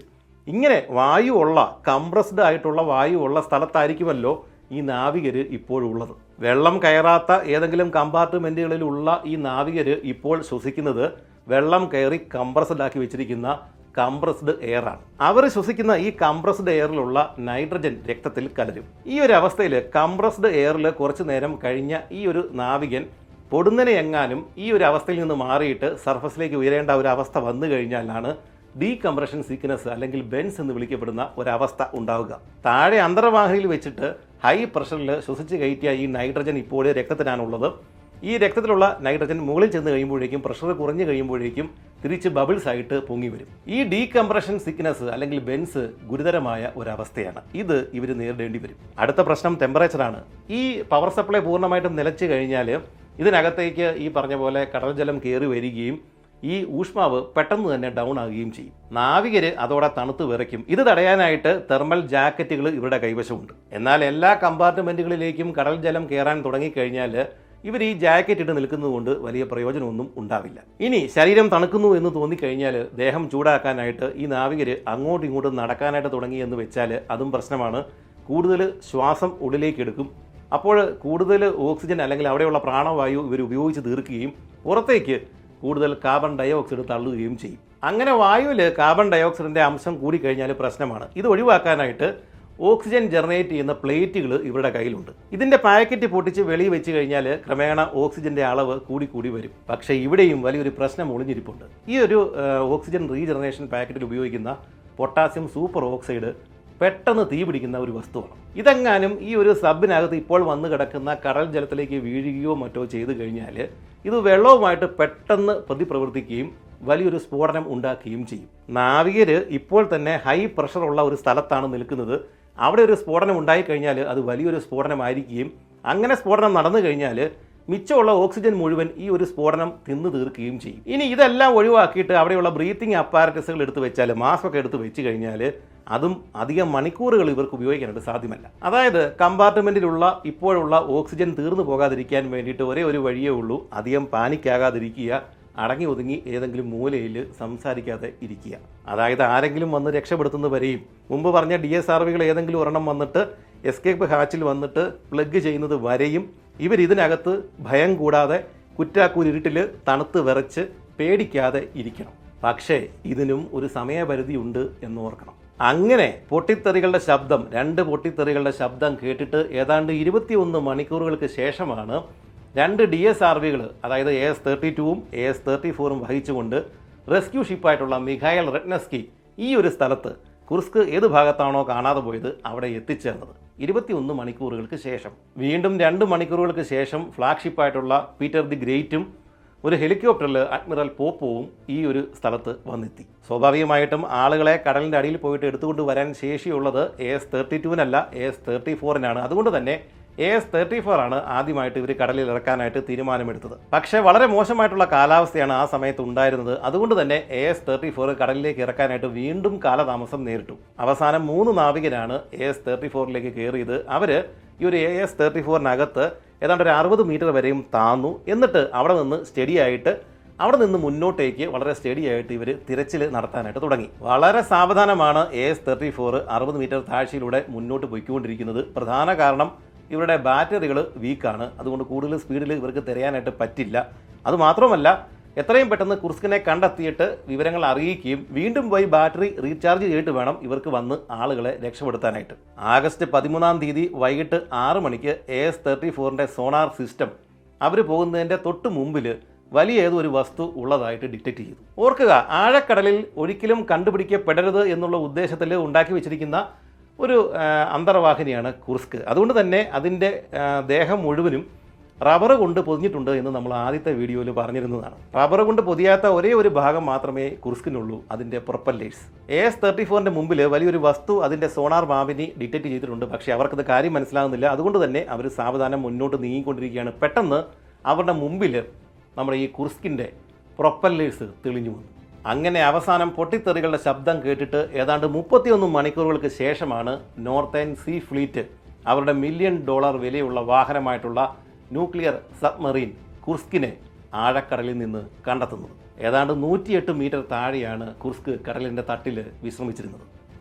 ഇങ്ങനെ വായു ഉള്ള കംപ്രസ്ഡ് ആയിട്ടുള്ള വായു ഉള്ള സ്ഥലത്തായിരിക്കുമല്ലോ ഈ നാവികർ ഇപ്പോഴുള്ളത് വെള്ളം കയറാത്ത ഏതെങ്കിലും കമ്പാർട്ട്മെൻറ്റുകളിലുള്ള ഈ നാവികർ ഇപ്പോൾ ശ്വസിക്കുന്നത് വെള്ളം കയറി കംപ്രസ്ഡ് ആക്കി വെച്ചിരിക്കുന്ന കംപ്രസ്ഡ് എയർ ആണ് അവർ ശ്വസിക്കുന്ന ഈ കംപ്രസ്ഡ് എയറിലുള്ള നൈട്രജൻ രക്തത്തിൽ കലരും ഈ ഒരു അവസ്ഥയിൽ കംപ്രസ്ഡ് എയറിൽ കുറച്ചു നേരം കഴിഞ്ഞ ഈ ഒരു നാവികൻ പൊടുന്നനെ എങ്ങാനും ഈ ഒരു അവസ്ഥയിൽ നിന്ന് മാറിയിട്ട് സർഫസിലേക്ക് ഉയരേണ്ട ഒരു അവസ്ഥ വന്നു കഴിഞ്ഞാലാണ് ഡീകംപ്രഷൻ സീക്നസ് അല്ലെങ്കിൽ ബെൻസ് എന്ന് വിളിക്കപ്പെടുന്ന ഒരവസ്ഥ ഉണ്ടാവുക താഴെ അന്തർവാഹിയിൽ വെച്ചിട്ട് ഹൈ പ്രഷറിൽ ശ്വസിച്ച് കയറ്റിയ ഈ നൈട്രജൻ ഇപ്പോൾ രക്തത്തിനാണുള്ളത് ഈ രക്തത്തിലുള്ള നൈട്രജൻ മുകളിൽ ചെന്ന് കഴിയുമ്പോഴേക്കും പ്രഷർ കുറഞ്ഞു കഴിയുമ്പോഴേക്കും തിരിച്ച് ബബിൾസ് ആയിട്ട് പൊങ്ങി വരും ഈ ഡീകംപ്രഷൻ സിക്നസ് അല്ലെങ്കിൽ ബെൻസ് ഗുരുതരമായ ഒരവസ്ഥയാണ് ഇത് ഇവർ നേരിടേണ്ടി വരും അടുത്ത പ്രശ്നം ടെമ്പറേച്ചറാണ് ഈ പവർ സപ്ലൈ പൂർണ്ണമായിട്ടും നിലച്ചു കഴിഞ്ഞാൽ ഇതിനകത്തേക്ക് ഈ പറഞ്ഞ പോലെ കടൽ ജലം കയറി വരികയും ഈ ഊഷ്മാവ് പെട്ടെന്ന് തന്നെ ഡൗൺ ആകുകയും ചെയ്യും നാവികര് അതോടെ തണുത്ത് വിറയ്ക്കും ഇത് തടയാനായിട്ട് തെർമൽ ജാക്കറ്റുകൾ ഇവരുടെ കൈവശമുണ്ട് എന്നാൽ എല്ലാ കമ്പാർട്ട്മെന്റുകളിലേക്കും കടൽ ജലം കയറാൻ തുടങ്ങിക്കഴിഞ്ഞാൽ ഇവർ ഈ ജാക്കറ്റ് ഇട്ട് നിൽക്കുന്നതുകൊണ്ട് വലിയ പ്രയോജനമൊന്നും ഉണ്ടാവില്ല ഇനി ശരീരം തണുക്കുന്നു എന്ന് തോന്നിക്കഴിഞ്ഞാൽ ദേഹം ചൂടാക്കാനായിട്ട് ഈ നാവികര് അങ്ങോട്ടും ഇങ്ങോട്ടും നടക്കാനായിട്ട് തുടങ്ങി എന്ന് വെച്ചാൽ അതും പ്രശ്നമാണ് കൂടുതൽ ശ്വാസം ഉള്ളിലേക്ക് എടുക്കും അപ്പോൾ കൂടുതൽ ഓക്സിജൻ അല്ലെങ്കിൽ അവിടെയുള്ള പ്രാണവായു ഇവർ ഉപയോഗിച്ച് തീർക്കുകയും പുറത്തേക്ക് കൂടുതൽ കാർബൺ ഡയോക്സൈഡ് തള്ളുകയും ചെയ്യും അങ്ങനെ വായുവിൽ കാർബൺ ഡയോക്സൈഡിൻ്റെ അംശം കൂടിക്കഴിഞ്ഞാൽ പ്രശ്നമാണ് ഇത് ഒഴിവാക്കാനായിട്ട് ഓക്സിജൻ ജനറേറ്റ് ചെയ്യുന്ന പ്ലേറ്റുകൾ ഇവരുടെ കയ്യിലുണ്ട് ഇതിൻ്റെ പാക്കറ്റ് പൊട്ടിച്ച് വെളിയിൽ വെച്ച് കഴിഞ്ഞാൽ ക്രമേണ ഓക്സിജൻ്റെ അളവ് കൂടി കൂടി വരും പക്ഷേ ഇവിടെയും വലിയൊരു പ്രശ്നം ഒളിഞ്ഞിരിപ്പുണ്ട് ഈ ഒരു ആ, ഓക്സിജൻ റീജനറേഷൻ പാക്കറ്റിൽ ഉപയോഗിക്കുന്ന പൊട്ടാസ്യം സൂപ്പർ ഓക്സൈഡ് പെട്ടെന്ന് തീ പിടിക്കുന്ന ഒരു വസ്തുവാണ് ഇതെങ്ങാനും ഈ ഒരു സബിനകത്ത് ഇപ്പോൾ വന്ന് കിടക്കുന്ന കടൽ ജലത്തിലേക്ക് വീഴുകയോ മറ്റോ ചെയ്തു കഴിഞ്ഞാൽ ഇത് വെള്ളവുമായിട്ട് പെട്ടെന്ന് പ്രതിപ്രവർത്തിക്കുകയും വലിയൊരു സ്ഫോടനം ഉണ്ടാക്കുകയും ചെയ്യും നാവികര് ഇപ്പോൾ തന്നെ ഹൈ പ്രഷറുള്ള ഒരു സ്ഥലത്താണ് നിൽക്കുന്നത് അവിടെ ഒരു സ്ഫോടനം ഉണ്ടായിക്കഴിഞ്ഞാൽ അത് വലിയൊരു സ്ഫോടനമായിരിക്കുകയും അങ്ങനെ സ്ഫോടനം നടന്നു കഴിഞ്ഞാൽ മിച്ചമുള്ള ഓക്സിജൻ മുഴുവൻ ഈ ഒരു സ്ഫോടനം തിന്നു തീർക്കുകയും ചെയ്യും ഇനി ഇതെല്ലാം ഒഴിവാക്കിയിട്ട് അവിടെയുള്ള ബ്രീത്തിങ് അപ്പാരറ്റസുകൾ എടുത്ത് വെച്ചാൽ മാസ്ക് ഒക്കെ എടുത്ത് വെച്ച് കഴിഞ്ഞാൽ അതും അധികം മണിക്കൂറുകൾ ഇവർക്ക് ഉപയോഗിക്കാനായിട്ട് സാധ്യമല്ല അതായത് കമ്പാർട്ട്മെൻറ്റിലുള്ള ഇപ്പോഴുള്ള ഓക്സിജൻ തീർന്നു പോകാതിരിക്കാൻ വേണ്ടിയിട്ട് ഒരേ ഒരു വഴിയേ ഉള്ളൂ അധികം പാനിക്കാകാതിരിക്കുക അടങ്ങി ഒതുങ്ങി ഏതെങ്കിലും മൂലയിൽ സംസാരിക്കാതെ ഇരിക്കുക അതായത് ആരെങ്കിലും വന്ന് രക്ഷപ്പെടുത്തുന്നവരെയും മുമ്പ് പറഞ്ഞ ഡി എസ് ആർ വികൾ ഏതെങ്കിലും ഒരെണ്ണം വന്നിട്ട് എസ്കേപ്പ് ഹാച്ചിൽ വന്നിട്ട് പ്ലഗ് ചെയ്യുന്നത് വരെയും ഇവർ ഇതിനകത്ത് ഭയം കൂടാതെ കുറ്റാക്കൂരിട്ടിൽ തണുത്ത് വിറച്ച് പേടിക്കാതെ ഇരിക്കണം പക്ഷേ ഇതിനും ഒരു സമയപരിധി ഉണ്ട് എന്ന് ഓർക്കണം അങ്ങനെ പൊട്ടിത്തെറികളുടെ ശബ്ദം രണ്ട് പൊട്ടിത്തെറികളുടെ ശബ്ദം കേട്ടിട്ട് ഏതാണ്ട് ഇരുപത്തിയൊന്ന് മണിക്കൂറുകൾക്ക് ശേഷമാണ് രണ്ട് ഡി എസ് ആർ വികൾ അതായത് എ എസ് തേർട്ടി ടൂവും എ എസ് തേർട്ടി ഫോറും വഹിച്ചുകൊണ്ട് റെസ്ക്യൂ ഷിപ്പായിട്ടുള്ള മിഖായൽ റെറ്റ്നസ്കി ഈ ഒരു സ്ഥലത്ത് കുർസ്ക് ഏത് ഭാഗത്താണോ കാണാതെ പോയത് അവിടെ എത്തിച്ചേർന്നത് ഇരുപത്തിയൊന്ന് മണിക്കൂറുകൾക്ക് ശേഷം വീണ്ടും രണ്ട് മണിക്കൂറുകൾക്ക് ശേഷം ഫ്ലാഗ്ഷിപ്പായിട്ടുള്ള പീറ്റർ ദി ഗ്രേറ്റും ഒരു ഹെലികോപ്റ്ററിൽ അഡ്മിറൽ പോപ്പോവും ഈ ഒരു സ്ഥലത്ത് വന്നെത്തി സ്വാഭാവികമായിട്ടും ആളുകളെ കടലിൻ്റെ അടിയിൽ പോയിട്ട് എടുത്തുകൊണ്ട് വരാൻ ശേഷിയുള്ളത് എ എസ് തേർട്ടി ടുവിനല്ല എ എസ് തേർട്ടി ഫോറിനാണ് അതുകൊണ്ട് തന്നെ എ എസ് തേർട്ടി ഫോർ ആണ് ആദ്യമായിട്ട് ഇവർ കടലിൽ ഇറക്കാനായിട്ട് തീരുമാനമെടുത്തത് പക്ഷേ വളരെ മോശമായിട്ടുള്ള കാലാവസ്ഥയാണ് ആ സമയത്ത് ഉണ്ടായിരുന്നത് അതുകൊണ്ട് തന്നെ എ എസ് തേർട്ടി ഫോർ കടലിലേക്ക് ഇറക്കാനായിട്ട് വീണ്ടും കാലതാമസം നേരിട്ടു അവസാനം മൂന്ന് നാവികരാണ് എ എസ് തേർട്ടി ഫോറിലേക്ക് കയറിയത് അവർ ഈ ഒരു എ എസ് തേർട്ടി ഫോറിനകത്ത് ഏതാണ്ട് ഒരു അറുപത് മീറ്റർ വരെയും താന്നു എന്നിട്ട് അവിടെ നിന്ന് സ്റ്റഡി ആയിട്ട് അവിടെ നിന്ന് മുന്നോട്ടേക്ക് വളരെ സ്റ്റഡി ആയിട്ട് ഇവർ തിരച്ചിൽ നടത്താനായിട്ട് തുടങ്ങി വളരെ സാവധാനമാണ് എ എസ് തേർട്ടി ഫോർ അറുപത് മീറ്റർ താഴ്ചയിലൂടെ മുന്നോട്ട് പോയിക്കൊണ്ടിരിക്കുന്നത് പ്രധാന കാരണം ഇവരുടെ ബാറ്ററികൾ വീക്കാണ് അതുകൊണ്ട് കൂടുതൽ സ്പീഡിൽ ഇവർക്ക് തിരയാനായിട്ട് പറ്റില്ല അതുമാത്രമല്ല എത്രയും പെട്ടെന്ന് കുർസ്കിനെ കണ്ടെത്തിയിട്ട് വിവരങ്ങൾ അറിയിക്കുകയും വീണ്ടും പോയി ബാറ്ററി റീചാർജ് ചെയ്തിട്ട് വേണം ഇവർക്ക് വന്ന് ആളുകളെ രക്ഷപ്പെടുത്താനായിട്ട് ആഗസ്റ്റ് പതിമൂന്നാം തീയതി വൈകിട്ട് ആറ് മണിക്ക് എ എസ് തേർട്ടി ഫോറിൻ്റെ സോണാർ സിസ്റ്റം അവർ പോകുന്നതിൻ്റെ തൊട്ട് മുമ്പിൽ വലിയ ഏതോ ഒരു വസ്തു ഉള്ളതായിട്ട് ഡിറ്റക്ട് ചെയ്തു ഓർക്കുക ആഴക്കടലിൽ ഒരിക്കലും കണ്ടുപിടിക്കപ്പെടരുത് എന്നുള്ള ഉദ്ദേശത്തിൽ ഉണ്ടാക്കി വെച്ചിരിക്കുന്ന ഒരു ആ, അന്തർവാഹിനിയാണ് കുർസ്ക് അതുകൊണ്ട് തന്നെ അതിൻ്റെ ആ, ദേഹം മുഴുവനും റബ്ബർ കൊണ്ട് പൊതിഞ്ഞിട്ടുണ്ട് എന്ന് നമ്മൾ ആദ്യത്തെ വീഡിയോയിൽ പറഞ്ഞിരുന്നതാണ് റബ്ബർ കൊണ്ട് പൊതിയാത്ത ഒരേ ഒരു ഭാഗം മാത്രമേ കുർസ്കിനുള്ളൂ അതിൻ്റെ പ്രൊപ്പല്ലേഴ്സ് എ എസ് തേർട്ടി ഫോറിൻ്റെ മുമ്പിൽ വലിയൊരു വസ്തു അതിൻ്റെ സോണാർ മാവിനി ഡിറ്റക്ട് ചെയ്തിട്ടുണ്ട് പക്ഷേ അവർക്കത് കാര്യം മനസ്സിലാകുന്നില്ല അതുകൊണ്ട് തന്നെ അവർ സാവധാനം മുന്നോട്ട് നീങ്ങിക്കൊണ്ടിരിക്കുകയാണ് പെട്ടെന്ന് അവരുടെ മുമ്പിൽ നമ്മുടെ ഈ കുർസ്കിൻ്റെ പ്രൊപ്പല്ലേഴ്സ് തെളിഞ്ഞു വന്നു അങ്ങനെ അവസാനം പൊട്ടിത്തെറികളുടെ ശബ്ദം കേട്ടിട്ട് ഏതാണ്ട് മുപ്പത്തിയൊന്ന് മണിക്കൂറുകൾക്ക് ശേഷമാണ് നോർത്തേൺ സീ ഫ്ലീറ്റ് അവരുടെ മില്യൺ ഡോളർ വിലയുള്ള വാഹനമായിട്ടുള്ള ന്യൂക്ലിയർ സബ്മറീൻ കുർസ്കിനെ ആഴക്കടലിൽ നിന്ന് കണ്ടെത്തുന്നത് ഏതാണ്ട് നൂറ്റിയെട്ട് മീറ്റർ താഴെയാണ് കുർസ്ക് കടലിൻ്റെ തട്ടിൽ വിശ്രമിച്ചിരുന്നത്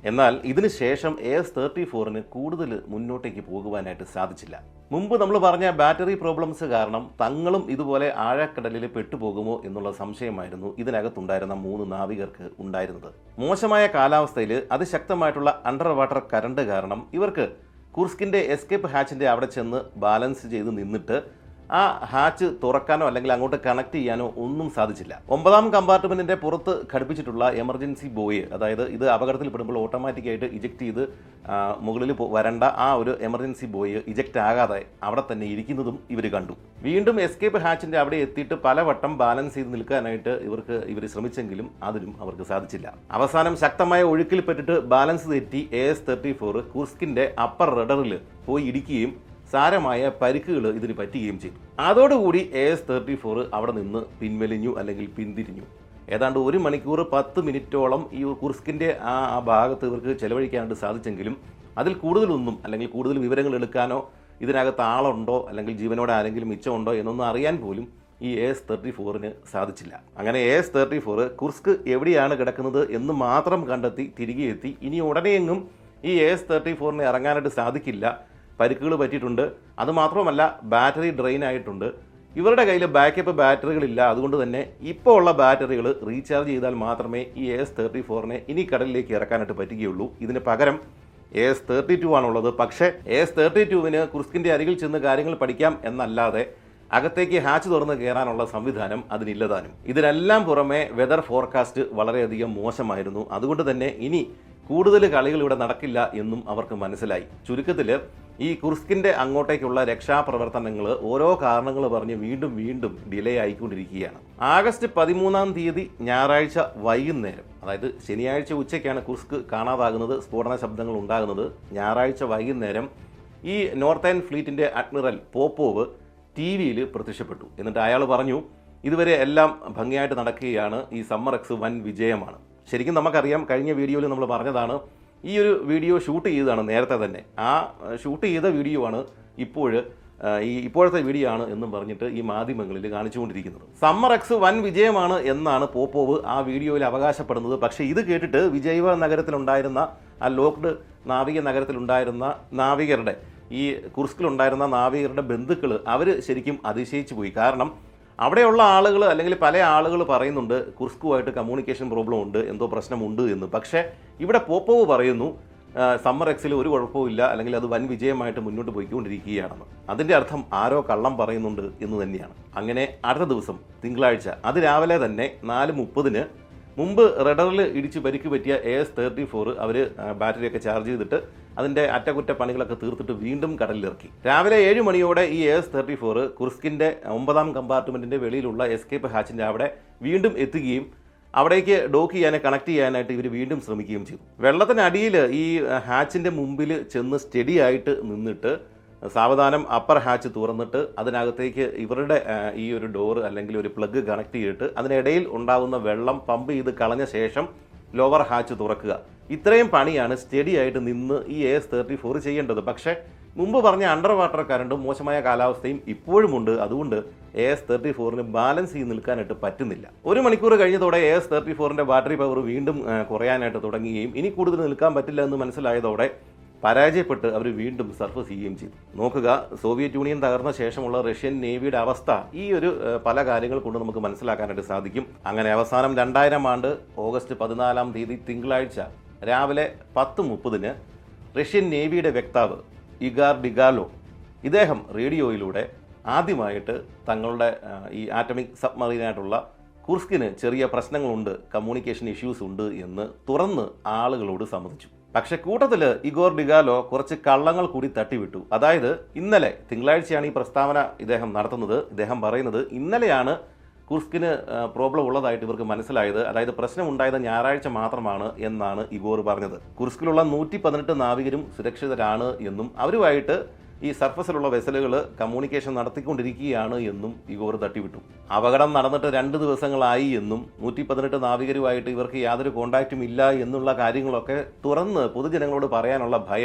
എന്നാൽ ഇതിന് ശേഷം എസ് തേർട്ടി ഫോറിന് കൂടുതൽ മുന്നോട്ടേക്ക് പോകുവാനായിട്ട് സാധിച്ചില്ല മുമ്പ് നമ്മൾ പറഞ്ഞ ബാറ്ററി പ്രോബ്ലംസ് കാരണം തങ്ങളും ഇതുപോലെ ആഴക്കടലിൽ പെട്ടുപോകുമോ എന്നുള്ള സംശയമായിരുന്നു ഇതിനകത്തുണ്ടായിരുന്ന മൂന്ന് നാവികർക്ക് ഉണ്ടായിരുന്നത് മോശമായ കാലാവസ്ഥയിൽ അതിശക്തമായിട്ടുള്ള അണ്ടർ വാട്ടർ കറണ്ട് കാരണം ഇവർക്ക് കുർസ്കിന്റെ എസ്കേപ്പ് ഹാച്ചിന്റെ അവിടെ ചെന്ന് ബാലൻസ് ചെയ്ത് നിന്നിട്ട് ആ ഹാച്ച് തുറക്കാനോ അല്ലെങ്കിൽ അങ്ങോട്ട് കണക്ട് ചെയ്യാനോ ഒന്നും സാധിച്ചില്ല ഒമ്പതാം കമ്പാർട്ട്മെന്റിന്റെ പുറത്ത് ഘടിപ്പിച്ചിട്ടുള്ള എമർജൻസി ബോയ് അതായത് ഇത് അപകടത്തിൽപ്പെടുമ്പോൾ ഓട്ടോമാറ്റിക്കായിട്ട് ഇജക്ട് ചെയ്ത് ആ, മുകളിൽ പോ- വരേണ്ട ആ ഒരു എമർജൻസി ബോയ് ഇജക്റ്റ് ആകാതെ അവിടെ തന്നെ ഇരിക്കുന്നതും ഇവർ കണ്ടു വീണ്ടും എസ്കേപ്പ് ഹാച്ചിന്റെ അവിടെ എത്തിയിട്ട് പലവട്ടം ബാലൻസ് ചെയ്ത് നിൽക്കാനായിട്ട് ഇവർക്ക് ഇവർ ശ്രമിച്ചെങ്കിലും അതിനും അവർക്ക് സാധിച്ചില്ല അവസാനം ശക്തമായ ഒഴുക്കിൽ പെട്ടിട്ട് ബാലൻസ് തെറ്റി എ എസ് തേർട്ടി ഫോർ കുർസ്കിന്റെ അപ്പർ റഡറിൽ പോയി ഇടിക്കുകയും സാരമായ പരിക്കുകൾ ഇതിന് പറ്റുകയും ചെയ്തു അതോടുകൂടി എ എസ് തേർട്ടി ഫോർ അവിടെ നിന്ന് പിൻവലിഞ്ഞു അല്ലെങ്കിൽ പിന്തിരിഞ്ഞു ഏതാണ്ട് ഒരു മണിക്കൂർ പത്ത് മിനിറ്റോളം ഈ കുർസ്കിൻ്റെ ആ ആ ഭാഗത്ത് ഇവർക്ക് ചെലവഴിക്കാനായിട്ട് സാധിച്ചെങ്കിലും അതിൽ കൂടുതലൊന്നും അല്ലെങ്കിൽ കൂടുതൽ വിവരങ്ങൾ എടുക്കാനോ ഇതിനകത്ത് ആളുണ്ടോ അല്ലെങ്കിൽ ജീവനോടെ ആരെങ്കിലും മിച്ചമുണ്ടോ എന്നൊന്നും അറിയാൻ പോലും ഈ എ എസ് തേർട്ടി ഫോറിന് സാധിച്ചില്ല അങ്ങനെ A S thirty four Kursk എവിടെയാണ് കിടക്കുന്നത് എന്ന് മാത്രം കണ്ടെത്തി തിരികെ എത്തി ഇനി ഉടനെയെങ്ങും ഈ എ എസ് തേർട്ടി ഫോറിന് ഇറങ്ങാനായിട്ട് സാധിക്കില്ല പരിക്കുകൾ പറ്റിയിട്ടുണ്ട് അതുമാത്രമല്ല ബാറ്ററി ഡ്രെയിൻ ആയിട്ടുണ്ട് ഇവരുടെ കയ്യിൽ ബാക്കപ്പ് ബാറ്ററികളില്ല അതുകൊണ്ട് തന്നെ ഇപ്പോൾ ഉള്ള ബാറ്ററികൾ റീചാർജ് ചെയ്താൽ മാത്രമേ ഈ എ എസ് തേർട്ടി ഫോറിനെ ഇനി കടലിലേക്ക് ഇറക്കാനായിട്ട് പറ്റുകയുള്ളൂ ഇതിന് പകരം എ എസ് തേർട്ടി ടു ആണുള്ളത് പക്ഷേ എ എസ് തേർട്ടി ടുവിന് കുർസ്കിൻ്റെ അരികിൽ ചെന്ന് കാര്യങ്ങൾ പഠിക്കാം എന്നല്ലാതെ അകത്തേക്ക് ഹാച്ച് തുറന്ന് കയറാനുള്ള സംവിധാനം അതിനില്ലതാനും ഇതിനെല്ലാം പുറമെ വെതർ ഫോർകാസ്റ്റ് വളരെയധികം മോശമായിരുന്നു അതുകൊണ്ട് തന്നെ ഇനി കൂടുതൽ കളികൾ ഇവിടെ നടക്കില്ല എന്നും അവർക്ക് മനസ്സിലായി ചുരുക്കത്തിൽ ഈ കുർസ്കിന്റെ അങ്ങോട്ടേക്കുള്ള രക്ഷാപ്രവർത്തനങ്ങൾ ഓരോ കാരണങ്ങൾ പറഞ്ഞ് വീണ്ടും വീണ്ടും ഡിലേ ആയിക്കൊണ്ടിരിക്കുകയാണ് ആഗസ്റ്റ് പതിമൂന്നാം തീയതി ഞായറാഴ്ച വൈകുന്നേരം അതായത് ശനിയാഴ്ച ഉച്ചയ്ക്കാണ് കുർസ്ക് കാണാതാകുന്നത് സ്ഫോടന ശബ്ദങ്ങൾ ഉണ്ടാകുന്നത് ഞായറാഴ്ച വൈകുന്നേരം ഈ നോർത്തേൺ ഫ്ലീറ്റിന്റെ അഡ്മിറൽ പോപ്പോവ് ടി വിയിൽ പ്രത്യക്ഷപ്പെട്ടു എന്നിട്ട് അയാൾ പറഞ്ഞു ഇതുവരെ എല്ലാം ഭംഗിയായിട്ട് നടക്കുകയാണ് ഈ സമ്മർ എക്സ് വൻ വിജയമാണ് ശരിക്കും നമുക്കറിയാം കഴിഞ്ഞ വീഡിയോയിൽ നമ്മൾ പറഞ്ഞതാണ് ഈ ഒരു വീഡിയോ ഷൂട്ട് ചെയ്തതാണ് നേരത്തെ തന്നെ ആ ഷൂട്ട് ചെയ്ത വീഡിയോ ആണ് ഇപ്പോൾ ഈ ഇപ്പോഴത്തെ വീഡിയോ ആണ് എന്നും പറഞ്ഞിട്ട് ഈ മാധ്യമങ്ങളിൽ കാണിച്ചുകൊണ്ടിരിക്കുന്നത് സമ്മർ എക്സ് വൻ വിജയമാണ് എന്നാണ് പോപ്പോവ് ആ വീഡിയോയിൽ അവകാശപ്പെടുന്നത് പക്ഷേ ഇത് കേട്ടിട്ട് വിജയവ നഗരത്തിലുണ്ടായിരുന്ന ആ ലോക്ക്ഡ് നാവിക നഗരത്തിലുണ്ടായിരുന്ന നാവികരുടെ ഈ കുർസ്കിലുണ്ടായിരുന്ന നാവികരുടെ ബന്ധുക്കൾ അവർ ശരിക്കും അതിശയിച്ചു പോയി കാരണം അവിടെയുള്ള ആളുകൾ അല്ലെങ്കിൽ പല ആളുകൾ പറയുന്നുണ്ട് കുർസ്കുമായിട്ട് കമ്മ്യൂണിക്കേഷൻ പ്രോബ്ലം ഉണ്ട് എന്തോ പ്രശ്നമുണ്ട് എന്ന് പക്ഷേ ഇവിടെ പോപ്പോവ് പറയുന്നു ആ, സമ്മർ എക്സിൽ ഒരു കുഴപ്പമില്ല അല്ലെങ്കിൽ അത് വൻ വിജയമായിട്ട് മുന്നോട്ട് പോയിക്കൊണ്ടിരിക്കുകയാണെന്ന് അതിൻ്റെ അർത്ഥം ആരോ കള്ളം പറയുന്നുണ്ട് എന്ന് തന്നെയാണ് അങ്ങനെ അടുത്ത ദിവസം തിങ്കളാഴ്ച അത് രാവിലെ തന്നെ നാല് മുപ്പതിന് മുമ്പ് റഡറിൽ ഇടിച്ച് പരിക്ക് പറ്റിയ എ എസ് തേർട്ടി ഫോർ അവർ ബാറ്ററിയൊക്കെ ചാർജ് ചെയ്തിട്ട് അതിൻ്റെ അറ്റകുറ്റപ്പണികളൊക്കെ തീർത്തിട്ട് വീണ്ടും കടലിലിറക്കി രാവിലെ ഏഴ് മണിയോടെ ഈ എ എസ് തേർട്ടി ഫോർ കുർസ്കിൻ്റെ ഒമ്പതാം കമ്പാർട്ട്മെൻറ്റിൻ്റെ വെളിയിലുള്ള എസ്കേപ്പ് ഹാച്ചിൻ്റെ അവിടെ വീണ്ടും എത്തുകയും അവിടേക്ക് ഡോക്ക് ചെയ്യാൻ കണക്ട് ചെയ്യാനായിട്ട് ഇവർ വീണ്ടും ശ്രമിക്കുകയും ചെയ്തു വെള്ളത്തിനടിയിൽ ഈ ഹാച്ചിൻ്റെ മുമ്പിൽ ചെന്ന് സ്റ്റഡി ആയിട്ട് നിന്നിട്ട് സാവധാനം അപ്പർ ഹാച്ച് തുറന്നിട്ട് അതിനകത്തേക്ക് ഇവരുടെ ആ, ഈ ഒരു ഡോർ അല്ലെങ്കിൽ ഒരു പ്ലഗ് കണക്ട് ചെയ്തിട്ട് അതിനിടയിൽ ഉണ്ടാകുന്ന വെള്ളം പമ്പ് ചെയ്ത് കളഞ്ഞ ശേഷം ലോവർ ഹാച്ച് തുറക്കുക ഇത്രയും പണിയാണ് സ്റ്റഡി ആയിട്ട് നിന്ന് ഈ എ എസ് തേർട്ടി ഫോർ ചെയ്യേണ്ടത് പക്ഷേ മുമ്പ് പറഞ്ഞ അണ്ടർ വാട്ടർ കറണ്ടും മോശമായ കാലാവസ്ഥയും ഇപ്പോഴുമുണ്ട് അതുകൊണ്ട് എ എസ് തേർട്ടി ഫോറിന് ബാലൻസ് ചെയ്ത് നിൽക്കാനായിട്ട് പറ്റുന്നില്ല ഒരു മണിക്കൂർ കഴിഞ്ഞതോടെ എ എസ് തേർട്ടി ഫോറിൻ്റെ ബാറ്ററി പവർ വീണ്ടും ആ, കുറയാനായിട്ട് തുടങ്ങുകയും ഇനി കൂടുതൽ നിൽക്കാൻ പറ്റില്ല എന്ന് മനസ്സിലായതോടെ പരാജയപ്പെട്ട് അവർ വീണ്ടും സർഫസ് ചെയ്യുകയും ചെയ്തു നോക്കുക സോവിയറ്റ് യൂണിയൻ തകർന്ന ശേഷമുള്ള റഷ്യൻ നേവിയുടെ അവസ്ഥ ഈ ഒരു ഏഹ്, പല കാര്യങ്ങൾ കൊണ്ട് നമുക്ക് മനസ്സിലാക്കാനായിട്ട് സാധിക്കും അങ്ങനെ അവസാനം രണ്ടായിരം ആണ്ട് ഓഗസ്റ്റ് പതിനാലാം തീയതി തിങ്കളാഴ്ച രാവിലെ പത്ത് മുപ്പതിന് റഷ്യൻ നേവിയുടെ വക്താവ് ഇഗാർ ഡിഗാലോ ഇദ്ദേഹം റേഡിയോയിലൂടെ ആദ്യമായിട്ട് തങ്ങളുടെ ആ, ഈ ആറ്റമിക് സബ്മറീനായിട്ടുള്ള കുർസ്കിന് ചെറിയ പ്രശ്നങ്ങളുണ്ട് കമ്മ്യൂണിക്കേഷൻ ഇഷ്യൂസ് ഉണ്ട് എന്ന് തുറന്ന് ആളുകളോട് സമ്മതിച്ചു പക്ഷെ കൂട്ടത്തിൽ ഇഗോർ ഡിഗാലോ കുറച്ച് കള്ളങ്ങൾ കൂടി തട്ടിവിട്ടു അതായത് ഇന്നലെ തിങ്കളാഴ്ചയാണ് ഈ പ്രസ്താവന ഇദ്ദേഹം നടത്തുന്നത് ഇദ്ദേഹം പറയുന്നത് ഇന്നലെയാണ് കുർസ്കിന് പ്രോബ്ലം ഉള്ളതായിട്ട് ഇവർക്ക് മനസ്സിലായത് അതായത് പ്രശ്നം ഉണ്ടായത് ഞായറാഴ്ച മാത്രമാണ് എന്നാണ് ഇഗോർ പറഞ്ഞത് കുർസ്കിലുള്ള നൂറ്റി പതിനെട്ട് നാവികരും സുരക്ഷിതരാണ് എന്നും അവരുമായിട്ട് ഈ സർഫസിലുള്ള വെസലുകൾ കമ്മ്യൂണിക്കേഷൻ നടത്തിക്കൊണ്ടിരിക്കുകയാണ് എന്നും ഇഗോർ തട്ടിവിട്ടു അപകടം നടന്നിട്ട് രണ്ട് ദിവസങ്ങളായി എന്നും നൂറ്റി പതിനെട്ട് നാവികരുമായിട്ട് ഇവർക്ക് യാതൊരു കോണ്ടാക്റ്റും ഇല്ല എന്നുള്ള കാര്യങ്ങളൊക്കെ തുറന്ന് പൊതുജനങ്ങളോട് പറയാനുള്ള ഭയം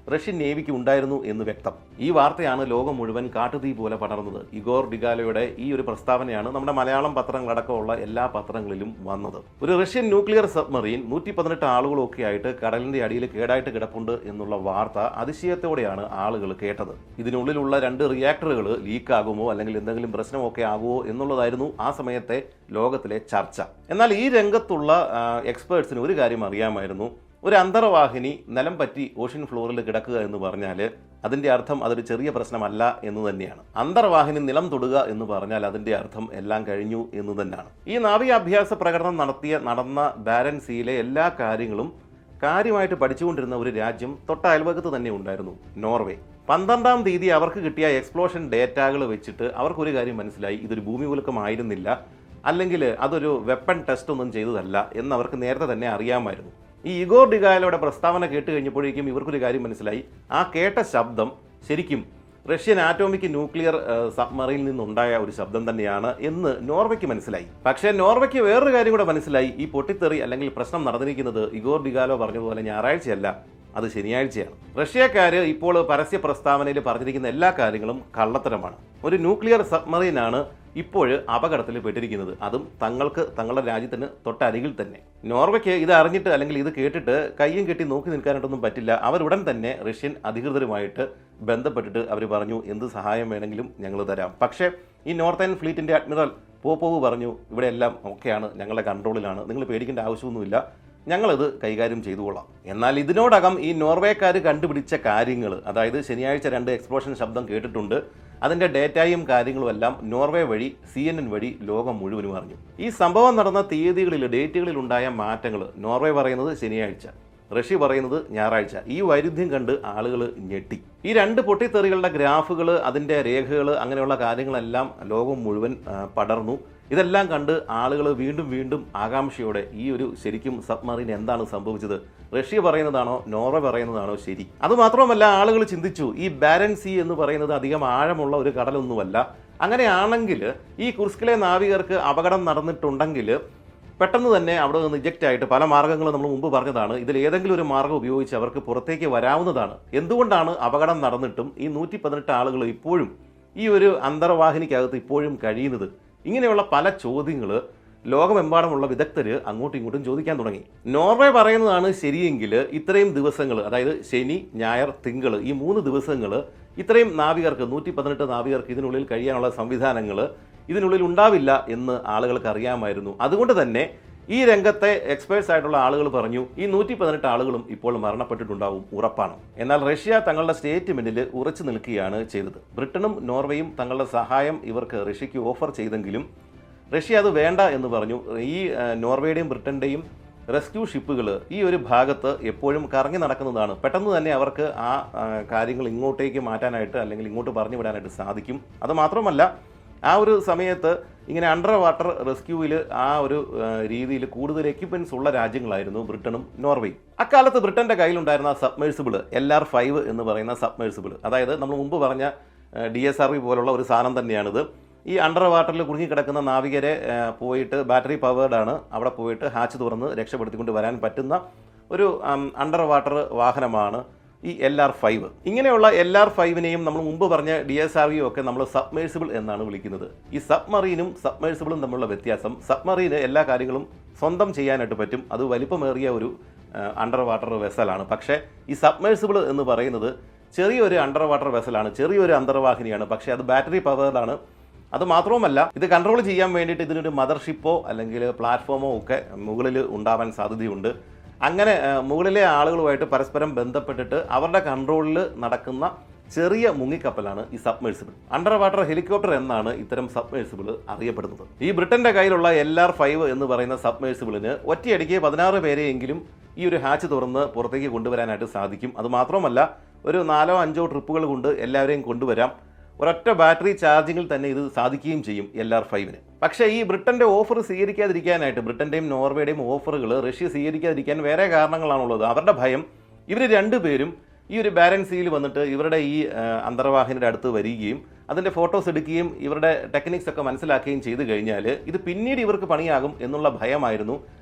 റഷ്യൻ നേവിക്ക് ഉണ്ടായിരുന്നു എന്ന് വ്യക്തം ഈ വാർത്തയാണ് ലോകം മുഴുവൻ കാട്ടുതീ പോലെ പടർന്നത് ഇഗോർ ഡിഗാലോയുടെ ഈ ഒരു പ്രസ്താവനയാണ് നമ്മുടെ മലയാളം പത്രങ്ങളടക്കമുള്ള എല്ലാ പത്രങ്ങളിലും വന്നത് ഒരു റഷ്യൻ ന്യൂക്ലിയർ സബ്മറീൻ നൂറ്റി പതിനെട്ട് ആളുകളൊക്കെ ആയിട്ട് കടലിന്റെ അടിയിൽ കേടായിട്ട് കിടപ്പുണ്ട് എന്നുള്ള വാർത്ത അതിശയത്തോടെയാണ് ആളുകൾ കേട്ടത് ഇതിനുള്ളിലുള്ള രണ്ട് റിയാക്ടറുകൾ ലീക്ക് ആകുമോ അല്ലെങ്കിൽ എന്തെങ്കിലും പ്രശ്നമൊക്കെ ആകുമോ എന്നുള്ളതായിരുന്നു ആ സമയത്തെ ലോകത്തിലെ ചർച്ച എന്നാൽ ഈ രംഗത്തുള്ള എക്സ്പേർട്സിന് ഒരു കാര്യം അറിയാമായിരുന്നു ഒരു അന്തർവാഹിനി നിലം പറ്റി ഓഷ്യൻ ഫ്ലോറിൽ കിടക്കുക എന്ന് പറഞ്ഞാൽ അതിൻ്റെ അർത്ഥം അതൊരു ചെറിയ പ്രശ്നമല്ല എന്ന് തന്നെയാണ് അന്തർവാഹിനി നിലം തൊടുക എന്ന് പറഞ്ഞാൽ അതിൻ്റെ അർത്ഥം എല്ലാം കഴിഞ്ഞു എന്ന് തന്നെയാണ് ഈ നാവികാഭ്യാസ പ്രകടനം നടത്തിയ നടന്ന ബാരൻസിയിലെ എല്ലാ കാര്യങ്ങളും കാര്യമായിട്ട് പഠിച്ചുകൊണ്ടിരുന്ന ഒരു രാജ്യം തൊട്ട അയൽവകത്ത് തന്നെ ഉണ്ടായിരുന്നു നോർവേ പന്ത്രണ്ടാം തീയതി അവർക്ക് കിട്ടിയ എക്സ്പ്ലോഷൻ ഡേറ്റാകൾ വെച്ചിട്ട് അവർക്കൊരു കാര്യം മനസ്സിലായി ഇതൊരു ഭൂമികുലുക്കമായിരുന്നില്ല അല്ലെങ്കിൽ അതൊരു വെപ്പൺ ടെസ്റ്റ് ഒന്നും ചെയ്തതല്ല എന്ന് അവർക്ക് നേരത്തെ തന്നെ അറിയാമായിരുന്നു ഈ ഇഗോർ ഡിഗായലോടെ പ്രസ്താവന കേട്ട് കഴിഞ്ഞപ്പോഴേക്കും ഇവർക്കൊരു കാര്യം മനസ്സിലായി ആ കേട്ട ശബ്ദം ശരിക്കും റഷ്യൻ ആറ്റോമിക് ന്യൂക്ലിയർ സബ്മറയിൽ നിന്നുണ്ടായ ഒരു ശബ്ദം തന്നെയാണ് എന്ന് നോർവയ്ക്ക് മനസ്സിലായി പക്ഷേ നോർവയ്ക്ക് വേറൊരു കാര്യം കൂടെ മനസ്സിലായി ഈ പൊട്ടിത്തെറി അല്ലെങ്കിൽ പ്രശ്നം നടന്നിരിക്കുന്നത് ഇഗോർ ഡിഗാലോ പറഞ്ഞതുപോലെ ഞായറാഴ്ചയല്ല അത് ശനിയാഴ്ചയാണ് റഷ്യക്കാര് ഇപ്പോൾ പരസ്യ പ്രസ്താവനയിൽ പറഞ്ഞിരിക്കുന്ന എല്ലാ കാര്യങ്ങളും കള്ളത്തരമാണ് ഒരു ന്യൂക്ലിയർ സബ്മറീനാണ് ഇപ്പോൾ അപകടത്തിൽ പെട്ടിരിക്കുന്നത് അതും തങ്ങൾക്ക് തങ്ങളുടെ രാജ്യത്തിന് തൊട്ടരികിൽ തന്നെ നോർവയ്ക്ക് ഇത് അറിഞ്ഞിട്ട് അല്ലെങ്കിൽ ഇത് കേട്ടിട്ട് കയ്യും കെട്ടി നോക്കി നിൽക്കാനായിട്ടൊന്നും പറ്റില്ല അവരുടൻ തന്നെ റഷ്യൻ അധികൃതരുമായിട്ട് ബന്ധപ്പെട്ടിട്ട് അവർ പറഞ്ഞു എന്ത് സഹായം വേണമെങ്കിലും ഞങ്ങൾ തരാം പക്ഷേ ഈ നോർത്തേൺ ഫ്ലീറ്റിൻ്റെ അഡ്മിറൽ പോപ്പോവ് പറഞ്ഞു ഇവിടെ എല്ലാം ഓക്കെയാണ് ഞങ്ങളുടെ കൺട്രോളിലാണ് നിങ്ങൾ പേടിക്കേണ്ട ആവശ്യമൊന്നുമില്ല ഞങ്ങളിത് കൈകാര്യം ചെയ്തുകൊള്ളാം എന്നാൽ ഇതിനോടകം ഈ നോർവേക്കാർ കണ്ടുപിടിച്ച കാര്യങ്ങൾ അതായത് ശനിയാഴ്ച രണ്ട് എക്സ്പ്ലോഷൻ ശബ്ദം കേട്ടിട്ടുണ്ട് അതിൻ്റെ ഡേറ്റയും കാര്യങ്ങളും എല്ലാം നോർവേ വഴി സി എൻ എൻ വഴി ലോകം മുഴുവനും അറിഞ്ഞു ഈ സംഭവം നടന്ന തീയതികളിൽ ഡേറ്റുകളിൽ ഉണ്ടായ മാറ്റങ്ങൾ നോർവേ പറയുന്നത് ശനിയാഴ്ച റഷ്യ പറയുന്നത് ഞായറാഴ്ച ഈ വൈരുദ്ധ്യം കണ്ട് ആളുകൾ ഞെട്ടി ഈ രണ്ട് പൊട്ടിത്തെറികളുടെ ഗ്രാഫുകൾ അതിൻ്റെ രേഖകൾ അങ്ങനെയുള്ള കാര്യങ്ങളെല്ലാം ലോകം മുഴുവൻ ആ, പടർന്നു ഇതെല്ലാം കണ്ട് ആളുകൾ വീണ്ടും വീണ്ടും ആകാംക്ഷയോടെ ഈ ഒരു ശരിക്കും സബ്മറീൻ എന്താണ് സംഭവിച്ചത് റഷ്യ പറയുന്നതാണോ നോർവേ പറയുന്നതാണോ ശരി അതുമാത്രമല്ല ആളുകൾ ചിന്തിച്ചു ഈ ബാരൻ സി എന്ന് പറയുന്നത് അധികം ആഴമുള്ള ഒരു കടലൊന്നുമല്ല അങ്ങനെയാണെങ്കിൽ ഈ കുർസ്കിലെ നാവികർക്ക് അപകടം നടന്നിട്ടുണ്ടെങ്കിൽ പെട്ടെന്ന് തന്നെ അവിടെ നിന്ന് ഇജക്റ്റ് ആയിട്ട് പല മാർഗ്ഗങ്ങളും നമ്മൾ മുമ്പ് പറഞ്ഞതാണ് ഇതിൽ ഏതെങ്കിലും ഒരു മാർഗ്ഗം ഉപയോഗിച്ച് അവർക്ക് പുറത്തേക്ക് വരാവുന്നതാണ് എന്തുകൊണ്ടാണ് അപകടം നടന്നിട്ടും ഈ നൂറ്റി പതിനെട്ട് ആളുകൾ ഇപ്പോഴും ഈ ഒരു അന്തർവാഹിനിക്കകത്ത് ഇപ്പോഴും കഴിയുന്നത് ഇങ്ങനെയുള്ള പല ചോദ്യങ്ങൾ ലോകമെമ്പാടുമുള്ള വിദഗ്ധർ അങ്ങോട്ടും ഇങ്ങോട്ടും ചോദിക്കാൻ തുടങ്ങി നോർവേ പറയുന്നതാണ് ശരിയെങ്കിൽ ഇത്രയും ദിവസങ്ങൾ അതായത് ശനി ഞായർ തിങ്കൾ ഈ മൂന്ന് ദിവസങ്ങൾ ഇത്രയും നാവികർക്ക് നൂറ്റി പതിനെട്ട് നാവികർക്ക് ഇതിനുള്ളിൽ കഴിയാനുള്ള സംവിധാനങ്ങൾ ഇതിനുള്ളിൽ ഉണ്ടാവില്ല എന്ന് ആളുകൾക്ക് അറിയാമായിരുന്നു അതുകൊണ്ട് തന്നെ ഈ രംഗത്തെ എക്സ്പേർട്സ് ആയിട്ടുള്ള ആളുകൾ പറഞ്ഞു ഈ നൂറ്റി പതിനെട്ട് ആളുകളും ഇപ്പോൾ മരണപ്പെട്ടിട്ടുണ്ടാവും ഉറപ്പാണ് എന്നാൽ റഷ്യ തങ്ങളുടെ സ്റ്റേറ്റ്മെന്റിൽ ഉറച്ചു നിൽക്കുകയാണ് ചെയ്തത് ബ്രിട്ടനും നോർവേയും തങ്ങളുടെ സഹായം ഇവർക്ക് റഷ്യക്ക് ഓഫർ ചെയ്തെങ്കിലും റഷ്യ അത് വേണ്ട എന്ന് പറഞ്ഞു ഈ ആ, നോർവേയുടെയും ബ്രിട്ടന്റെയും റെസ്ക്യൂ ഷിപ്പുകൾ ഈ ഒരു ഭാഗത്ത് എപ്പോഴും കറങ്ങി നടക്കുന്നതാണ് പെട്ടെന്ന് തന്നെ അവർക്ക് ആ ആ, കാര്യങ്ങൾ ഇങ്ങോട്ടേക്ക് മാറ്റാനായിട്ട് അല്ലെങ്കിൽ ഇങ്ങോട്ട് പറഞ്ഞു വിടാനായിട്ട് സാധിക്കും അത് മാത്രമല്ല ആ ഒരു സമയത്ത് ഇങ്ങനെ അണ്ടർ വാട്ടർ റെസ്ക്യൂവിൽ ആ ഒരു രീതിയിൽ കൂടുതൽ എക്യുപ്മെന്റ്സ് ഉള്ള രാജ്യങ്ങളായിരുന്നു ബ്രിട്ടനും നോർവേയും അക്കാലത്ത് ബ്രിട്ടന്റെ കയ്യിലുണ്ടായിരുന്ന സബ്മേഴ്സിബിൾ എൽ ആർ ഫൈവ് എന്ന് പറയുന്ന സബ്മേഴ്സിബിൾ അതായത് നമ്മൾ മുമ്പ് പറഞ്ഞ ഡി എസ് ആർ വി പോലുള്ള ഒരു സാധനം തന്നെയാണിത് ഈ അണ്ടർ വാട്ടറിൽ കുടുങ്ങിക്കിടക്കുന്ന നാവികരെ ആ, പോയിട്ട് ബാറ്ററി പവേർഡ് ആണ് അവിടെ പോയിട്ട് ഹാച്ച് തുറന്ന് രക്ഷപ്പെടുത്തിക്കൊണ്ട് വരാൻ പറ്റുന്ന ഒരു അണ്ടർ വാട്ടർ വാഹനമാണ് ഈ എൽ ആർ ഫൈവ് ഇങ്ങനെയുള്ള എൽ ആർ ഫൈവിനെയും നമ്മൾ മുമ്പ് പറഞ്ഞ ഡി എസ് ആർ വിയും ഒക്കെ നമ്മൾ സബ്മേഴ്സിബിൾ എന്നാണ് വിളിക്കുന്നത് ഈ സബ്മറീനും സബ്മേഴ്സിബിളും തമ്മിലുള്ള വ്യത്യാസം സബ്മറീന് എല്ലാ കാര്യങ്ങളും സ്വന്തം ചെയ്യാനായിട്ട് പറ്റും അത് വലിപ്പമേറിയ ഒരു അണ്ടർ വാട്ടർ വെസലാണ് പക്ഷേ ഈ സബ്മേഴ്സിബിൾ എന്ന് പറയുന്നത് ചെറിയൊരു അണ്ടർ വാട്ടർ വെസലാണ് ചെറിയൊരു അന്തർവാഹിനിയാണ് പക്ഷേ അത് ബാറ്ററി പവേർഡാണ് അത് മാത്രവുമല്ല ഇത് കൺട്രോൾ ചെയ്യാൻ വേണ്ടിയിട്ട് ഇതിനൊരു മദർഷിപ്പോ അല്ലെങ്കിൽ പ്ലാറ്റ്ഫോമോ ഒക്കെ മുകളിൽ ഉണ്ടാവാൻ സാധ്യതയുണ്ട് അങ്ങനെ ആ, മുകളിലെ ആളുകളുമായിട്ട് പരസ്പരം ബന്ധപ്പെട്ടിട്ട് അവരുടെ കൺട്രോളിൽ നടക്കുന്ന ചെറിയ മുങ്ങിക്കപ്പലാണ് ഈ സബ്മേഴ്സിബിൾ അണ്ടർ വാട്ടർ ഹെലികോപ്റ്റർ എന്നാണ് ഇത്തരം സബ്മേഴ്സിബിൾ അറിയപ്പെടുന്നത് ഈ ബ്രിട്ടന്റെ കയ്യിലുള്ള എൽ ആർ ഫൈവ് എന്ന് പറയുന്ന സബ്മേഴ്സിബിളിന് ഒറ്റയടിക്ക് പതിനാറ് പേരെയെങ്കിലും ഈ ഒരു ഹാച്ച് തുറന്ന് പുറത്തേക്ക് കൊണ്ടുവരാനായിട്ട് സാധിക്കും അത് മാത്രമല്ല ഒരു നാലോ അഞ്ചോ ട്രിപ്പുകൾ കൊണ്ട് എല്ലാവരെയും കൊണ്ടുവരാം ഒരൊറ്റ ബാറ്ററി ചാർജിങ്ങിൽ തന്നെ ഇത് സാധിക്കുകയും ചെയ്യും എൽ ആർ ഫൈവിന് പക്ഷേ ഈ ബ്രിട്ടന്റെ ഓഫർ സ്വീകരിക്കാതിരിക്കാനായിട്ട് ബ്രിട്ടന്റെയും നോർവേയുടെയും ഓഫറുകൾ റഷ്യ സ്വീകരിക്കാതിരിക്കാൻ വേറെ കാരണങ്ങളാണുള്ളത് അവരുടെ ഭയം ഇവർ രണ്ടുപേരും ഈ ഒരു ബാലൻസിയിൽ വന്നിട്ട് ഇവരുടെ ഈ ആ, അന്തർവാഹിനിയുടെ അടുത്ത് വരികയും അതിൻ്റെ ഫോട്ടോസ് എടുക്കുകയും ഇവരുടെ ടെക്നിക്സ് ഒക്കെ മനസ്സിലാക്കുകയും ചെയ്തു കഴിഞ്ഞാൽ ഇത് പിന്നീട് ഇവർക്ക് പണിയാകും എന്നുള്ള ഭയമായിരുന്നു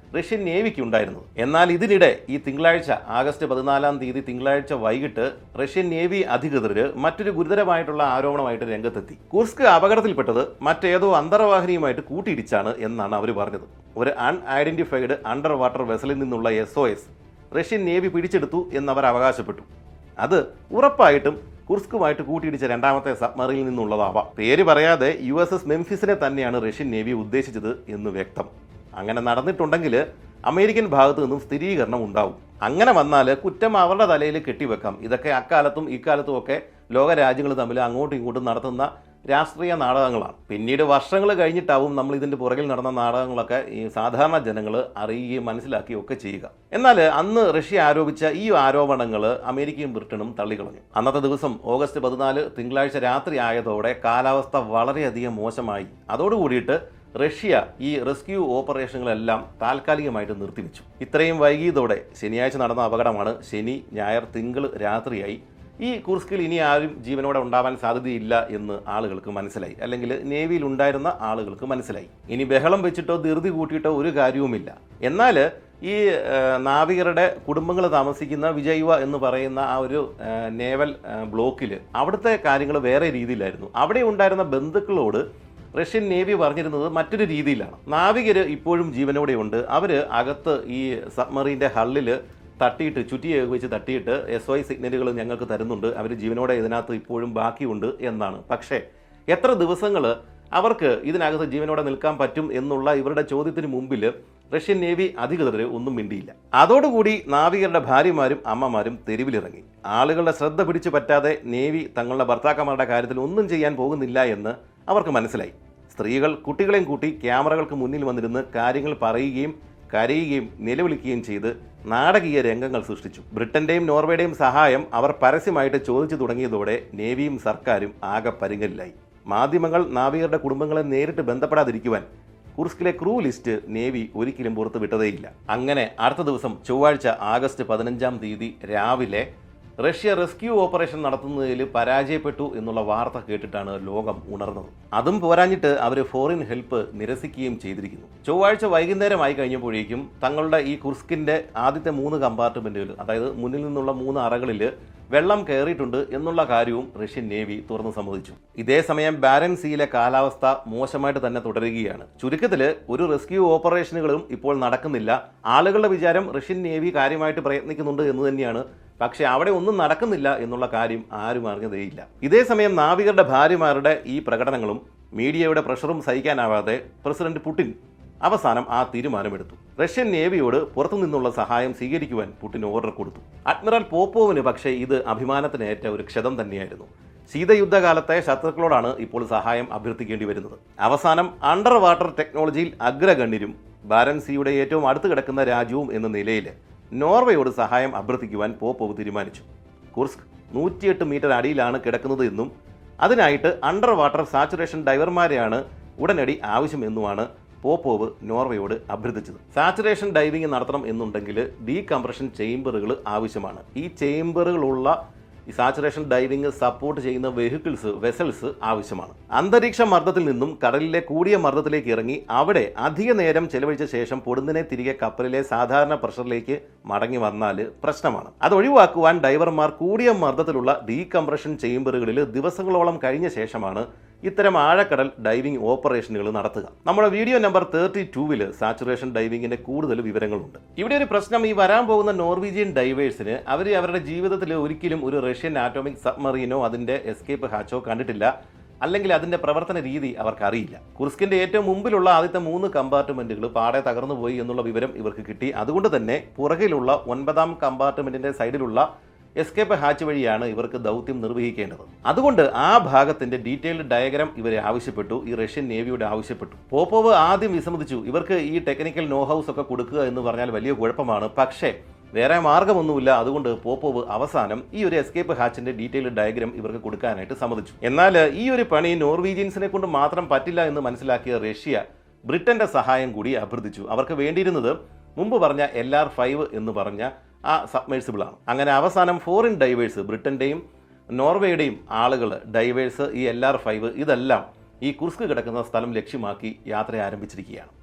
റഷ്യൻ നേവിക്ക് ഉണ്ടായിരുന്നത് എന്നാൽ ഇതിനിടെ ഈ തിങ്കളാഴ്ച ആഗസ്റ്റ് പതിനാലാം തീയതി തിങ്കളാഴ്ച വൈകിട്ട് റഷ്യൻ നേവി അധികൃതർ മറ്റൊരു ഗുരുതരമായിട്ടുള്ള ആരോപണമായിട്ട് രംഗത്തെത്തി കുർസ്ക് അപകടത്തിൽപ്പെട്ടത് മറ്റേതോ അന്തർവാഹിനിയുമായിട്ട് കൂട്ടിയിടിച്ചാണ് എന്നാണ് അവർ പറഞ്ഞത് ഒരു അൺഐഡന്റിഫൈഡ് അണ്ടർ വാട്ടർ വെസലിൽ നിന്നുള്ള S O S Russian navy പിടിച്ചെടുത്തു എന്നവർ അവകാശപ്പെട്ടു അത് ഉറപ്പായിട്ടും കുർസ്കുമായിട്ട് കൂട്ടിയിടിച്ച രണ്ടാമത്തെ സബ്മറീനിൽ നിന്നുള്ളതാവാം പേര് പറയാതെ യു എസ് എസ് മെംഫിസിനെ തന്നെയാണ് റഷ്യൻ നേവി ഉദ്ദേശിച്ചത് എന്ന് വ്യക്തം അങ്ങനെ നടന്നിട്ടുണ്ടെങ്കിൽ അമേരിക്കൻ ഭാഗത്തു നിന്നും സ്ഥിരീകരണം ഉണ്ടാവും അങ്ങനെ വന്നാൽ കുറ്റം അവരുടെ തലയിൽ കെട്ടിവെക്കാം ഇതൊക്കെ അക്കാലത്തും ഇക്കാലത്തും ഒക്കെ ലോകരാജ്യങ്ങൾ തമ്മിൽ അങ്ങോട്ടും ഇങ്ങോട്ടും നടത്തുന്ന രാഷ്ട്രീയ നാടകങ്ങളാണ് പിന്നീട് വർഷങ്ങൾ കഴിഞ്ഞിട്ടാവും നമ്മൾ ഇതിൻ്റെ പുറകിൽ നടന്ന നാടകങ്ങളൊക്കെ ഈ സാധാരണ ജനങ്ങൾ അറിയുകയും മനസ്സിലാക്കുകയും ഒക്കെ ചെയ്യുക എന്നാൽ അന്ന് റഷ്യ ആരോപിച്ച ഈ ആരോപണങ്ങൾ അമേരിക്കയും ബ്രിട്ടനും തള്ളിക്കളഞ്ഞു അന്നത്തെ ദിവസം ഓഗസ്റ്റ് പതിനാല് തിങ്കളാഴ്ച രാത്രി ആയതോടെ കാലാവസ്ഥ വളരെയധികം മോശമായി അതോടുകൂടിയിട്ട് റഷ്യ ഈ റെസ്ക്യൂ ഓപ്പറേഷനുകളെല്ലാം താൽക്കാലികമായിട്ട് നിർത്തിവെച്ചു ഇത്രയും വൈകിയതോടെ ശനിയാഴ്ച നടന്ന അപകടമാണ് ശനി ഞായർ തിങ്കൾ രാത്രിയായി ഈ കുർസ്കിൽ ഇനി ആരും ജീവനോടെ ഉണ്ടാവാൻ സാധ്യതയില്ല എന്ന് ആളുകൾക്ക് മനസ്സിലായി അല്ലെങ്കിൽ നേവിയിൽ ഉണ്ടായിരുന്ന ആളുകൾക്ക് മനസ്സിലായി ഇനി ബഹളം വെച്ചിട്ടോ ധൃതി കൂട്ടിയിട്ടോ ഒരു കാര്യവുമില്ല എന്നാൽ ഈ ആ, നാവികരുടെ കുടുംബങ്ങൾ താമസിക്കുന്ന വിജയ്വ എന്ന് പറയുന്ന ആ ഒരു ആ, നേവൽ ബ്ലോക്കിൽ അവിടുത്തെ കാര്യങ്ങൾ വേറെ രീതിയിലായിരുന്നു അവിടെ ഉണ്ടായിരുന്ന ബന്ധുക്കളോട് റഷ്യൻ നേവി പറഞ്ഞിരുന്നത് മറ്റൊരു രീതിയിലാണ് നാവികർ ഇപ്പോഴും ജീവനോടെയുണ്ട് അവർ അകത്ത് ഈ സബ്മറീൻ്റെ ഹള്ളിൽ തട്ടിയിട്ട് ചുറ്റിയെ വെച്ച് തട്ടിയിട്ട് എസ് ഐ സിഗ്നലുകൾ ഞങ്ങൾക്ക് തരുന്നുണ്ട് അവർ ജീവനോടെ ഇതിനകത്ത് ഇപ്പോഴും ബാക്കിയുണ്ട് എന്നാണ് പക്ഷേ എത്ര ദിവസങ്ങൾ അവർക്ക് ഇതിനകത്ത് ജീവനോടെ നിൽക്കാൻ പറ്റും എന്നുള്ള ഇവരുടെ ചോദ്യത്തിന് മുമ്പിൽ റഷ്യൻ നേവി അധികൃതർ ഒന്നും മിണ്ടിയില്ല അതോടുകൂടി നാവികരുടെ ഭാര്യമാരും അമ്മമാരും തെരുവിലിറങ്ങി ആളുകളുടെ ശ്രദ്ധ പിടിച്ചു പറ്റാതെ നേവി തങ്ങളുടെ ഭർത്താക്കന്മാരുടെ കാര്യത്തിൽ ഒന്നും ചെയ്യാൻ പോകുന്നില്ല എന്ന് അവർക്ക് മനസ്സിലായി സ്ത്രീകൾ കുട്ടികളെയും കൂട്ടി ക്യാമറകൾക്ക് മുന്നിൽ വന്നിരുന്ന് കാര്യങ്ങൾ പറയുകയും കരയുകയും നിലവിളിക്കുകയും ചെയ്ത് നാടകീയ രംഗങ്ങൾ സൃഷ്ടിച്ചു ബ്രിട്ടന്റെയും നോർവേയുടെയും സഹായം അവർ പരസ്യമായിട്ട് ചോദിച്ചു തുടങ്ങിയതോടെ നേവിയും സർക്കാരും ആകെ പരിങ്ങലിലായി മാധ്യമങ്ങൾ നാവികരുടെ കുടുംബങ്ങളെ നേരിട്ട് ബന്ധപ്പെടാതിരിക്കുവാൻ കുർസ്കിലെ ക്രൂ ലിസ്റ്റ് നേവി ഒരിക്കലും പുറത്തു വിട്ടതേയില്ല അങ്ങനെ അടുത്ത ദിവസം ചൊവ്വാഴ്ച ആഗസ്റ്റ് പതിനഞ്ചാം തീയതി രാവിലെ റഷ്യ റെസ്ക്യൂ ഓപ്പറേഷൻ നടത്തുന്നതിൽ പരാജയപ്പെട്ടു എന്നുള്ള വാർത്ത കേട്ടിട്ടാണ് ലോകം ഉണർന്നത് അതും പോരാഞ്ഞിട്ട് അവർ ഫോറിൻ ഹെൽപ്പ് നിരസിക്കുകയും ചെയ്തിരിക്കുന്നു ചൊവ്വാഴ്ച വൈകുന്നേരമായി കഴിഞ്ഞപ്പോഴേക്കും തങ്ങളുടെ ഈ കുർസ്കിന്റെ ആദ്യത്തെ മൂന്ന് കമ്പാർട്ട്മെന്റുകൾ അതായത് മുന്നിൽ നിന്നുള്ള മൂന്ന് അറകളിൽ വെള്ളം കയറിയിട്ടുണ്ട് എന്നുള്ള കാര്യവും റഷ്യൻ നേവി തുറന്നു സമ്മതിച്ചു ഇതേ സമയം ബാരൻ സീയിലെ കാലാവസ്ഥ മോശമായിട്ട് തന്നെ തുടരുകയാണ് ചുരുക്കത്തിൽ ഒരു റെസ്ക്യൂ ഓപ്പറേഷനുകളും ഇപ്പോൾ നടക്കുന്നില്ല ആളുകളുടെ വിചാരം റഷ്യൻ നേവി കാര്യമായിട്ട് പ്രയത്നിക്കുന്നുണ്ട് എന്ന് തന്നെയാണ് പക്ഷേ അവിടെ ഒന്നും നടക്കുന്നില്ല എന്നുള്ള കാര്യം ആരും അറിഞ്ഞതേയില്ല ഇതേ സമയം നാവികരുടെ ഭാര്യമാരുടെ ഈ പ്രകടനങ്ങളും മീഡിയയുടെ പ്രഷറും സഹിക്കാനാവാതെ പ്രസിഡന്റ് പുടിൻ അവസാനം ആ തീരുമാനമെടുത്തു റഷ്യൻ നേവിയോട് പുറത്തുനിന്നുള്ള സഹായം സ്വീകരിക്കുവാൻ പുടിൻ ഓർഡർ കൊടുത്തു അഡ്മിറൽ പോപ്പോവിന് പക്ഷേ ഇത് അഭിമാനത്തിനേറ്റ ഒരു ക്ഷതം തന്നെയായിരുന്നു ശീതയുദ്ധകാലത്തെ ശത്രുക്കളോടാണ് ഇപ്പോൾ സഹായം അഭ്യർത്ഥിക്കേണ്ടി വരുന്നത് അവസാനം അണ്ടർ വാട്ടർ ടെക്നോളജിയിൽ അഗ്രഗണ്യരും ബാരൻസിയുടെ ഏറ്റവും അടുത്ത് കിടക്കുന്ന രാജ്യവും എന്ന നിലയിൽ നോർവേയോട് സഹായം അഭ്യർത്ഥിക്കുവാൻ പോപ്പോവ് തീരുമാനിച്ചു കുർസ്ക് നൂറ്റിയെട്ട് മീറ്റർ അടിയിലാണ് കിടക്കുന്നത് എന്നും അതിനായിട്ട് അണ്ടർ വാട്ടർ സാച്ചുറേഷൻ ഡൈവർമാരെയാണ് ഉടനടി ആവശ്യമെന്നുമാണ് പോപ്പോവ് നോർവേയോട് അഭ്യർത്ഥിച്ചത് സാച്ചുറേഷൻ ഡൈവിംഗ് നടത്തണം എന്നുണ്ടെങ്കിൽ ഡീകംപ്രഷൻ ചേംബറുകൾ ആവശ്യമാണ് ഈ ചേംബറുകളുള്ള ഈ സാച്ചുറേഷൻ ഡൈവിംഗ് സപ്പോർട്ട് ചെയ്യുന്ന വെഹിക്കിൾസ് വെസൽസ് ആവശ്യമാണ് അന്തരീക്ഷ മർദ്ദത്തിൽ നിന്നും കടലിലെ കൂടിയ മർദ്ദത്തിലേക്ക് ഇറങ്ങി അവിടെ അധിക നേരം ചെലവഴിച്ച ശേഷം പൊടുന്നിനെ തിരികെ കപ്പലിലെ സാധാരണ പ്രഷറിലേക്ക് മടങ്ങി വന്നാൽ പ്രശ്നമാണ് അത് ഒഴിവാക്കുവാൻ ഡൈവർമാർ കൂടിയ മർദ്ദത്തിലുള്ള ഡീകംപ്രഷൻ ചേംബറുകളിൽ ദിവസങ്ങളോളം കഴിഞ്ഞ ശേഷമാണ് ഇത്തരം ആഴക്കടൽ ഡൈവിംഗ് ഓപ്പറേഷനുകൾ നടത്തുക നമ്മുടെ വീഡിയോ നമ്പർ തേർട്ടി ടൂവിൽ സാച്ചുറേഷൻ ഡൈവിംഗിന്റെ കൂടുതൽ വിവരങ്ങളുണ്ട് ഇവിടെ ഒരു പ്രശ്നം ഈ വരാൻ പോകുന്ന നോർവീജിയൻ ഡൈവേഴ്സിന് അവർ അവരുടെ ജീവിതത്തിൽ ഒരിക്കലും ഒരു റഷ്യൻ ആറ്റോമിക് സബ്മറീനോ അതിന്റെ എസ്കേപ്പ് ഹാച്ചോ കണ്ടിട്ടില്ല അല്ലെങ്കിൽ അതിന്റെ പ്രവർത്തന രീതി അവർക്ക് അറിയില്ല കുർസ്കിന്റെ ഏറ്റവും മുമ്പിലുള്ള ആദ്യത്തെ മൂന്ന് കമ്പാർട്ട്മെന്റുകൾ പാടെ തകർന്നു പോയി എന്നുള്ള വിവരം ഇവർക്ക് കിട്ടി അതുകൊണ്ട് തന്നെ പുറകിലുള്ള ഒൻപതാം കമ്പാർട്ട്മെന്റിന്റെ സൈഡിലുള്ള എസ്കേപ്പ് ഹാച്ച് വഴിയാണ് ഇവർക്ക് ദൗത്യം നിർവഹിക്കേണ്ടത് അതുകൊണ്ട് ആ ഭാഗത്തിന്റെ ഡീറ്റെയിൽഡ് ഡയഗ്രാം ഇവരെ ആവശ്യപ്പെട്ടു ഈ റഷ്യൻ നേവിയോട് ആവശ്യപ്പെട്ടു പോപ്പോവ് ആദ്യം വിസമ്മതിച്ചു ഇവർക്ക് ഈ ടെക്നിക്കൽ നോ ഹൗസ് ഒക്കെ കൊടുക്കുക എന്ന് പറഞ്ഞാൽ വലിയ കുഴപ്പമാണ് പക്ഷേ വേറെ മാർഗമൊന്നുമില്ല അതുകൊണ്ട് പോപ്പോവ് അവസാനം ഈ ഒരു എസ്കേപ്പ് ഹാച്ചിന്റെ ഡീറ്റെയിൽഡ് ഡയഗ്രാം ഇവർക്ക് കൊടുക്കാനായിട്ട് സമ്മതിച്ചു എന്നാൽ ഈ ഒരു പണി നോർവീജിയൻസിനെ കൊണ്ട് മാത്രം പറ്റില്ല എന്ന് മനസ്സിലാക്കിയ റഷ്യ ബ്രിട്ടന്റെ സഹായം കൂടി അഭ്യർത്ഥിച്ചു അവർക്ക് വേണ്ടിയിരുന്നത് മുമ്പ് പറഞ്ഞ എൽ ആർ ഫൈവ് എന്ന് പറഞ്ഞ ആ സബ്മേഴ്സിബിൾ ആണ് അങ്ങനെ അവസാനം ഫോറിൻ ഡൈവേഴ്സ് ബ്രിട്ടന്റെയും നോർവേയുടെയും ആളുകൾ ഡൈവേഴ്സ് ഈ എൽ ആർ ഫൈവ് ഇതെല്ലാം ഈ കുർസ്ക് കിടക്കുന്ന സ്ഥലം ലക്ഷ്യമാക്കി യാത്ര ആരംഭിച്ചിരിക്കുകയാണ്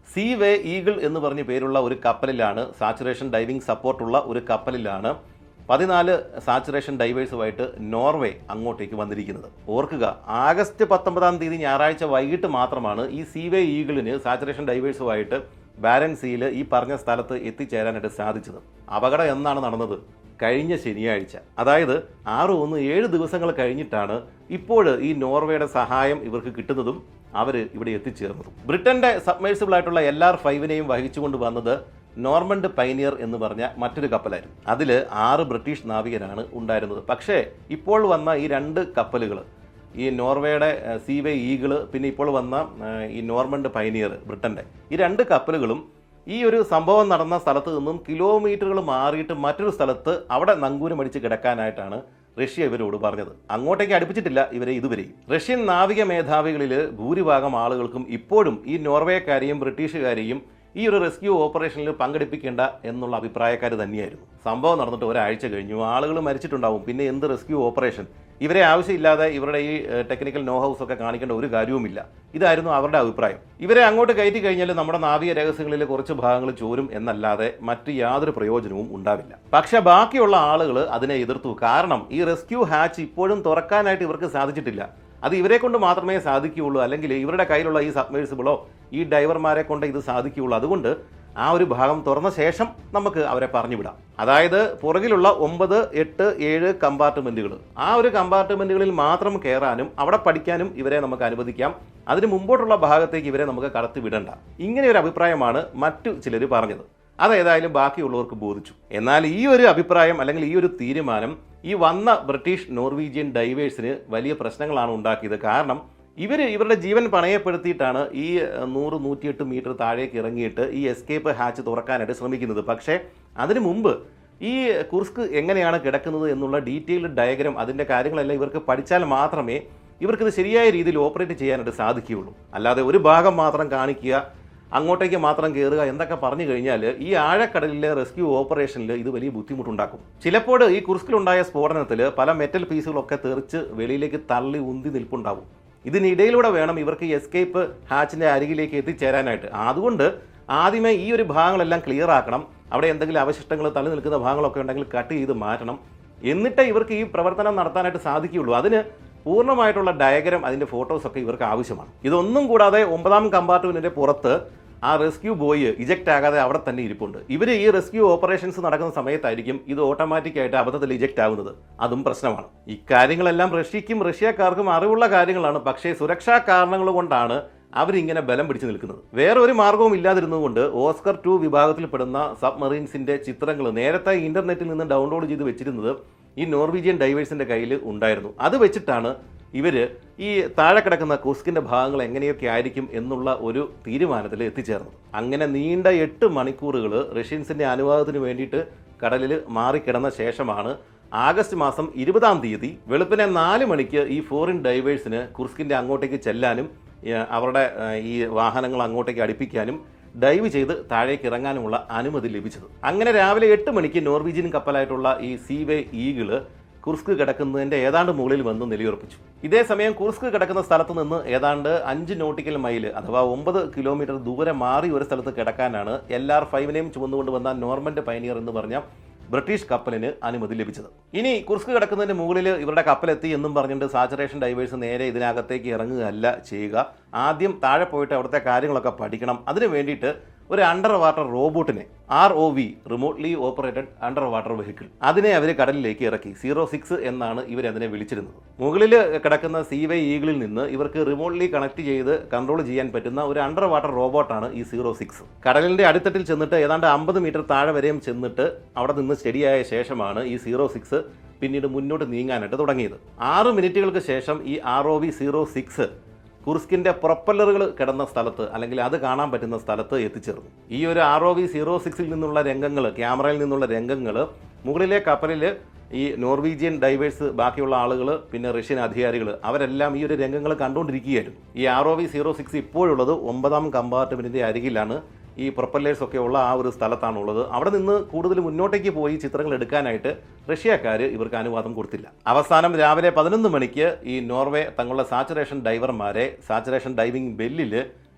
സീ വേ ഈഗിൾ എന്ന് പറഞ്ഞ പേരുള്ള ഒരു കപ്പലിലാണ് സാച്ചുറേഷൻ ഡൈവിംഗ് സപ്പോർട്ടുള്ള ഒരു കപ്പലിലാണ് പതിനാല് സാച്ചുറേഷൻ ഡൈവേഴ്സുമായിട്ട് നോർവേ അങ്ങോട്ടേക്ക് വന്നിരിക്കുന്നത് ഓർക്കുക ആഗസ്റ്റ് പത്തൊമ്പതാം തീയതി ഞായറാഴ്ച വൈകിട്ട് മാത്രമാണ് ഈ സീവേ ഈഗിളിന് സാച്ചുറേഷൻ ഡൈവേഴ്സുമായിട്ട് ബാരൻ സീയിൽ ഈ പറഞ്ഞ സ്ഥലത്ത് എത്തിച്ചേരാനായിട്ട് സാധിച്ചത് അപകടം എന്നാണ് നടന്നത് കഴിഞ്ഞ ശനിയാഴ്ച അതായത് ആറ് ഒന്ന് ഏഴ് ദിവസങ്ങൾ കഴിഞ്ഞിട്ടാണ് ഇപ്പോൾ ഈ നോർവേയുടെ സഹായം ഇവർക്ക് കിട്ടുന്നതും അവർ ഇവിടെ എത്തിച്ചേർന്നതും ബ്രിട്ടന്റെ സബ്മേഴ്സിബിൾ ആയിട്ടുള്ള എൽ ആർ ഫൈവിനെയും വഹിച്ചുകൊണ്ട് വന്നത് നോർമണ്ട് പൈനിയർ എന്ന് പറഞ്ഞ മറ്റൊരു കപ്പലായിരുന്നു അതിൽ ആറ് ബ്രിട്ടീഷ് നാവികരാണ് ഉണ്ടായിരുന്നത് പക്ഷേ ഇപ്പോൾ വന്ന ഈ രണ്ട് കപ്പലുകൾ ഈ നോർവേയുടെ ഏഹ്, സീവേ ഈഗിള് പിന്നെ ഇപ്പോൾ വന്ന ഏഹ്, ഈ നോർമണ്ട് പൈനിയർ ബ്രിട്ടന്റെ ഈ രണ്ട് കപ്പലുകളും ഈ ഒരു സംഭവം നടന്ന സ്ഥലത്ത് നിന്നും കിലോമീറ്ററുകൾ മാറിയിട്ട് മറ്റൊരു സ്ഥലത്ത് അവിടെ നങ്കൂരം അടിച്ച് കിടക്കാനായിട്ടാണ് റഷ്യ ഇവരോട് പറഞ്ഞത് അങ്ങോട്ടേക്ക് അടുപ്പിച്ചിട്ടില്ല ഇവരെ ഇതുവരെയും റഷ്യൻ നാവിക മേധാവികളിൽ ഭൂരിഭാഗം ആളുകൾക്കും ഇപ്പോഴും ഈ നോർവേക്കാരെയും ബ്രിട്ടീഷുകാരെയും ഈ ഒരു റെസ്ക്യൂ ഓപ്പറേഷനിൽ പങ്കെടുപ്പിക്കേണ്ട എന്നുള്ള അഭിപ്രായക്കാർ തന്നെയായിരുന്നു സംഭവം നടന്നിട്ട് ഒരാഴ്ച കഴിഞ്ഞു ആളുകൾ മരിച്ചിട്ടുണ്ടാവും പിന്നെ എന്ത് റെസ്ക്യൂ ഓപ്പറേഷൻ ഇവരെ ആവശ്യമില്ലാതെ ഇവരുടെ ഈ ടെക്നിക്കൽ നോ ഹൗസ് ഒക്കെ കാണിക്കേണ്ട ഒരു കാര്യവുമില്ല ഇതായിരുന്നു അവരുടെ അഭിപ്രായം ഇവരെ അങ്ങോട്ട് കയറ്റി കഴിഞ്ഞാൽ നമ്മുടെ നാവിക രഹസ്യങ്ങളിൽ കുറച്ച് ഭാഗങ്ങൾ ചോരും എന്നല്ലാതെ മറ്റ് യാതൊരു പ്രയോജനവും ഉണ്ടാവില്ല പക്ഷെ ബാക്കിയുള്ള ആളുകൾ അതിനെ എതിർത്തു കാരണം ഈ റെസ്ക്യൂ ഹാച്ച് ഇപ്പോഴും തുറക്കാനായിട്ട് ഇവർക്ക് സാധിച്ചിട്ടില്ല അത് ഇവരെ കൊണ്ട് മാത്രമേ സാധിക്കുകയുള്ളൂ അല്ലെങ്കിൽ ഇവരുടെ കയ്യിലുള്ള ഈ സബ്മേഴ്സിബിളോ ഈ ഡൈവർമാരെ കൊണ്ട് ഇത് സാധിക്കുകയുള്ളൂ അതുകൊണ്ട് ആ ഒരു ഭാഗം തുറന്ന ശേഷം നമുക്ക് അവരെ പറഞ്ഞു വിടാം അതായത് പുറകിലുള്ള ഒമ്പത് എട്ട് ഏഴ് കമ്പാർട്ട്മെന്റുകൾ ആ ഒരു കമ്പാർട്ട്മെന്റുകളിൽ മാത്രം കയറാനും അവിടെ പഠിക്കാനും ഇവരെ നമുക്ക് അനുവദിക്കാം അതിന് മുമ്പോട്ടുള്ള ഭാഗത്തേക്ക് ഇവരെ നമുക്ക് കടത്തി വിടണ്ട ഇങ്ങനെ ഒരു അഭിപ്രായമാണ് മറ്റു ചിലർ പറഞ്ഞത് അതേതായാലും ബാക്കിയുള്ളവർക്ക് ബോധിച്ചു എന്നാൽ ഈ ഒരു അഭിപ്രായം അല്ലെങ്കിൽ ഈ ഒരു തീരുമാനം ഈ വന്ന ബ്രിട്ടീഷ് നോർവീജിയൻ ഡൈവേഴ്സിന് വലിയ പ്രശ്നങ്ങളാണ് ഉണ്ടാക്കിയത് കാരണം ഇവർ ഇവരുടെ ജീവൻ പണയപ്പെടുത്തിയിട്ടാണ് ഈ ഏഹ്, നൂറ് നൂറ്റിയെട്ട് മീറ്റർ താഴേക്ക് ഇറങ്ങിയിട്ട് ഈ എസ്കേപ്പ് ഹാച്ച് തുറക്കാനായിട്ട് ശ്രമിക്കുന്നത് പക്ഷേ അതിനു മുമ്പ് ഈ കുർസ്ക് എങ്ങനെയാണ് കിടക്കുന്നത് എന്നുള്ള ഡീറ്റെയിൽഡ് ഡയഗ്രാം അതിൻ്റെ കാര്യങ്ങളെല്ലാം ഇവർക്ക് പഠിച്ചാൽ മാത്രമേ ഇവർക്കിത് ശരിയായ രീതിയിൽ ഓപ്പറേറ്റ് ചെയ്യാനായിട്ട് സാധിക്കുകയുള്ളൂ അല്ലാതെ ഒരു ഭാഗം മാത്രം കാണിക്കുക അങ്ങോട്ടേക്ക് മാത്രം കയറുക എന്തൊക്കെ പറഞ്ഞു കഴിഞ്ഞാൽ ഈ ആഴക്കടലിലെ റെസ്ക്യൂ ഓപ്പറേഷനിൽ ഇത് വലിയ ബുദ്ധിമുട്ടുണ്ടാക്കും ചിലപ്പോൾ ഈ കുർസ്കിലുണ്ടായ സ്ഫോടനത്തിൽ പല മെറ്റൽ പീസുകളൊക്കെ തെറിച്ച് വെളിയിലേക്ക് തള്ളി ഉന്തി നിൽപ്പുണ്ടാവും ഇതിനിടയിലൂടെ വേണം ഇവർക്ക് ഈ എസ്കേപ്പ് ഹാച്ചിൻ്റെ അരികിലേക്ക് എത്തിച്ചേരാനായിട്ട് അതുകൊണ്ട് ആദ്യമേ ഈ ഒരു ഭാഗങ്ങളെല്ലാം ക്ലിയർ ആക്കണം അവിടെ എന്തെങ്കിലും അവശിഷ്ടങ്ങൾ തള്ളി നിൽക്കുന്ന ഭാഗങ്ങളൊക്കെ ഉണ്ടെങ്കിൽ കട്ട് ചെയ്ത് മാറ്റണം എന്നിട്ടേ ഇവർക്ക് ഈ പ്രവർത്തനം നടത്താനായിട്ട് സാധിക്കുകയുള്ളൂ അതിന് പൂർണ്ണമായിട്ടുള്ള ഡയഗ്രാം അതിൻ്റെ ഫോട്ടോസൊക്കെ ഇവർക്ക് ആവശ്യമാണ് ഇതൊന്നും കൂടാതെ ഒമ്പതാം കമ്പാർട്ട്മെൻറ്റിൻ്റെ പുറത്ത് ആ റെസ്ക്യൂ ബോയ് ഇജക്റ്റ് ആകാതെ അവിടെ തന്നെ ഇരിപ്പുണ്ട് ഇവർ ഈ റെസ്ക്യൂ ഓപ്പറേഷൻസ് നടക്കുന്ന സമയത്തായിരിക്കും ഇത് ഓട്ടോമാറ്റിക് ആയിട്ട് അബദ്ധത്തിൽ ഇജക്റ്റ് ആവുന്നത് അതും പ്രശ്നമാണ് ഇക്കാര്യങ്ങളെല്ലാം റഷ്യക്കും റഷ്യക്കാർക്കും അറിവുള്ള കാര്യങ്ങളാണ് പക്ഷേ സുരക്ഷാ കാരണങ്ങൾ കൊണ്ടാണ് അവരിങ്ങനെ ബലം പിടിച്ചു നിൽക്കുന്നത് വേറെ ഒരു മാർഗവും ഇല്ലാതിരുന്നതുകൊണ്ട് ഓസ്കർ ടു വിഭാഗത്തിൽപ്പെടുന്ന സബ്മറീൻസിന്റെ ചിത്രങ്ങൾ നേരത്തെ ഇന്റർനെറ്റിൽ നിന്ന് ഡൗൺലോഡ് ചെയ്ത് വെച്ചിരുന്നത് ഈ നോർവീജിയൻ ഡൈവേഴ്സിന്റെ കയ്യിൽ ഉണ്ടായിരുന്നു അത് വെച്ചിട്ടാണ് ഇവർ ഈ താഴെ കിടക്കുന്ന കുസ്കിന്റെ ഭാഗങ്ങൾ എങ്ങനെയൊക്കെ ആയിരിക്കും എന്നുള്ള ഒരു തീരുമാനത്തിൽ എത്തിച്ചേർന്നത് അങ്ങനെ നീണ്ട എട്ട് മണിക്കൂറുകൾ റഷ്യൻസിന്റെ അനുവാദത്തിന് വേണ്ടിയിട്ട് കടലിൽ മാറിക്കിടന്ന ശേഷമാണ് ആഗസ്റ്റ് മാസം ഇരുപതാം തീയതി വെളുപ്പിനെ നാല് മണിക്ക് ഈ ഫോറിൻ ഡൈവേഴ്സിന് കുർസ്കിന്റെ അങ്ങോട്ടേക്ക് ചെല്ലാനും ഏഹ്, അവരുടെ ഏഹ്, ഈ വാഹനങ്ങൾ അങ്ങോട്ടേക്ക് അടുപ്പിക്കാനും ഡൈവ് ചെയ്ത് താഴേക്ക് ഇറങ്ങാനുമുള്ള അനുമതി ലഭിച്ചത് അങ്ങനെ രാവിലെ എട്ട് മണിക്ക് നോർവീജിയൻ കപ്പലായിട്ടുള്ള ഈ സീവേ ഈഗിള് കുർസ്ക് കിടക്കുന്നതിന്റെ ഏതാണ്ട് മുകളിൽ വന്ന് നിലയുറപ്പിച്ചു ഇതേ സമയം കുർസ്ക് കിടക്കുന്ന സ്ഥലത്ത് നിന്ന് ഏതാണ്ട് അഞ്ച് നോട്ടിക്കൽ മൈൽ അഥവാ ഒമ്പത് കിലോമീറ്റർ ദൂരെ മാറി ഒരു സ്ഥലത്ത് കിടക്കാനാണ് എൽ ആർ ഫൈവിനെയും ചുമന്നുകൊണ്ട് വന്ന നോർമൻഡ് പൈനിയർ എന്ന് പറഞ്ഞ ബ്രിട്ടീഷ് കപ്പലിന് അനുമതി ലഭിച്ചത് ഇനി കുർസ്ക് കിടക്കുന്നതിന് മുകളിൽ ഇവരുടെ കപ്പലെത്തി എന്നും പറഞ്ഞിട്ട് സാച്ചുറേഷൻ ഡൈവേഴ്സ് നേരെ ഇതിനകത്തേക്ക് ഇറങ്ങുകയല്ല ചെയ്യുക ആദ്യം താഴെ പോയിട്ട് അവിടുത്തെ കാര്യങ്ങളൊക്കെ പഠിക്കണം അതിന് വേണ്ടിയിട്ട് ഒരു അണ്ടർ വാട്ടർ റോബോട്ടിനെ R O V remotely operated under water vehicle അതിനെ അവർ കടലിലേക്ക് ഇറക്കി സീറോ സിക്സ് എന്നാണ് ഇവർ അതിനെ വിളിച്ചിരുന്നത് മുകളിൽ കിടക്കുന്ന സീവേ ഈഗിളിൽ നിന്ന് ഇവർക്ക് റിമോട്ട്ലി കണക്ട് ചെയ്ത് കൺട്രോൾ ചെയ്യാൻ പറ്റുന്ന ഒരു അണ്ടർ വാട്ടർ റോബോട്ടാണ് ഈ സീറോ സിക്സ് കടലിന്റെ അടിത്തട്ടിൽ ചെന്നിട്ട് ഏതാണ്ട് അമ്പത് മീറ്റർ താഴെ വരെയും ചെന്നിട്ട് അവിടെ നിന്ന് സ്റ്റഡിയായ ശേഷമാണ് ഈ സീറോ സിക്സ് പിന്നീട് മുന്നോട്ട് നീങ്ങാനായിട്ട് തുടങ്ങിയത് ആറ് മിനിറ്റുകൾക്ക് ശേഷം ഈ R O V zero six കുർസ്കിന്റെ പ്രൊപ്പല്ലറുകൾ കിടന്ന സ്ഥലത്ത് അല്ലെങ്കിൽ അത് കാണാൻ പറ്റുന്ന സ്ഥലത്ത് എത്തിച്ചേർന്നു ഈ ഒരു ആർ ഒ വി സീറോ സിക്സിൽ നിന്നുള്ള രംഗങ്ങൾ ക്യാമറയിൽ നിന്നുള്ള രംഗങ്ങൾ മുകളിലെ കപ്പലിൽ ഈ നോർവീജിയൻ ഡൈവേഴ്സ് ബാക്കിയുള്ള ആളുകൾ പിന്നെ റഷ്യൻ അധികാരികൾ അവരെല്ലാം ഈ ഒരു രംഗങ്ങൾ കണ്ടുകൊണ്ടിരിക്കുകയായിരുന്നു ഈ R O V zero six ഇപ്പോഴുള്ളത് ഒമ്പതാം കമ്പാർട്ട്മെന്റിന്റെ അരികിലാണ് ഈ പ്രൊപ്പല്ലേഴ്സ് ഒക്കെ ഉള്ള ആ ഒരു സ്ഥലത്താണുള്ളത് അവിടെ നിന്ന് കൂടുതൽ മുന്നോട്ടേക്ക് പോയി ചിത്രങ്ങൾ എടുക്കാനായിട്ട് റഷ്യക്കാർ ഇവർക്ക് അനുവാദം കൊടുത്തില്ല അവസാനം രാവിലെ പതിനൊന്ന് മണിക്ക് ഈ നോർവേ തങ്ങളുടെ സാച്ചുറേഷൻ ഡൈവർമാരെ സാച്ചുറേഷൻ ഡൈവിംഗ് ബെല്ലിൽ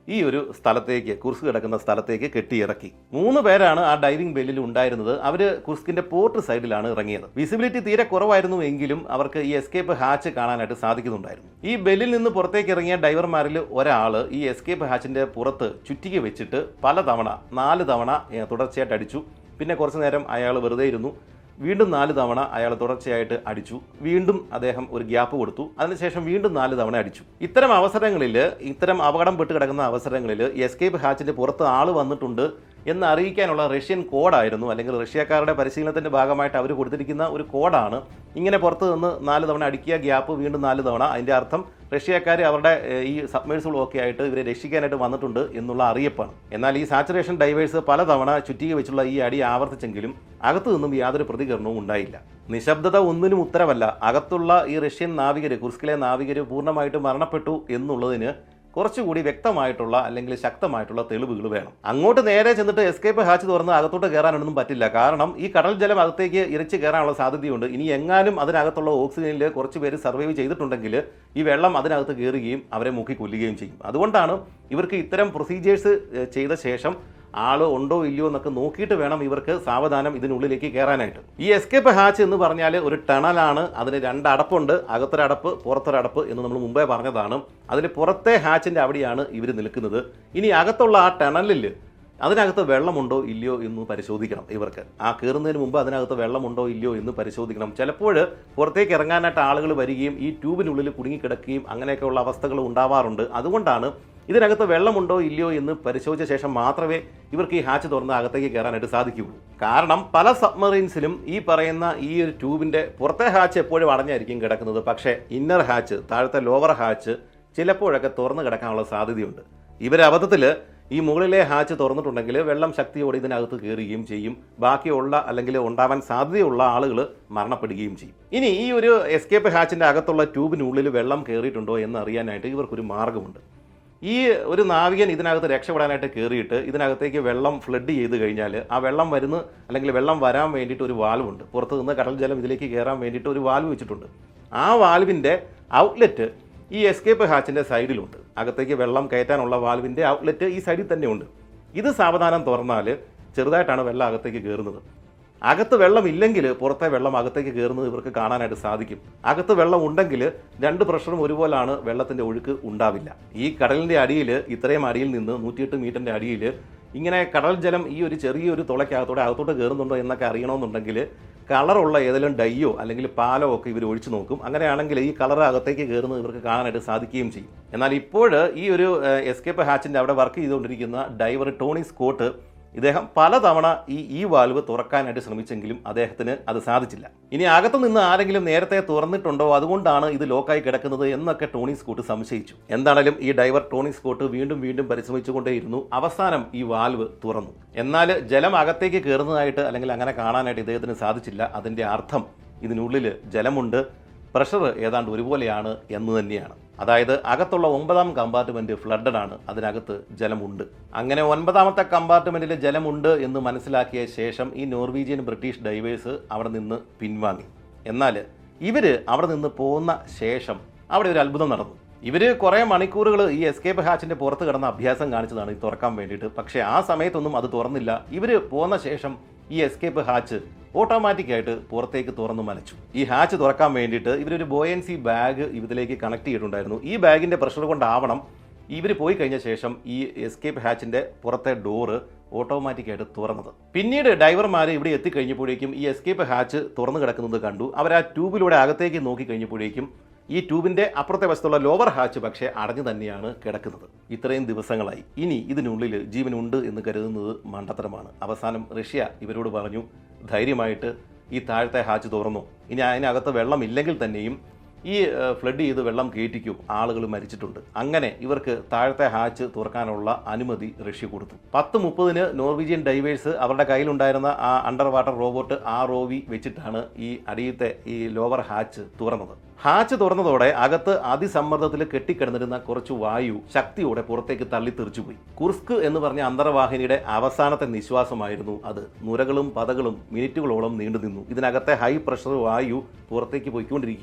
ഈ ഒരു സ്ഥലത്തേക്ക് കുർസ്ക് കിടക്കുന്ന സ്ഥലത്തേക്ക് കെട്ടിയിറക്കി മൂന്ന് പേരാണ് ആ ഡൈവിംഗ് ബെല്ലിൽ ഉണ്ടായിരുന്നത് അവർ കുർസ്കിന്റെ പോർട്ട് സൈഡിലാണ് ഇറങ്ങിയത് വിസിബിലിറ്റി തീരെ കുറവായിരുന്നു എങ്കിലും അവർക്ക് ഈ എസ്കേപ്പ് ഹാച്ച് കാണാനായിട്ട് സാധിക്കുന്നുണ്ടായിരുന്നു ഈ ബെല്ലിൽ നിന്ന് പുറത്തേക്ക് ഇറങ്ങിയ ഡൈവർമാരിൽ ഒരാൾ ഈ എസ്കേപ്പ് ഹാച്ചിന്റെ പുറത്ത് ചുറ്റിക വെച്ചിട്ട് പല തവണ നാല് തവണ ഏ, തുടർച്ചയായിട്ട് അടിച്ചു പിന്നെ കുറച്ചു നേരം അയാൾ വെറുതെ ഇരുന്നു വീണ്ടും നാല് തവണ അയാൾ തുടർച്ചയായിട്ട് അടിച്ചു വീണ്ടും അദ്ദേഹം ഒരു ഗ്യാപ്പ് കൊടുത്തു അതിനുശേഷം വീണ്ടും നാല് തവണ അടിച്ചു ഇത്തരം അവസരങ്ങളിൽ ഇത്തരം അപകടം പെട്ട് കിടക്കുന്ന അവസരങ്ങളിൽ എസ്കേപ്പ് ഹാച്ചിന്റെ പുറത്ത് ആൾ വന്നിട്ടുണ്ട് എന്ന് അറിയിക്കാനുള്ള റഷ്യൻ കോഡായിരുന്നു അല്ലെങ്കിൽ റഷ്യക്കാരുടെ പരിശീലനത്തിന്റെ ഭാഗമായിട്ട് അവർ കൊടുത്തിരിക്കുന്ന ഒരു കോഡാണ് ഇങ്ങനെ പുറത്ത് നിന്ന് നാല് തവണ അടിക്കുക ഗ്യാപ്പ് വീണ്ടും നാല് തവണ അതിന്റെ അർത്ഥം റഷ്യക്കാർ അവരുടെ ഏഹ്, ഈ സബ്മേഴ്സുകൾ ഒക്കെ ആയിട്ട് ഇവരെ രക്ഷിക്കാനായിട്ട് വന്നിട്ടുണ്ട് എന്നുള്ള അറിയിപ്പാണ് എന്നാൽ ഈ സാച്ചുറേഷൻ ഡൈവേഴ്സ് പലതവണ ചുറ്റിക വെച്ചുള്ള ഈ അടി ആവർത്തിച്ചെങ്കിലും അകത്തു നിന്നും യാതൊരു പ്രതികരണവും ഉണ്ടായില്ല നിശബ്ദത ഒന്നിനും ഉത്തരവല്ല അകത്തുള്ള ഈ റഷ്യൻ നാവികര് കുർസ്കിലെ നാവികര് പൂർണ്ണമായിട്ട് മരണപ്പെട്ടു എന്നുള്ളതിന് കുറച്ചുകൂടി വ്യക്തമായിട്ടുള്ള അല്ലെങ്കിൽ ശക്തമായിട്ടുള്ള തെളിവുകൾ വേണം അങ്ങോട്ട് നേരെ ചെന്നിട്ട് എസ്കേപ്പ് ഹാച്ച് തുറന്ന് അകത്തോട്ട് കയറാനൊന്നും പറ്റില്ല കാരണം ഈ കടൽ ജലം അകത്തേക്ക് ഇരച്ച് കയറാനുള്ള സാധ്യതയുണ്ട് ഇനി എങ്ങാനും അതിനകത്തുള്ള ഓക്സിജനിൽ കുറച്ച് പേര് സർവൈവ് ചെയ്തിട്ടുണ്ടെങ്കിൽ ഈ വെള്ളം അതിനകത്ത് കയറുകയും അവരെ മുക്കി കൊല്ലുകയും ചെയ്യും അതുകൊണ്ടാണ് ഇവർക്ക് ഇത്തരം പ്രൊസീജിയേഴ്സ് ചെയ്ത ശേഷം ആള് ഉണ്ടോ ഇല്ലയോ എന്നൊക്കെ നോക്കിയിട്ട് വേണം ഇവർക്ക് സാവധാനം ഇതിനുള്ളിലേക്ക് കയറാനായിട്ട് ഈ എസ്കേപ്പ് ഹാച്ച് എന്ന് പറഞ്ഞാൽ ഒരു ടണലാണ് അതിന് രണ്ട് അടപ്പുണ്ട് അകത്തൊരടപ്പ് പുറത്തൊരടപ്പ് എന്ന് നമ്മൾ മുമ്പേ പറഞ്ഞതാണ് അതിൽ പുറത്തെ ഹാച്ചിൻ്റെ അവിടെയാണ് ഇവർ നിൽക്കുന്നത് ഇനി അകത്തുള്ള ആ ടണലിൽ അതിനകത്ത് വെള്ളമുണ്ടോ ഇല്ലയോ എന്ന് പരിശോധിക്കണം ഇവർക്ക് ആ കയറുന്നതിന് മുമ്പ് അതിനകത്ത് വെള്ളമുണ്ടോ ഇല്ലയോ എന്ന് പരിശോധിക്കണം ചിലപ്പോൾ പുറത്തേക്ക് ഇറങ്ങാനായിട്ട് ആളുകൾ വരികയും ഈ ട്യൂബിനുള്ളിൽ കുടുങ്ങിക്കിടക്കുകയും അങ്ങനെയൊക്കെയുള്ള അവസ്ഥകൾ ഉണ്ടാവാറുണ്ട് അതുകൊണ്ടാണ് ഇതിനകത്ത് വെള്ളമുണ്ടോ ഇല്ലയോ എന്ന് പരിശോധിച്ച ശേഷം മാത്രമേ ഇവർക്ക് ഈ ഹാച്ച് തുറന്ന് അകത്തേക്ക് കയറാനായിട്ട് സാധിക്കുകയുള്ളൂ കാരണം പല സബ്മറീൻസിലും ഈ പറയുന്ന ഈ ഒരു ട്യൂബിന്റെ പുറത്തെ ഹാച്ച് എപ്പോഴും അടഞ്ഞായിരിക്കും കിടക്കുന്നത് പക്ഷേ ഇന്നർ ഹാച്ച് താഴത്തെ ലോവർ ഹാച്ച് ചിലപ്പോഴൊക്കെ തുറന്ന് കിടക്കാനുള്ള സാധ്യതയുണ്ട് ഇവർ അബദ്ധത്തിൽ ഈ മുകളിലെ ഹാച്ച് തുറന്നിട്ടുണ്ടെങ്കിൽ വെള്ളം ശക്തിയോടെ ഇതിനകത്ത് കയറുകയും ചെയ്യും ബാക്കിയുള്ള അല്ലെങ്കിൽ ഉണ്ടാവാൻ സാധ്യതയുള്ള ആളുകൾ മരണപ്പെടുകയും ചെയ്യും ഇനി ഈ ഒരു എസ്കേപ്പ് ഹാച്ചിന്റെ അകത്തുള്ള ട്യൂബിനുള്ളിൽ വെള്ളം കയറിയിട്ടുണ്ടോ എന്ന് അറിയാനായിട്ട് ഇവർക്കൊരു മാർഗമുണ്ട് ഈ ഒരു നാവികൻ ഇതിനകത്ത് രക്ഷപ്പെടാനായിട്ട് കയറിയിട്ട് ഇതിനകത്തേക്ക് വെള്ളം ഫ്ലഡ് ചെയ്ത് കഴിഞ്ഞാൽ ആ വെള്ളം വരുന്ന അല്ലെങ്കിൽ വെള്ളം വരാൻ വേണ്ടിയിട്ട് ഒരു വാൽവുണ്ട് പുറത്ത് നിന്ന് കടൽ ജലം ഇതിലേക്ക് കയറാൻ വേണ്ടിയിട്ട് ഒരു വാൽവ് വെച്ചിട്ടുണ്ട് ആ വാൽവിൻ്റെ ഔട്ട്ലെറ്റ് ഈ എസ്കേപ്പ് ഹാച്ചിൻ്റെ സൈഡിലുണ്ട് അകത്തേക്ക് വെള്ളം കയറ്റാനുള്ള വാൽവിൻ്റെ ഔട്ട്ലെറ്റ് ഈ സൈഡിൽ തന്നെയുണ്ട് ഇത് സാവധാനം തുറന്നാൽ ചെറുതായിട്ടാണ് വെള്ളം അകത്തേക്ക് കയറുന്നത് അകത്ത് വെള്ളം ഇല്ലെങ്കിൽ പുറത്തെ വെള്ളം അകത്തേക്ക് കയറുന്നത് ഇവർക്ക് കാണാനായിട്ട് സാധിക്കും അകത്ത് വെള്ളം ഉണ്ടെങ്കിൽ രണ്ട് പ്രഷറും ഒരുപോലാണ് വെള്ളത്തിന്റെ ഒഴുക്ക് ഉണ്ടാവില്ല ഈ കടലിന്റെ അടിയിൽ ഇത്രയും അടിയിൽ നിന്ന് നൂറ്റിയെട്ട് മീറ്ററിന്റെ അടിയിൽ ഇങ്ങനെ കടൽ ജലം ഈ ഒരു ചെറിയൊരു തുളയ്ക്കകത്തോടെ അകത്തോട്ട് കയറുന്നുണ്ടോ എന്നൊക്കെ അറിയണമെന്നുണ്ടെങ്കിൽ കളറുള്ള ഏതെങ്കിലും ഡൈയോ അല്ലെങ്കിൽ പാലോ ഒക്കെ ഇവർ ഒഴിച്ചു നോക്കും അങ്ങനെയാണെങ്കിൽ ഈ കളർ അകത്തേക്ക് കയറുന്നത് ഇവർക്ക് കാണാനായിട്ട് സാധിക്കുകയും ചെയ്യും എന്നാൽ ഇപ്പോൾ ഈ ഒരു എസ്കേപ്പ് ഹാച്ചിന്റെ അവിടെ വർക്ക് ചെയ്തുകൊണ്ടിരിക്കുന്ന ഡൈവർ ടോണി സ്കോട്ട് ഇദ്ദേഹം പലതവണ ഈ ഈ വാൽവ് തുറക്കാനായിട്ട് ശ്രമിച്ചെങ്കിലും അദ്ദേഹത്തിന് അത് സാധിച്ചില്ല ഇനി അകത്തു നിന്ന് ആരെങ്കിലും നേരത്തെ തുറന്നിട്ടുണ്ടോ അതുകൊണ്ടാണ് ഇത് ലോക്കായി കിടക്കുന്നത് എന്നൊക്കെ ടോണി സ്കോട്ട് സംശയിച്ചു എന്താണേലും ഈ ഡൈവർ ടോണി സ്കോട്ട് വീണ്ടും വീണ്ടും പരിശ്രമിച്ചുകൊണ്ടേയിരുന്നു അവസാനം ഈ വാൽവ് തുറന്നു എന്നാൽ ജലം അകത്തേക്ക് കയറുന്നതായിട്ട് അല്ലെങ്കിൽ അങ്ങനെ കാണാനായിട്ട് ഇദ്ദേഹത്തിന് സാധിച്ചില്ല അതിൻ്റെ അർത്ഥം ഇതിനുള്ളിൽ ജലമുണ്ട് പ്രഷർ ഏതാണ്ട് ഒരുപോലെയാണ് എന്ന് തന്നെയാണ് അതായത് അകത്തുള്ള ഒമ്പതാം കമ്പാർട്ട്മെന്റ് ഫ്ലഡഡ് ആണ് അതിനകത്ത് ജലമുണ്ട് അങ്ങനെ ഒൻപതാമത്തെ കമ്പാർട്ട്മെന്റിൽ ജലമുണ്ട് എന്ന് മനസ്സിലാക്കിയ ശേഷം ഈ നോർവീജിയൻ ബ്രിട്ടീഷ് ഡൈവേഴ്സ് അവിടെ നിന്ന് പിൻവാങ്ങി എന്നാൽ ഇവര് അവിടെ നിന്ന് പോകുന്ന ശേഷം അവിടെ ഒരു അത്ഭുതം നടന്നു ഇവര് കുറേ മണിക്കൂറുകൾ ഈ എസ്കേപ്പ് ഹാച്ചിന്റെ പുറത്ത് കിടന്ന അഭ്യാസം കാണിച്ചതാണ് ഇത് തുറക്കാൻ വേണ്ടിയിട്ട് പക്ഷേ ആ സമയത്തൊന്നും അത് തുറന്നില്ല ഇവര് പോന്ന ശേഷം ഈ എസ്കേപ്പ് ഹാച്ച് ഓട്ടോമാറ്റിക് ആയിട്ട് പുറത്തേക്ക് തുറന്നു മലച്ചു ഈ ഹാച്ച് തുറക്കാൻ വേണ്ടിയിട്ട് ഇവരൊരു ബോയൻസി ബാഗ് ഇതിലേക്ക് കണക്ട് ചെയ്തിട്ടുണ്ടായിരുന്നു ഈ ബാഗിന്റെ പ്രഷർ കൊണ്ടാവണം ഇവർ പോയി കഴിഞ്ഞ ശേഷം ഈ എസ്കേപ്പ് ഹാച്ചിന്റെ പുറത്തെ ഡോറ് ഓട്ടോമാറ്റിക്കായിട്ട് തുറന്നത് പിന്നീട് ഡൈവർമാർ ഇവിടെ എത്തിക്കഴിഞ്ഞപ്പോഴേക്കും ഈ എസ്കേപ്പ് ഹാച്ച് തുറന്നു കിടക്കുന്നത് കണ്ടു അവർ ആ ട്യൂബിലൂടെ അകത്തേക്ക് നോക്കി കഴിഞ്ഞപ്പോഴേക്കും ഈ ട്യൂബിന്റെ അപ്പുറത്തെ വശത്തുള്ള ലോവർ ഹാച്ച് പക്ഷേ അടഞ്ഞു തന്നെയാണ് കിടക്കുന്നത് ഇത്രയും ദിവസങ്ങളായി ഇനി ഇതിനുള്ളിൽ ജീവനുണ്ട് എന്ന് കരുതുന്നത് മണ്ടത്തരമാണ് അവസാനം റഷ്യ ഇവരോട് പറഞ്ഞു ധൈര്യമായിട്ട് ഈ താഴത്തെ ഹാച്ച് തുറന്നു ഇനി അതിനകത്ത് വെള്ളമില്ലെങ്കിൽ തന്നെയും ഈ ഫ്ലഡ് ചെയ്ത് വെള്ളം കയറ്റിക്കൂ ആളുകൾ മരിച്ചിട്ടുണ്ട് അങ്ങനെ ഇവർക്ക് താഴത്തെ ഹാച്ച് തുറക്കാനുള്ള അനുമതി റഷ്യ കൊടുത്തു പത്ത് മുപ്പതിന് നോർവീജിയൻ ഡൈവേഴ്സ് അവരുടെ കയ്യിലുണ്ടായിരുന്ന ആ അണ്ടർ വാട്ടർ റോബോട്ട് ആ റോവി വെച്ചിട്ടാണ് ഈ അടിയത്തെ ഈ ലോവർ ഹാച്ച് തുറന്നത് ഹാച്ച് തുറന്നതോടെ അകത്ത് അതിസമ്മർദ്ദത്തിൽ കെട്ടിക്കിടന്നിരുന്ന കുറച്ച് വായു ശക്തിയോടെ പുറത്തേക്ക് തള്ളിത്തെറിച്ചുപോയി കുർസ്ക് എന്ന് പറഞ്ഞ അന്തർവാഹിനിയുടെ അവസാനത്തെ നിശ്വാസമായിരുന്നു അത് നുരകളും പതകളും മിനിറ്റുകളോളം നീണ്ടു നിന്നു ഇതിനകത്തെ ഹൈ പ്രഷർ വായു പുറത്തേക്ക് പോയിക്കൊണ്ടിരിക്കുകയാണ്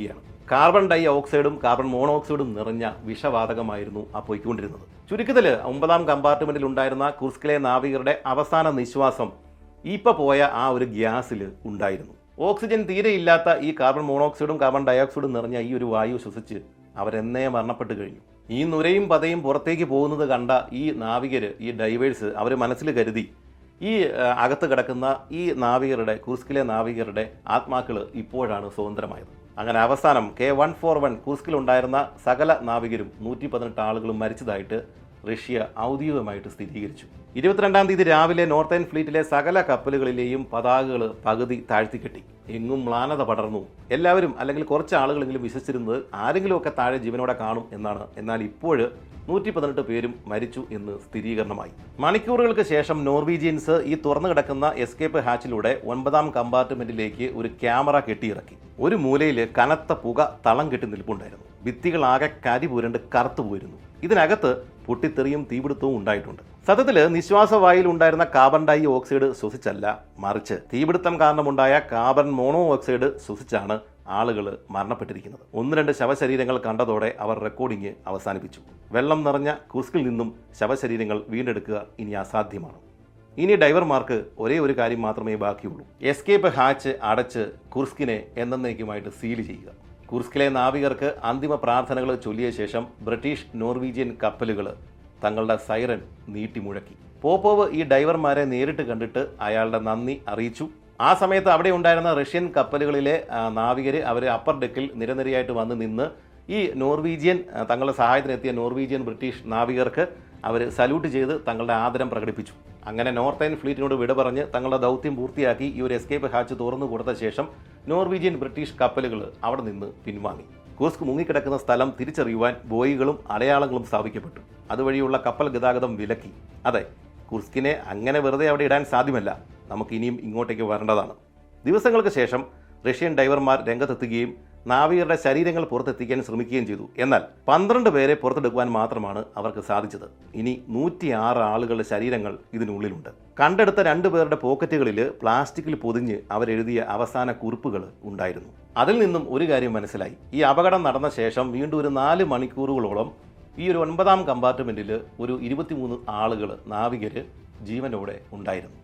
കാർബൺ ഡൈ ഓക്സൈഡും കാർബൺ മോണോക്സൈഡും നിറഞ്ഞ വിഷവാതകമായിരുന്നു ആ പോയിക്കൊണ്ടിരുന്നത് ചുരുക്കത്തിൽ ഒമ്പതാം കമ്പാർട്ട്മെന്റിൽ ഉണ്ടായിരുന്ന കുർസ്കിലെ നാവികരുടെ അവസാന നിശ്വാസം ഇപ്പൊ പോയ ആ ഒരു ഗ്യാസിൽ ഉണ്ടായിരുന്നു ഓക്സിജൻ തീരെ ഇല്ലാത്ത ഈ കാർബൺ മോണോക്സൈഡും കാർബൺ ഡയോക്സൈഡും നിറഞ്ഞ ഈ ഒരു വായു ശ്വസിച്ച് അവരെന്നേ മരണപ്പെട്ടു കഴിഞ്ഞു ഈ നുരയും പതയും പുറത്തേക്ക് പോകുന്നത് കണ്ട ഈ നാവികർ ഈ ഡൈവേഴ്സ് അവർ മനസ്സിൽ കരുതി ഈ ആ, അകത്ത് കിടക്കുന്ന ഈ നാവികരുടെ കുർസ്കിലെ നാവികരുടെ ആത്മാക്കൾ ഇപ്പോഴാണ് സ്വതന്ത്രമായത് അങ്ങനെ അവസാനം കെ വൺ ഫോർ വൺ കുർസ്കിലുണ്ടായിരുന്ന സകല നാവികരും നൂറ്റി പതിനെട്ട് ആളുകളും മരിച്ചതായിട്ട് റഷ്യ ഔദ്യോഗികമായിട്ട് സ്ഥിരീകരിച്ചു ഇരുപത്തിരണ്ടാം തീയതി രാവിലെ നോർത്തേൺ ഫ്ലീറ്റിലെ സകല കപ്പലുകളിലെയും പതാകകൾ പകുതി താഴ്ത്തിക്കെട്ടി എങ്ങും മ്ലാനത പടർന്നു എല്ലാവരും അല്ലെങ്കിൽ കുറച്ച് ആളുകളെങ്കിലും വിശ്വസിച്ചിരുന്നത് ആരെങ്കിലുമൊക്കെ താഴെ ജീവനോടെ കാണും എന്നാണ് എന്നാൽ ഇപ്പോൾ നൂറ്റി പതിനെട്ട് പേരും മരിച്ചു എന്ന് സ്ഥിരീകരണമായി മണിക്കൂറുകൾക്ക് ശേഷം നോർവീജിയൻസ് ഈ തുറന്നു കിടക്കുന്ന എസ്കേപ്പ് ഹാച്ചിലൂടെ ഒൻപതാം കമ്പാർട്ട്മെന്റിലേക്ക് ഒരു ക്യാമറ കെട്ടിയിറക്കി ഒരു മൂലയിൽ കനത്ത പുക തളം കെട്ടി നിൽപ്പുണ്ടായിരുന്നു ഭിത്തികളാകെ കരി പുരണ്ട് കറുത്തു പോയിരുന്നു ഇതിനകത്ത് പൊട്ടിത്തെറിയും തീപിടുത്തവും ഉണ്ടായിട്ടുണ്ട് സത്യത്തിൽ നിശ്വാസവായിൽ ഉണ്ടായിരുന്ന കാർബൺ ഡൈ ഓക്സൈഡ് ശ്വസിച്ചല്ല മറിച്ച് തീപിടുത്തം കാരണമുണ്ടായ കാർബൺ മോണോ ഓക്സൈഡ് ശ്വസിച്ചാണ് ആളുകൾ മരണപ്പെട്ടിരിക്കുന്നത് ഒന്ന് രണ്ട് ശവശരീരങ്ങൾ കണ്ടതോടെ അവർ റെക്കോർഡിംഗ് അവസാനിപ്പിച്ചു വെള്ളം നിറഞ്ഞ കുസ്കിൽ നിന്നും ശവശരീരങ്ങൾ വീണ്ടെടുക്കുക ഇനി അസാധ്യമാണ് ഇനി ഡൈവർമാർക്ക് ഒരേ ഒരു കാര്യം മാത്രമേ ബാക്കിയുള്ളൂ എസ്കേപ്പ് ഹാച്ച് അടച്ച് കുർസ്കിനെ എന്നേക്കുമായിട്ട് സീൽ ചെയ്യുക കുർസ്കിലെ നാവികർക്ക് അന്തിമ പ്രാർത്ഥനകൾ ചൊല്ലിയ ശേഷം ബ്രിട്ടീഷ് നോർവീജിയൻ കപ്പലുകൾ തങ്ങളുടെ സൈറൻ നീട്ടിമുഴക്കി പോപ്പോവ് ഈ ഡൈവർമാരെ നേരിട്ട് കണ്ടിട്ട് അയാളുടെ നന്ദി അറിയിച്ചു ആ സമയത്ത് അവിടെ ഉണ്ടായിരുന്ന റഷ്യൻ കപ്പലുകളിലെ നാവികർ അവർ അപ്പർ ഡെക്കിൽ നിരനിരയായിട്ട് വന്ന് നിന്ന് ഈ നോർവീജിയൻ ആ, തങ്ങളുടെ സഹായത്തിനെത്തിയ നോർവീജിയൻ ബ്രിട്ടീഷ് നാവികർക്ക് അവർ സല്യൂട്ട് ചെയ്ത് തങ്ങളുടെ ആദരം പ്രകടിപ്പിച്ചു അങ്ങനെ നോർത്തേൺ ഫ്ലീറ്റിനോട് വിട പറഞ്ഞ് തങ്ങളുടെ ദൗത്യം പൂർത്തിയാക്കി ഈ ഒരു എസ്കേപ്പ് ഹാച്ച് തുറന്നു കൊടുത്ത ശേഷം നോർവീജിയൻ ബ്രിട്ടീഷ് കപ്പലുകൾ അവിടെ നിന്ന് പിൻവാങ്ങി കുസ്ക് മുങ്ങിക്കിടക്കുന്ന സ്ഥലം തിരിച്ചറിയുവാൻ ബോയികളും അടയാളങ്ങളും സ്ഥാപിക്കപ്പെട്ടു അതുവഴിയുള്ള കപ്പൽ ഗതാഗതം വിലക്കി അതെ കുർസ്കിനെ അങ്ങനെ വെറുതെ അവിടെ ഇടാൻ സാധ്യമല്ല നമുക്ക് ഇനിയും ഇങ്ങോട്ടേക്ക് വരേണ്ടതാണ് ദിവസങ്ങൾക്ക് ശേഷം റഷ്യൻ ഡൈവർമാർ രംഗത്തെത്തുകയും നാവികരുടെ ശരീരങ്ങൾ പുറത്തെത്തിക്കാൻ ശ്രമിക്കുകയും ചെയ്തു എന്നാൽ പന്ത്രണ്ട് പേരെ പുറത്തെടുക്കുവാൻ മാത്രമാണ് അവർക്ക് സാധിച്ചത് ഇനി നൂറ്റിയാറ് ആളുകളുടെ ശരീരങ്ങൾ ഇതിനുള്ളിലുണ്ട് കണ്ടെടുത്ത രണ്ടു പേരുടെ പോക്കറ്റുകളിൽ പ്ലാസ്റ്റിക്കിൽ പൊതിഞ്ഞ് അവരെഴുതിയ അവസാന കുറിപ്പുകൾ ഉണ്ടായിരുന്നു അതിൽ നിന്നും ഒരു കാര്യം മനസ്സിലായി ഈ അപകടം നടന്ന ശേഷം വീണ്ടും ഒരു നാല് മണിക്കൂറുകളോളം ഈ ഒരു ഒൻപതാം കമ്പാർട്ട്മെൻറ്റിൽ ഒരു ഇരുപത്തിമൂന്ന് ആളുകൾ നാവികർ ജീവനോടെ ഉണ്ടായിരുന്നു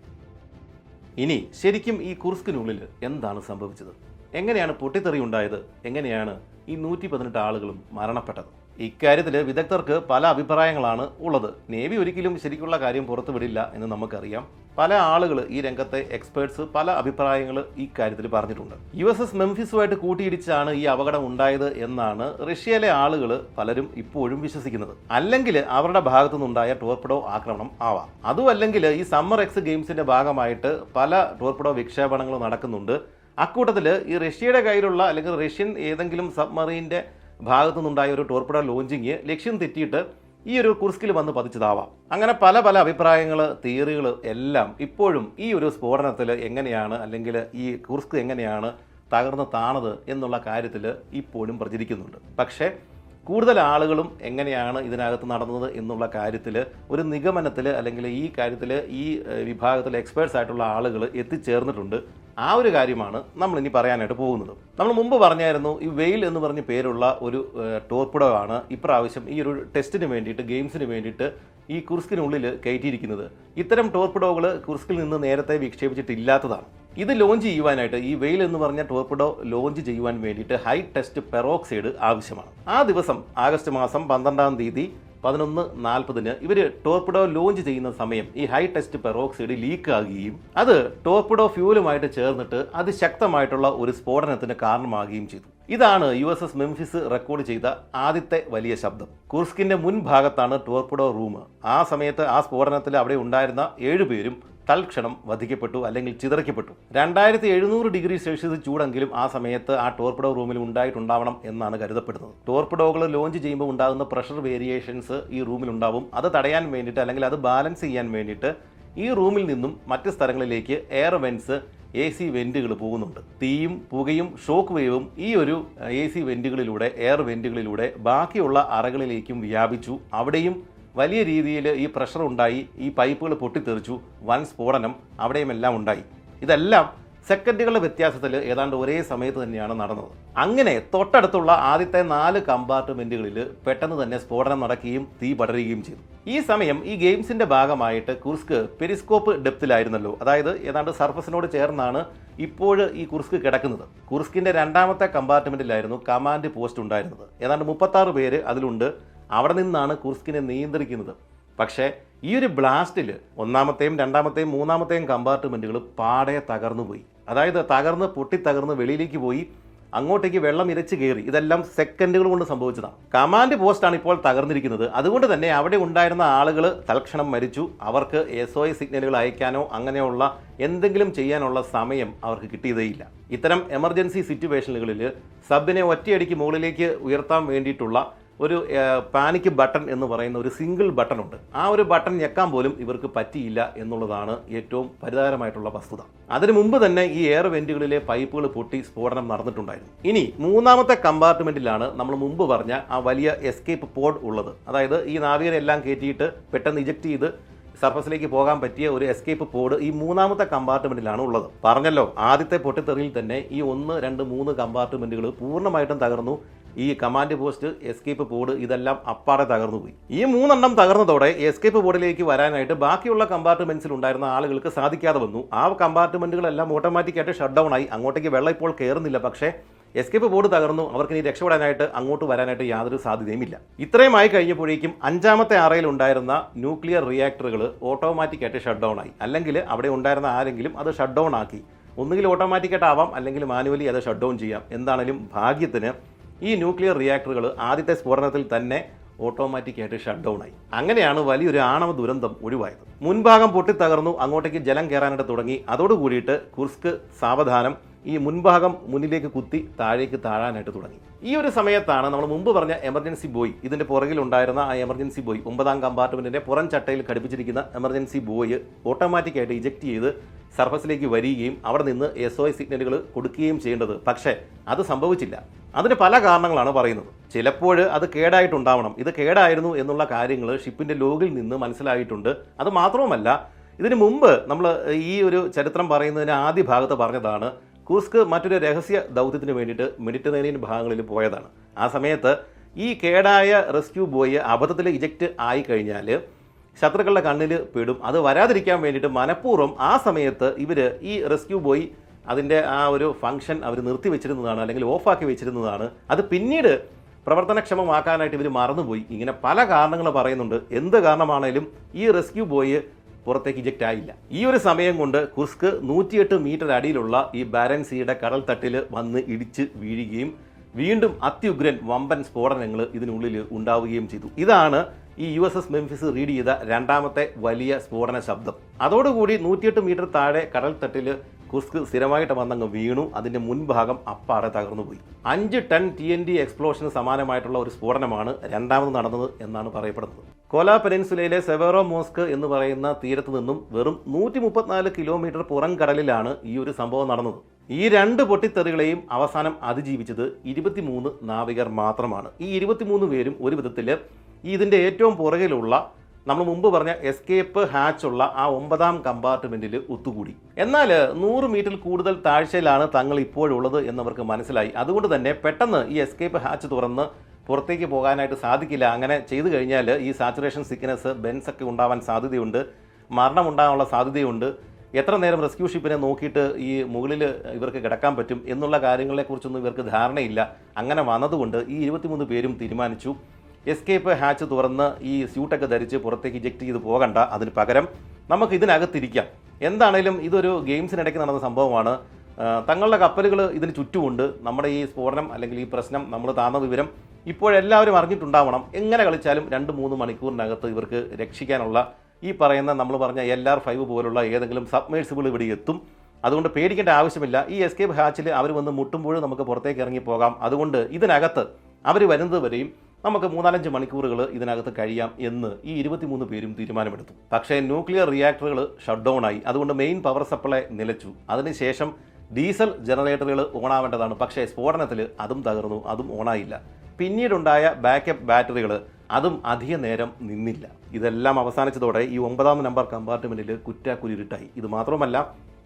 ഇനി ശരിക്കും ഈ കുർസ്കിനുള്ളിൽ എന്താണ് സംഭവിച്ചത് എങ്ങനെയാണ് പൊട്ടിത്തെറി ഉണ്ടായത് എങ്ങനെയാണ് ഈ നൂറ്റി പതിനെട്ട് ആളുകളും മരണപ്പെട്ടത് ഇക്കാര്യത്തിൽ വിദഗ്ധർക്ക് പല അഭിപ്രായങ്ങളാണ് ഉള്ളത് നേവി ഒരിക്കലും ശരിക്കുള്ള കാര്യം പുറത്തു വിടില്ല എന്ന് നമുക്കറിയാം പല ആളുകൾ ഈ രംഗത്തെ എക്സ്പേർട്സ് പല അഭിപ്രായങ്ങൾ ഈ കാര്യത്തിൽ പറഞ്ഞിട്ടുണ്ട് യു എസ് എസ് മെംഫിസുമായിട്ട് കൂട്ടിയിടിച്ചാണ് ഈ അപകടം ഉണ്ടായത് എന്നാണ് റഷ്യയിലെ ആളുകൾ പലരും ഇപ്പോഴും വിശ്വസിക്കുന്നത് അല്ലെങ്കിൽ അവരുടെ ഭാഗത്തു നിന്നുണ്ടായ ടോർപിഡോ ആക്രമണം ആവാം അതും അല്ലെങ്കിൽ ഈ സമ്മർ എക്സ് ഗെയിംസിന്റെ ഭാഗമായിട്ട് പല ടോർപിഡോ വിക്ഷേപണങ്ങൾ നടക്കുന്നുണ്ട് അക്കൂട്ടത്തിൽ ഈ റഷ്യയുടെ കയ്യിലുള്ള അല്ലെങ്കിൽ റഷ്യൻ ഏതെങ്കിലും സബ്മറീൻ്റെ ഭാഗത്തു നിന്നുണ്ടായ ഒരു ടോർപിഡോ ലോഞ്ചിങ് ലക്ഷ്യം തെറ്റിയിട്ട് ഈ ഒരു കുർസ്കിൽ വന്ന് പതിച്ചതാവാം അങ്ങനെ പല പല അഭിപ്രായങ്ങൾ തിയറികൾ എല്ലാം ഇപ്പോഴും ഈ ഒരു സ്ഫോടനത്തിൽ എങ്ങനെയാണ് അല്ലെങ്കിൽ ഈ കുർസ്ക് എങ്ങനെയാണ് തകർന്ന് താണത് എന്നുള്ള കാര്യത്തിൽ ഇപ്പോഴും പ്രചരിക്കുന്നുണ്ട് പക്ഷേ കൂടുതൽ ആളുകളും എങ്ങനെയാണ് ഇതിനകത്ത് നടന്നത് എന്നുള്ള കാര്യത്തിൽ ഒരു നിഗമനത്തിൽ അല്ലെങ്കിൽ ഈ കാര്യത്തിൽ ഈ ഏഹ്, വിഭാഗത്തിൽ എക്സ്പേർട്സ് ആയിട്ടുള്ള ആളുകൾ എത്തിച്ചേർന്നിട്ടുണ്ട് ആ ഒരു കാര്യമാണ് നമ്മൾ ഇനി പറയാനായിട്ട് പോകുന്നത് നമ്മൾ മുമ്പ് പറഞ്ഞായിരുന്നു ഈ വെയിൽ എന്ന് പറഞ്ഞ പേരുള്ള ഒരു ഏഹ്, ടോർപിഡോ ആണ് ഇപ്രാവശ്യം ഈ ഒരു ടെസ്റ്റിന് വേണ്ടിയിട്ട് ഗെയിംസിന് വേണ്ടിയിട്ട് ഈ കുർസ്കിനുള്ളിൽ കയറ്റിയിരിക്കുന്നത് ഇത്തരം ടോർപിഡോകൾ കുർസ്കിൽ നിന്ന് നേരത്തെ വിക്ഷേപിച്ചിട്ടില്ലാത്തതാണ് ഇത് ലോഞ്ച് ചെയ്യുവാനായിട്ട് ഈ വെയിൽ എന്ന് പറഞ്ഞ ടോർപിഡോ ലോഞ്ച് ചെയ്യുവാൻ വേണ്ടിയിട്ട് ഹൈ ടെസ്റ്റ് പെറോക്സൈഡ് ആവശ്യമാണ് ആ ദിവസം ആഗസ്റ്റ് മാസം പന്ത്രണ്ടാം തീയതി പതിനൊന്ന് നാൽപ്പതിന് ഇവർ ടോർപിഡോ ലോഞ്ച് ചെയ്യുന്ന സമയം ഈ ഹൈ ടെസ്റ്റ് പെറോക്സൈഡ് ലീക്ക് ആകുകയും അത് ടോർപിഡോ ഫ്യൂലുമായിട്ട് ചേർന്നിട്ട് അതിശക്തമായിട്ടുള്ള ഒരു സ്ഫോടനത്തിന് കാരണമാകുകയും ചെയ്തു ഇതാണ് U S S Memphis record ചെയ്ത ആദ്യത്തെ വലിയ ശബ്ദം കുർസ്കിന്റെ മുൻഭാഗത്താണ് ടോർപിഡോ റൂം ആ സമയത്ത് ആ സ്ഫോടനത്തിൽ അവിടെ ഉണ്ടായിരുന്ന ഏഴുപേരും തൽക്ഷണം വധിക്കപ്പെട്ടു അല്ലെങ്കിൽ ചിതറിക്കപ്പെട്ടു രണ്ടായിരത്തി എഴുന്നൂറ് ഡിഗ്രി സെൽഷ്യസ് ചൂടെങ്കിലും ആ സമയത്ത് ആ ടോർപിഡോ റൂമിൽ ഉണ്ടായിട്ടുണ്ടാവണം എന്നാണ് കരുതപ്പെടുന്നത് ടോർപിഡോകൾ ലോഞ്ച് ചെയ്യുമ്പോൾ ഉണ്ടാകുന്ന പ്രഷർ വേരിയേഷൻസ് ഈ റൂമിൽ ഉണ്ടാവും അത് തടയാൻ വേണ്ടിയിട്ട് അല്ലെങ്കിൽ അത് ബാലൻസ് ചെയ്യാൻ വേണ്ടിയിട്ട് ഈ റൂമിൽ നിന്നും മറ്റ് സ്ഥലങ്ങളിലേക്ക് എയർ വെൻസ് എ സി വെൻറ്റുകൾ പോകുന്നുണ്ട് തീയും പുകയും ഷോക്ക് വേവും ഈ ഒരു എ സി വെൻറ്റുകളിലൂടെ എയർ വെൻറ്റുകളിലൂടെ ബാക്കിയുള്ള അറകളിലേക്കും വ്യാപിച്ചു അവിടെയും വലിയ രീതിയിൽ ഈ പ്രഷർ ഉണ്ടായി ഈ പൈപ്പുകൾ പൊട്ടിത്തെറിച്ചു വൻ സ്ഫോടനം അവിടെയും എല്ലാം ഉണ്ടായി ഇതെല്ലാം സെക്കൻഡുകളുടെ വ്യത്യാസത്തിൽ ഏതാണ്ട് ഒരേ സമയത്ത് തന്നെയാണ് നടന്നത് അങ്ങനെ തൊട്ടടുത്തുള്ള ആദ്യത്തെ നാല് കമ്പാർട്ട്മെന്റുകളിൽ പെട്ടെന്ന് തന്നെ സ്ഫോടനം നടക്കുകയും തീ പടരുകയും ചെയ്തു ഈ സമയം ഈ ഗെയിംസിന്റെ ഭാഗമായിട്ട് കുർസ്ക് പെരിസ്കോപ്പ് ഡെപ്തിലായിരുന്നല്ലോ അതായത് ഏതാണ്ട് സർഫസിനോട് ചേർന്നാണ് ഇപ്പോൾ ഈ കുർസ്ക് കിടക്കുന്നത് കുർസ്കിന്റെ രണ്ടാമത്തെ കമ്പാർട്ട്മെന്റിലായിരുന്നു കമാൻഡ് പോസ്റ്റ് ഉണ്ടായിരുന്നത് ഏതാണ്ട് മുപ്പത്താറ് പേര് അതിലുണ്ട് അവിടെ നിന്നാണ് കുർസ്കിനെ നിയന്ത്രിക്കുന്നത് പക്ഷേ ഈ ഒരു ബ്ലാസ്റ്റിൽ ഒന്നാമത്തെയും രണ്ടാമത്തെയും മൂന്നാമത്തെയും കമ്പാർട്ട്മെൻറ്റുകൾ പാടെ തകർന്നു പോയി അതായത് തകർന്ന് പൊട്ടി തകർന്ന് വെളിയിലേക്ക് പോയി അങ്ങോട്ടേക്ക് വെള്ളം ഇരച്ച് കയറി ഇതെല്ലാം സെക്കൻഡുകൾ കൊണ്ട് സംഭവിച്ചതാണ് കമാൻഡ് പോസ്റ്റാണ് ഇപ്പോൾ തകർന്നിരിക്കുന്നത് അതുകൊണ്ട് തന്നെ അവിടെ ഉണ്ടായിരുന്ന ആളുകൾ തൽക്ഷണം മരിച്ചു അവർക്ക് എസ് ഒ സിഗ്നലുകൾ അയക്കാനോ അങ്ങനെയുള്ള എന്തെങ്കിലും ചെയ്യാനുള്ള സമയം അവർക്ക് കിട്ടിയതേയില്ല ഇത്തരം എമർജൻസി സിറ്റുവേഷനുകളിൽ സബിനെ ഒറ്റയടിക്ക് മുകളിലേക്ക് ഉയർത്താൻ വേണ്ടിയിട്ടുള്ള ഒരു പാനിക് ബട്ടൺ എന്ന് പറയുന്ന ഒരു സിംഗിൾ ബട്ടൺ ഉണ്ട് ആ ഒരു ബട്ടൺ ഞെക്കാൻ പോലും ഇവർക്ക് പറ്റിയില്ല എന്നുള്ളതാണ് ഏറ്റവും പരിതാപകരമായിട്ടുള്ള വസ്തുത അതിനു മുമ്പ് തന്നെ ഈ എയർ വെന്റുകളിലെ പൈപ്പുകൾ പൊട്ടി സ്ഫോടനം നടന്നിട്ടുണ്ടായിരുന്നു ഇനി മൂന്നാമത്തെ കമ്പാർട്ട്മെന്റിലാണ് നമ്മൾ മുമ്പ് പറഞ്ഞ ആ വലിയ എസ്കേപ്പ് പോഡ് ഉള്ളത് അതായത് ഈ നാവികരെല്ലാം കയറ്റിയിട്ട് പെട്ടെന്ന് ഇജക്ട് ചെയ്ത് സർഫസിലേക്ക് പോകാൻ പറ്റിയ ഒരു എസ്കേപ്പ് പോഡ് ഈ മൂന്നാമത്തെ കമ്പാർട്ട്മെന്റിലാണ് ഉള്ളത് പറഞ്ഞല്ലോ ആദ്യത്തെ പൊട്ടിത്തെറിയിൽ തന്നെ ഈ ഒന്ന് രണ്ട് മൂന്ന് കമ്പാർട്ട്മെന്റുകൾ പൂർണ്ണമായിട്ടും തകർന്നു ഈ കമാൻഡ് പോസ്റ്റ് എസ്കേപ്പ് പോഡ് ഇതെല്ലാം അപ്പാടെ തകർന്നു പോയി ഈ മൂന്നെണ്ണം തകർന്നതോടെ എസ്കേപ്പ് ബോർഡിലേക്ക് വരാനായിട്ട് ബാക്കിയുള്ള കമ്പാർട്ട്മെന്റ്സിൽ ഉണ്ടായിരുന്ന ആളുകൾക്ക് സാധിക്കാതെ വന്നു ആ കമ്പാർട്ട്മെന്റുകളെല്ലാം ഓട്ടോമാറ്റിക്കായിട്ട് ഷട്ട് ഡൗൺ ആയി അങ്ങോട്ടേക്ക് വെള്ളം ഇപ്പോൾ കയറുന്നില്ല പക്ഷേ എസ്കേപ്പ് ബോർഡ് തകർന്നു അവർക്ക് ഇനി രക്ഷപ്പെടാനായിട്ട് അങ്ങോട്ട് വരാനായിട്ട് യാതൊരു സാധ്യതയുമില്ല ഇത്രയും ആയി കഴിഞ്ഞപ്പോഴേക്കും അഞ്ചാമത്തെ അറയിൽ ഉണ്ടായിരുന്ന ന്യൂക്ലിയർ റിയാക്ടറുകൾ ഓട്ടോമാറ്റിക്കായിട്ട് ഷട്ട് ഡൗൺ ആയി അല്ലെങ്കിൽ അവിടെ ഉണ്ടായിരുന്ന ആരെങ്കിലും അത് ഷട്ട് ഡൗൺ ആക്കി ഒന്നുകിൽ ഓട്ടോമാറ്റിക്കായിട്ട് ആവാം അല്ലെങ്കിൽ മാനുവലി അത് ഷട്ട് ഡൗൺ ചെയ്യാം എന്താണെങ്കിലും ഭാഗ്യത്തിന് ഈ ന്യൂക്ലിയർ റിയാക്ടറുകൾ ആദ്യത്തെ സ്ഫോടനത്തിൽ തന്നെ ഓട്ടോമാറ്റിക്കായിട്ട് ഷട്ട് ഡൗൺ ആയി അങ്ങനെയാണ് വലിയൊരു ആണവ ദുരന്തം ഒഴിവായത് മുൻഭാഗം പൊട്ടിത്തകർന്നു അങ്ങോട്ടേക്ക് ജലം കയറാനായിട്ട് തുടങ്ങി അതോടുകൂടിയിട്ട് കുർസ്ക് സാവധാനം ഈ മുൻഭാഗം മുന്നിലേക്ക് കുത്തി താഴേക്ക് താഴാനായിട്ട് തുടങ്ങി ഈ ഒരു സമയത്താണ് നമ്മൾ മുമ്പ് പറഞ്ഞ എമർജൻസി ബോയ് ഇതിന്റെ പുറകിലുണ്ടായിരുന്ന ആ എമർജൻസി ബോയ് ഒമ്പതാം കമ്പാർട്ട്മെന്റിന്റെ പുറം ചട്ടയിൽ ഘടിപ്പിച്ചിരിക്കുന്ന എമർജൻസി ബോയ് ഓട്ടോമാറ്റിക്കായിട്ട് ഇജക്ട് ചെയ്ത് സർഫസിലേക്ക് വരികയും അവിടെ നിന്ന് എസ് ഒ സിഗ്നലുകൾ കൊടുക്കുകയും ചെയ്യേണ്ടത് പക്ഷേ അത് സംഭവിച്ചില്ല അതിന് പല കാരണങ്ങളാണ് പറയുന്നത് ചിലപ്പോൾ അത് കേടായിട്ടുണ്ടാവണം ഇത് കേടായിരുന്നു എന്നുള്ള കാര്യങ്ങൾ ഷിപ്പിന്റെ ലോഗിൽ നിന്ന് മനസ്സിലായിട്ടുണ്ട് അത് മാത്രവുമല്ല ഇതിനു മുമ്പ് നമ്മൾ ഈ ഒരു ചരിത്രം പറയുന്നതിന് ആദ്യ ഭാഗത്ത് പറഞ്ഞതാണ് കുസ്ക് മറ്റൊരു രഹസ്യ ദൗത്യത്തിന് വേണ്ടിയിട്ട് മെഡിറ്ററേനിയൻ ഭാഗങ്ങളിൽ പോയതാണ് ആ സമയത്ത് ഈ കേടായ റെസ്ക്യൂ ബോയ് അബദ്ധത്തിൽ ഇജക്റ്റ് ആയി കഴിഞ്ഞാൽ ശത്രുക്കളുടെ കണ്ണിൽ പെടും അത് വരാതിരിക്കാൻ വേണ്ടിയിട്ട് മനഃപൂർവ്വം ആ സമയത്ത് ഇവർ ഈ റെസ്ക്യൂ ബോയ് അതിൻ്റെ ആ ഒരു ഫംഗ്ഷൻ അവർ നിർത്തി വെച്ചിരുന്നതാണ് അല്ലെങ്കിൽ ഓഫാക്കി വെച്ചിരുന്നതാണ് അത് പിന്നീട് പ്രവർത്തനക്ഷമമാക്കാനായിട്ട് ഇവർ മറന്നുപോയി ഇങ്ങനെ പല കാരണങ്ങൾ പറയുന്നുണ്ട് എന്ത് കാരണമാണേലും ഈ റെസ്ക്യൂ ബോയ് പുറത്തേക്ക് ഇജക്റ്റ് ആയില്ല ഈ ഒരു സമയം കൊണ്ട് കുസ്ക് നൂറ്റിയെട്ട് മീറ്റർ അടിയിലുള്ള ഈ ബാരൻ സീയുടെ കടൽ തട്ടിൽ വന്ന് ഇടിച്ച് വീഴുകയും വീണ്ടും അത്യുഗ്രൻ വമ്പൻ സ്ഫോടനങ്ങൾ ഇതിനുള്ളിൽ ഉണ്ടാവുകയും ചെയ്തു ഇതാണ് ഈ U S S Memphis read ചെയ്ത രണ്ടാമത്തെ വലിയ സ്ഫോടന ശബ്ദം അതോടുകൂടി നൂറ്റിയെട്ട് മീറ്റർ താഴെ കടൽ തട്ടിൽ കുസ്ക് സ്ഥിരമായിട്ട് വന്നങ്ങ് വീണു അതിന്റെ മുൻഭാഗം അപ്പാടെ തകർന്നുപോയി അഞ്ച് ടൺ ടി എൻ ഡി എക്സ്പ്ലോഷന് സമാനമായിട്ടുള്ള ഒരു സ്ഫോടനമാണ് രണ്ടാമത് നടന്നത് എന്നാണ് പറയപ്പെടുന്നത് കോല പെനിൻസുലയിലെ സെവേറോ മോസ്ക് എന്ന് പറയുന്ന തീരത്ത് നിന്നും വെറും നൂറ്റി മുപ്പത്തിനാല് കിലോമീറ്റർ പുറം കടലിലാണ് ഈ ഒരു സംഭവം നടന്നത് ഈ രണ്ട് പൊട്ടിത്തെറികളെയും അവസാനം അതിജീവിച്ചത് ഇരുപത്തിമൂന്ന് നാവികർ മാത്രമാണ് ഈ ഇരുപത്തിമൂന്ന് പേരും ഒരു വിധത്തിൽ ഈ ഇതിൻ്റെ ഏറ്റവും പുറകിലുള്ള നമ്മൾ മുമ്പ് പറഞ്ഞ എസ്കേപ്പ് ഹാച്ച് ഉള്ള ആ ഒമ്പതാം കമ്പാർട്ട്മെന്റിൽ ഒത്തുകൂടി എന്നാൽ നൂറ് മീറ്റർ കൂടുതൽ താഴ്ചയിലാണ് തങ്ങൾ ഇപ്പോഴുള്ളത് എന്നവർക്ക് മനസ്സിലായി അതുകൊണ്ട് തന്നെ പെട്ടെന്ന് ഈ എസ്കേപ്പ് ഹാച്ച് തുറന്ന് പുറത്തേക്ക് പോകാനായിട്ട് സാധിക്കില്ല അങ്ങനെ ചെയ്തു കഴിഞ്ഞാൽ ഈ സാച്ചുറേഷൻ സിക്നസ് ബെൻസ് ഒക്കെ ഉണ്ടാവാൻ സാധ്യതയുണ്ട് മരണം ഉണ്ടാകാനുള്ള സാധ്യതയുണ്ട് എത്ര നേരം റെസ്ക്യൂ ഷിപ്പിനെ നോക്കിയിട്ട് ഈ മുകളിൽ ഇവർക്ക് കിടക്കാൻ പറ്റും എന്നുള്ള കാര്യങ്ങളെക്കുറിച്ചൊന്നും ഇവർക്ക് ധാരണയില്ല അങ്ങനെ വന്നതുകൊണ്ട് ഈ ഇരുപത്തിമൂന്ന് പേരും തീരുമാനിച്ചു എസ്കേപ്പ് ഹാച്ച് തുറന്ന് ഈ സ്യൂട്ടൊക്കെ ധരിച്ച് പുറത്തേക്ക് ഇജക്ട് ചെയ്ത് പോകണ്ട അതിന് പകരം നമുക്ക് ഇതിനകത്തിരിക്കാം എന്താണേലും ഇതൊരു ഗെയിംസിനിടയ്ക്ക് നടന്ന സംഭവമാണ് ആ, തങ്ങളുടെ കപ്പലുകൾ ഇതിന് ചുറ്റുമുണ്ട് നമ്മുടെ ഈ സ്ഫോടനം അല്ലെങ്കിൽ ഈ പ്രശ്നം നമ്മൾ താന്ന വിവരം ഇപ്പോഴെല്ലാവരും അറിഞ്ഞിട്ടുണ്ടാവണം എങ്ങനെ കളിച്ചാലും രണ്ട് മൂന്ന് മണിക്കൂറിനകത്ത് ഇവർക്ക് രക്ഷിക്കാനുള്ള ഈ പറയുന്ന നമ്മൾ പറഞ്ഞ എൽ ആർ ഫൈവ് പോലുള്ള ഏതെങ്കിലും സബ്മേഴ്സിബിൾ ഇവിടെ എത്തും അതുകൊണ്ട് പേടിക്കേണ്ട ആവശ്യമില്ല ഈ എസ്കേപ്പ് ഹാച്ചിൽ അവർ വന്ന് മുട്ടുമ്പോഴും നമുക്ക് പുറത്തേക്ക് ഇറങ്ങി പോകാം അതുകൊണ്ട് ഇതിനകത്ത് അവർ വരുന്നത് വരെയും നമുക്ക് മൂന്നാലഞ്ച് മണിക്കൂറുകൾ ഇതിനകത്ത് കഴിയാം എന്ന് ഈ ഇരുപത്തിമൂന്ന് പേരും തീരുമാനമെടുത്തു പക്ഷേ ന്യൂക്ലിയർ റിയാക്ടറുകൾ ഷട്ട് ഡൗൺ ആയി അതുകൊണ്ട് മെയിൻ പവർ സപ്ലൈ നിലച്ചു അതിനുശേഷം ഡീസൽ ജനറേറ്ററുകൾ ഓണാവേണ്ടതാണ് പക്ഷേ സ്ഫോടനത്തിൽ അതും തകർന്നു അതും ഓണായില്ല പിന്നീടുണ്ടായ ബാക്കപ്പ് ബാറ്ററികൾ അതും അധിക നേരം നിന്നില്ല ഇതെല്ലാം അവസാനിച്ചതോടെ ഈ ഒമ്പതാം നമ്പർ കമ്പാർട്ട്മെന്റിൽ കുറ്റാക്കുരുട്ടായി ഇത് മാത്രമല്ല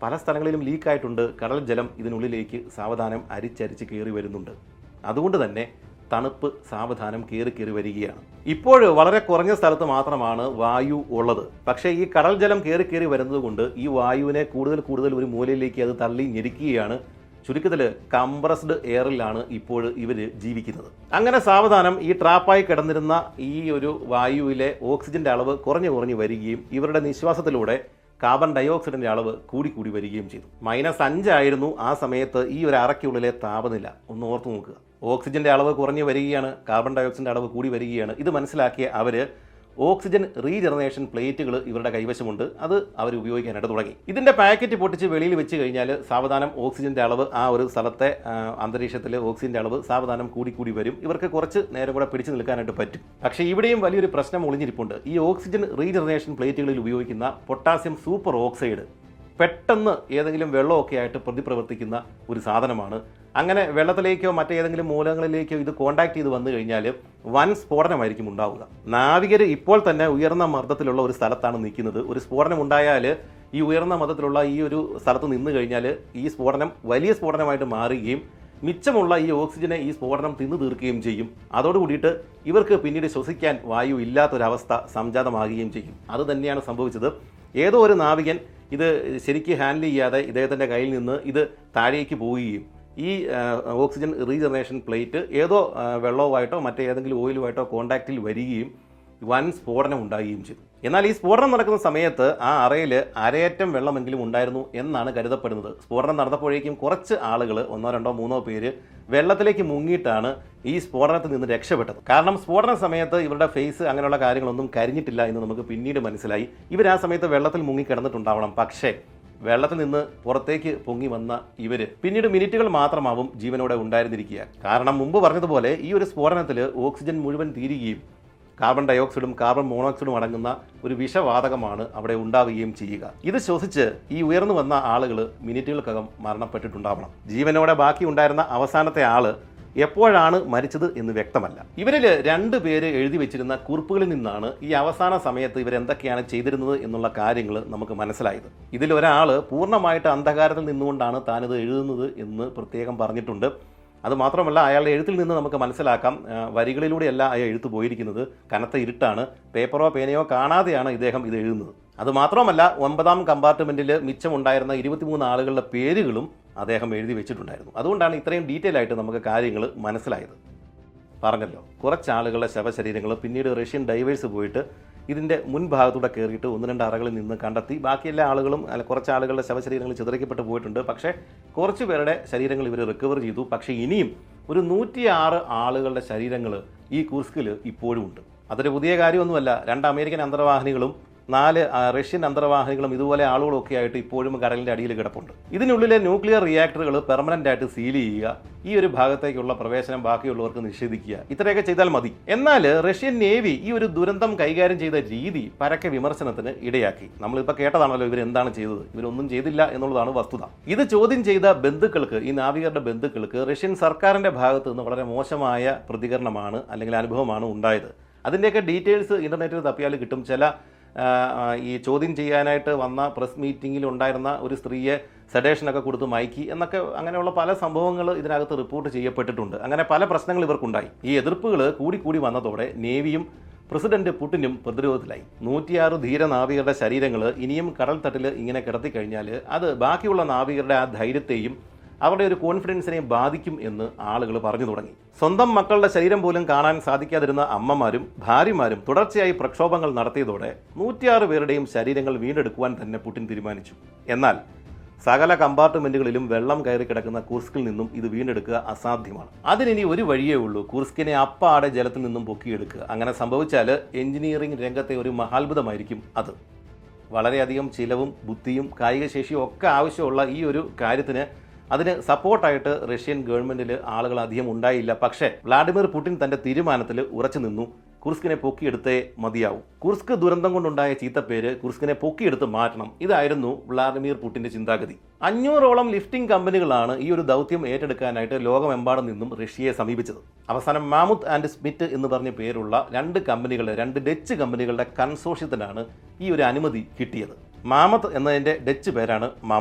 പല സ്ഥലങ്ങളിലും ലീക്കായിട്ടുണ്ട് കടൽ ജലം ഇതിനുള്ളിലേക്ക് സാവധാനം അരിച്ചരിച്ച് കയറി വരുന്നുണ്ട് അതുകൊണ്ട് തന്നെ തണുപ്പ് സാവധാനം കയറി കയറി വരികയാണ് ഇപ്പോൾ വളരെ കുറഞ്ഞ സ്ഥലത്ത് മാത്രമാണ് വായു ഉള്ളത് പക്ഷേ ഈ കടൽ ജലം കയറി കയറി വരുന്നത് കൊണ്ട് ഈ വായുവിനെ കൂടുതൽ കൂടുതൽ ഒരു മൂലയിലേക്ക് അത് തള്ളി ഞെരിക്കുകയാണ് ചുരുക്കത്തിൽ കംപ്രസ്ഡ് എയറിലാണ് ഇപ്പോൾ ഇവർ ജീവിക്കുന്നത് അങ്ങനെ സാവധാനം ഈ ട്രാപ്പായി കിടന്നിരുന്ന ഈ ഒരു വായുവിലെ ഓക്സിജന്റെ അളവ് കുറഞ്ഞു കുറഞ്ഞു വരികയും ഇവരുടെ നിശ്വാസത്തിലൂടെ കാർബൺ ഡയോക്സൈഡിന്റെ അളവ് കൂടി കൂടി വരികയും ചെയ്തു മൈനസ് അഞ്ചായിരുന്നു ആ സമയത്ത് ഈ ഒരു അറയ്ക്കുള്ളിലെ താപനില ഒന്ന് ഓർത്തു നോക്കുക ഓക്സിജന്റെ അളവ് കുറഞ്ഞു വരികയാണ് കാർബൺ ഡയോക്സൈഡിന്റെ അളവ് കൂടി വരികയാണ് ഇത് മനസ്സിലാക്കിയ അവർ ഓക്സിജൻ റീജനറേഷൻ പ്ലേറ്റുകൾ ഇവരുടെ കൈവശമുണ്ട് അത് അവർ ഉപയോഗിക്കാനായിട്ട് തുടങ്ങി ഇതിന്റെ പാക്കറ്റ് പൊട്ടിച്ച് വെളിയിൽ വെച്ച് കഴിഞ്ഞാൽ സാവധാനം ഓക്സിജന്റെ അളവ് ആ ഒരു സ്ഥലത്തെ ആ, അന്തരീക്ഷത്തിലെ ഓക്സിജന്റെ അളവ് സാവധാനം കൂടി കൂടി വരും ഇവർക്ക് കുറച്ച് നേരം കൂടെ പിടിച്ചു നിൽക്കാനായിട്ട് പറ്റും പക്ഷേ ഇവിടെയും വലിയൊരു പ്രശ്നം ഒളിഞ്ഞിരിപ്പുണ്ട് ഈ ഓക്സിജൻ റീജനറേഷൻ പ്ലേറ്റുകളിൽ ഉപയോഗിക്കുന്ന പൊട്ടാസ്യം സൂപ്പർ ഓക്സൈഡ് പെട്ടെന്ന് ഏതെങ്കിലും വെള്ളമൊക്കെ ആയിട്ട് പ്രതിപ്രവർത്തിക്കുന്ന ഒരു സാധനമാണ് അങ്ങനെ വെള്ളത്തിലേക്കോ മറ്റേതെങ്കിലും മൂലങ്ങളിലേക്കോ ഇത് കോണ്ടാക്ട് ചെയ്ത് വന്നു കഴിഞ്ഞാൽ വൻ സ്ഫോടനമായിരിക്കും ഉണ്ടാവുക നാവികർ ഇപ്പോൾ തന്നെ ഉയർന്ന മർദ്ദത്തിലുള്ള ഒരു സ്ഥലത്താണ് നിൽക്കുന്നത് ഒരു സ്ഫോടനം ഉണ്ടായാൽ ഈ ഉയർന്ന മർദ്ദത്തിലുള്ള ഈ ഒരു സ്ഥലത്ത് നിന്ന് കഴിഞ്ഞാൽ ഈ സ്ഫോടനം വലിയ സ്ഫോടനമായിട്ട് മാറുകയും മിച്ചമുള്ള ഈ ഓക്സിജനെ ഈ സ്ഫോടനം തിന്നു തീർക്കുകയും ചെയ്യും അതോടുകൂടിയിട്ട് ഇവർക്ക് പിന്നീട് ശ്വസിക്കാൻ വായു ഇല്ലാത്തൊരവസ്ഥ സംജാതമാകുകയും ചെയ്യും അത് തന്നെയാണ് സംഭവിച്ചത് ഏതോ ഒരു നാവികൻ ഇത് ശരിക്ക് ഹാൻഡിൽ ചെയ്യാതെ ഇദ്ദേഹത്തിൻ്റെ കയ്യിൽ നിന്ന് ഇത് താഴേക്ക് പോവുകയും ഈ ആ, ഓക്സിജൻ റീജനറേഷൻ പ്ലേറ്റ് ഏതോ ആ, വെള്ളവുമായിട്ടോ മറ്റേതെങ്കിലും ഓയിലുമായിട്ടോ കോണ്ടാക്റ്റിൽ വരികയും വൻ സ്ഫോടനം ഉണ്ടാകുകയും ചെയ്തു എന്നാൽ ഈ സ്ഫോടനം നടക്കുന്ന സമയത്ത് ആ അറയിൽ അരയറ്റം വെള്ളമെങ്കിലും ഉണ്ടായിരുന്നു എന്നാണ് കരുതപ്പെടുന്നത് സ്ഫോടനം നടന്നപ്പോഴേക്കും കുറച്ച് ആളുകൾ ഒന്നോ രണ്ടോ മൂന്നോ പേര് വെള്ളത്തിലേക്ക് മുങ്ങിയിട്ടാണ് ഈ സ്ഫോടനത്തിൽ നിന്ന് രക്ഷപ്പെട്ടത് കാരണം സ്ഫോടന സമയത്ത് ഇവരുടെ ഫേസ് അങ്ങനെയുള്ള കാര്യങ്ങളൊന്നും കരിഞ്ഞിട്ടില്ല എന്ന് നമുക്ക് പിന്നീട് മനസ്സിലായി ഇവർ ആ സമയത്ത് വെള്ളത്തിൽ മുങ്ങി കിടന്നിട്ടുണ്ടാവണം പക്ഷേ വെള്ളത്തിൽ നിന്ന് പുറത്തേക്ക് പൊങ്ങി വന്ന ഇവര് പിന്നീട് മിനിറ്റുകൾ മാത്രമാവും ജീവനോടെ ഉണ്ടായിരുന്നിരിക്കുക കാരണം മുമ്പ് പറഞ്ഞതുപോലെ ഈ ഒരു സ്ഫോടനത്തിൽ ഓക്സിജൻ മുഴുവൻ തീരുകയും കാർബൺ ഡയോക്സൈഡും കാർബൺ മോണോക്സൈഡും അടങ്ങുന്ന ഒരു വിഷവാതകമാണ് അവിടെ ഉണ്ടാവുകയും ചെയ്യുക ഇത് ശ്വസിച്ച് ഈ ഉയർന്നു വന്ന ആളുകൾ മിനിറ്റുകൾക്കകം മരണപ്പെട്ടിട്ടുണ്ടാവണം ജീവനോടെ ബാക്കി ഉണ്ടായിരുന്ന അവസാനത്തെ ആള് എപ്പോഴാണ് മരിച്ചത് എന്ന് വ്യക്തമല്ല ഇവരിൽ രണ്ട് പേര് എഴുതി വെച്ചിരുന്ന കുറിപ്പുകളിൽ നിന്നാണ് ഈ അവസാന സമയത്ത് ഇവരെന്തൊക്കെയാണ് ചെയ്തിരുന്നത് എന്നുള്ള കാര്യങ്ങൾ നമുക്ക് മനസ്സിലായത് ഇതിൽ ഒരാൾ പൂർണ്ണമായിട്ട് അന്ധകാരത്തിൽ നിന്നുകൊണ്ടാണ് താനിത് എഴുതുന്നത് എന്ന് പ്രത്യേകം പറഞ്ഞിട്ടുണ്ട് അത് മാത്രമല്ല അയാളുടെ എഴുത്തിൽ നിന്ന് നമുക്ക് മനസ്സിലാക്കാം ആ, വരികളിലൂടെയല്ല അയാൾ എഴുത്ത് പോയിരിക്കുന്നത് കനത്ത ഇരുട്ടാണ് പേപ്പറോ പേനയോ കാണാതെയാണ് ഇദ്ദേഹം ഇത് എഴുതുന്നത് അത് മാത്രമല്ല ഒമ്പതാം കമ്പാർട്ട്മെന്റിൽ മിച്ചമുണ്ടായിരുന്ന ഇരുപത്തിമൂന്ന് ആളുകളുടെ പേരുകളും അദ്ദേഹം എഴുതി വെച്ചിട്ടുണ്ടായിരുന്നു അതുകൊണ്ടാണ് ഇത്രയും ഡീറ്റെയിൽ ആയിട്ട് നമുക്ക് കാര്യങ്ങൾ മനസ്സിലായത് പറഞ്ഞല്ലോ കുറച്ച് ആളുകളുടെ ശവശരീരങ്ങൾ പിന്നീട് റഷ്യൻ ഡൈവേഴ്സ് പോയിട്ട് ഇതിൻ്റെ മുൻഭാഗത്തൂടെ കയറിയിട്ട് ഒന്ന് രണ്ട് അറകളിൽ നിന്ന് കണ്ടെത്തി ബാക്കി എല്ലാ ആളുകളും അല്ല കുറച്ച് ആളുകളുടെ ശവശരീരങ്ങൾ ചിതറിക്കപ്പെട്ട് പോയിട്ടുണ്ട് പക്ഷേ കുറച്ച് പേരുടെ ശരീരങ്ങൾ ഇവർ റിക്കവർ ചെയ്തു പക്ഷേ ഇനിയും ഒരു നൂറ്റിയാറ് ആളുകളുടെ ശരീരങ്ങൾ ഈ കുർസ്കിൽ ഇപ്പോഴും ഉണ്ട് അതൊരു പുതിയ കാര്യമൊന്നുമല്ല രണ്ട് അമേരിക്കൻ അന്തർവാഹിനികളും നാല് ആ, റഷ്യൻ അന്തർവാഹിനികളും ഇതുപോലെ ആളുകളും ഒക്കെ ആയിട്ട് ഇപ്പോഴും കടലിന്റെ അടിയിൽ കിടപ്പുണ്ട് ഇതിനുള്ളിലെ ന്യൂക്ലിയർ റിയാക്ടറുകൾ പെർമനന്റ് ആയിട്ട് സീൽ ചെയ്യുക ഈ ഒരു ഭാഗത്തേക്കുള്ള പ്രവേശനം ബാക്കിയുള്ളവർക്ക് നിഷേധിക്കുക ഇത്രയൊക്കെ ചെയ്താൽ മതി എന്നാൽ റഷ്യൻ നേവി ഈ ഒരു ദുരന്തം കൈകാര്യം ചെയ്ത രീതി പരക്കെ വിമർശനത്തിന് ഇടയാക്കി നമ്മളിപ്പോൾ കേട്ടതാണല്ലോ ഇവർ എന്താണ് ചെയ്തത് ഇവരൊന്നും ചെയ്തില്ല എന്നുള്ളതാണ് വസ്തുത ഇത് ചോദ്യം ചെയ്ത ബന്ധുക്കൾക്ക് ഈ നാവികരുടെ ബന്ധുക്കൾക്ക് റഷ്യൻ സർക്കാരിന്റെ ഭാഗത്ത് നിന്ന് വളരെ മോശമായ പ്രതികരണമാണ് അല്ലെങ്കിൽ അനുഭവമാണ് ഉണ്ടായത് അതിൻ്റെയൊക്കെ ഡീറ്റെയിൽസ് ഇന്റർനെറ്റിൽ തപ്പിയാൽ കിട്ടും ചില ആ, ആ, ഈ ചോദ്യം ചെയ്യാനായിട്ട് വന്ന പ്രസ് മീറ്റിങ്ങിൽ ഉണ്ടായിരുന്ന ഒരു സ്ത്രീയെ സെഡേഷനൊക്കെ കൊടുത്ത് മയക്കി എന്നൊക്കെ അങ്ങനെയുള്ള പല സംഭവങ്ങൾ ഇതിനകത്ത് റിപ്പോർട്ട് ചെയ്യപ്പെട്ടിട്ടുണ്ട് അങ്ങനെ പല പ്രശ്നങ്ങൾ ഇവർക്കുണ്ടായി ഈ എതിർപ്പുകൾ കൂടി കൂടി വന്നതോടെ നേവിയും പ്രസിഡന്റ് പുടിനും പ്രതിരോധത്തിലായി നൂറ്റിയാറ് ധീര നാവികരുടെ ശരീരങ്ങൾ ഇനിയും കടൽ തട്ടിൽ ഇങ്ങനെ കിടത്തിക്കഴിഞ്ഞാൽ അത് ബാക്കിയുള്ള നാവികരുടെ ആ ധൈര്യത്തെയും അവരുടെ ഒരു കോൺഫിഡൻസിനെ ബാധിക്കും എന്ന് ആളുകൾ പറഞ്ഞു തുടങ്ങി സ്വന്തം മക്കളുടെ ശരീരം പോലും കാണാൻ സാധിക്കാതിരുന്ന അമ്മമാരും ഭാര്യമാരും തുടർച്ചയായി പ്രക്ഷോഭങ്ങൾ നടത്തിയതോടെ നൂറ്റിയാറ് പേരുടെയും ശരീരങ്ങൾ വീണ്ടെടുക്കുവാൻ തന്നെ പുടിൻ തീരുമാനിച്ചു എന്നാൽ സകല കമ്പാർട്ട്മെന്റുകളിലും വെള്ളം കയറി കിടക്കുന്ന കുർസ്കിൽ നിന്നും ഇത് വീണ്ടെടുക്കുക അസാധ്യമാണ് അതിനി ഒരു വഴിയേ ഉള്ളൂ കുർസ്കിനെ അപ്പാടെ ജലത്തിൽ നിന്നും പൊക്കിയെടുക്കുക അങ്ങനെ സംഭവിച്ചാൽ എഞ്ചിനീയറിംഗ് രംഗത്തെ ഒരു മഹാത്ഭുതമായിരിക്കും അത് വളരെയധികം ചിലവും ബുദ്ധിയും കായിക ശേഷിയും ഒക്കെ ആവശ്യമുള്ള ഈ ഒരു കാര്യത്തിന് അതിന് സപ്പോർട്ടായിട്ട് റഷ്യൻ ഗവൺമെന്റിൽ ആളുകൾ അധികം ഉണ്ടായില്ല പക്ഷേ വ്ളാഡിമിർ പുടിൻ തന്റെ തീരുമാനത്തിൽ ഉറച്ചു നിന്നു കുർസ്കിനെ പൊക്കിയെടുത്തേ മതിയാവും കുർസ്ക് ദുരന്തം കൊണ്ടുണ്ടായ ചീത്തപ്പേര് കുർസ്കിനെ പൊക്കിയെടുത്ത് മാറ്റണം ഇതായിരുന്നു വ്ളാഡിമിർ പുടിന്റെ ചിന്താഗതി അഞ്ഞൂറോളം ലിഫ്റ്റിംഗ് കമ്പനികളാണ് ഈ ഒരു ദൗത്യം ഏറ്റെടുക്കാനായിട്ട് ലോകമെമ്പാടും നിന്നും റഷ്യയെ സമീപിച്ചത് അവസാനം മാമുത്ത് ആൻഡ് സ്മിറ്റ് എന്ന് പറഞ്ഞ പേരുള്ള രണ്ട് കമ്പനികളുടെ രണ്ട് ഡച്ച് കമ്പനികളുടെ കൺസോഷ്യത്തിനാണ് ഈ ഒരു അനുമതി കിട്ടിയത് മാമത്ത് എന്നതിൻ്റെ ഡച്ച് പേരാണ് മാമുത്ത്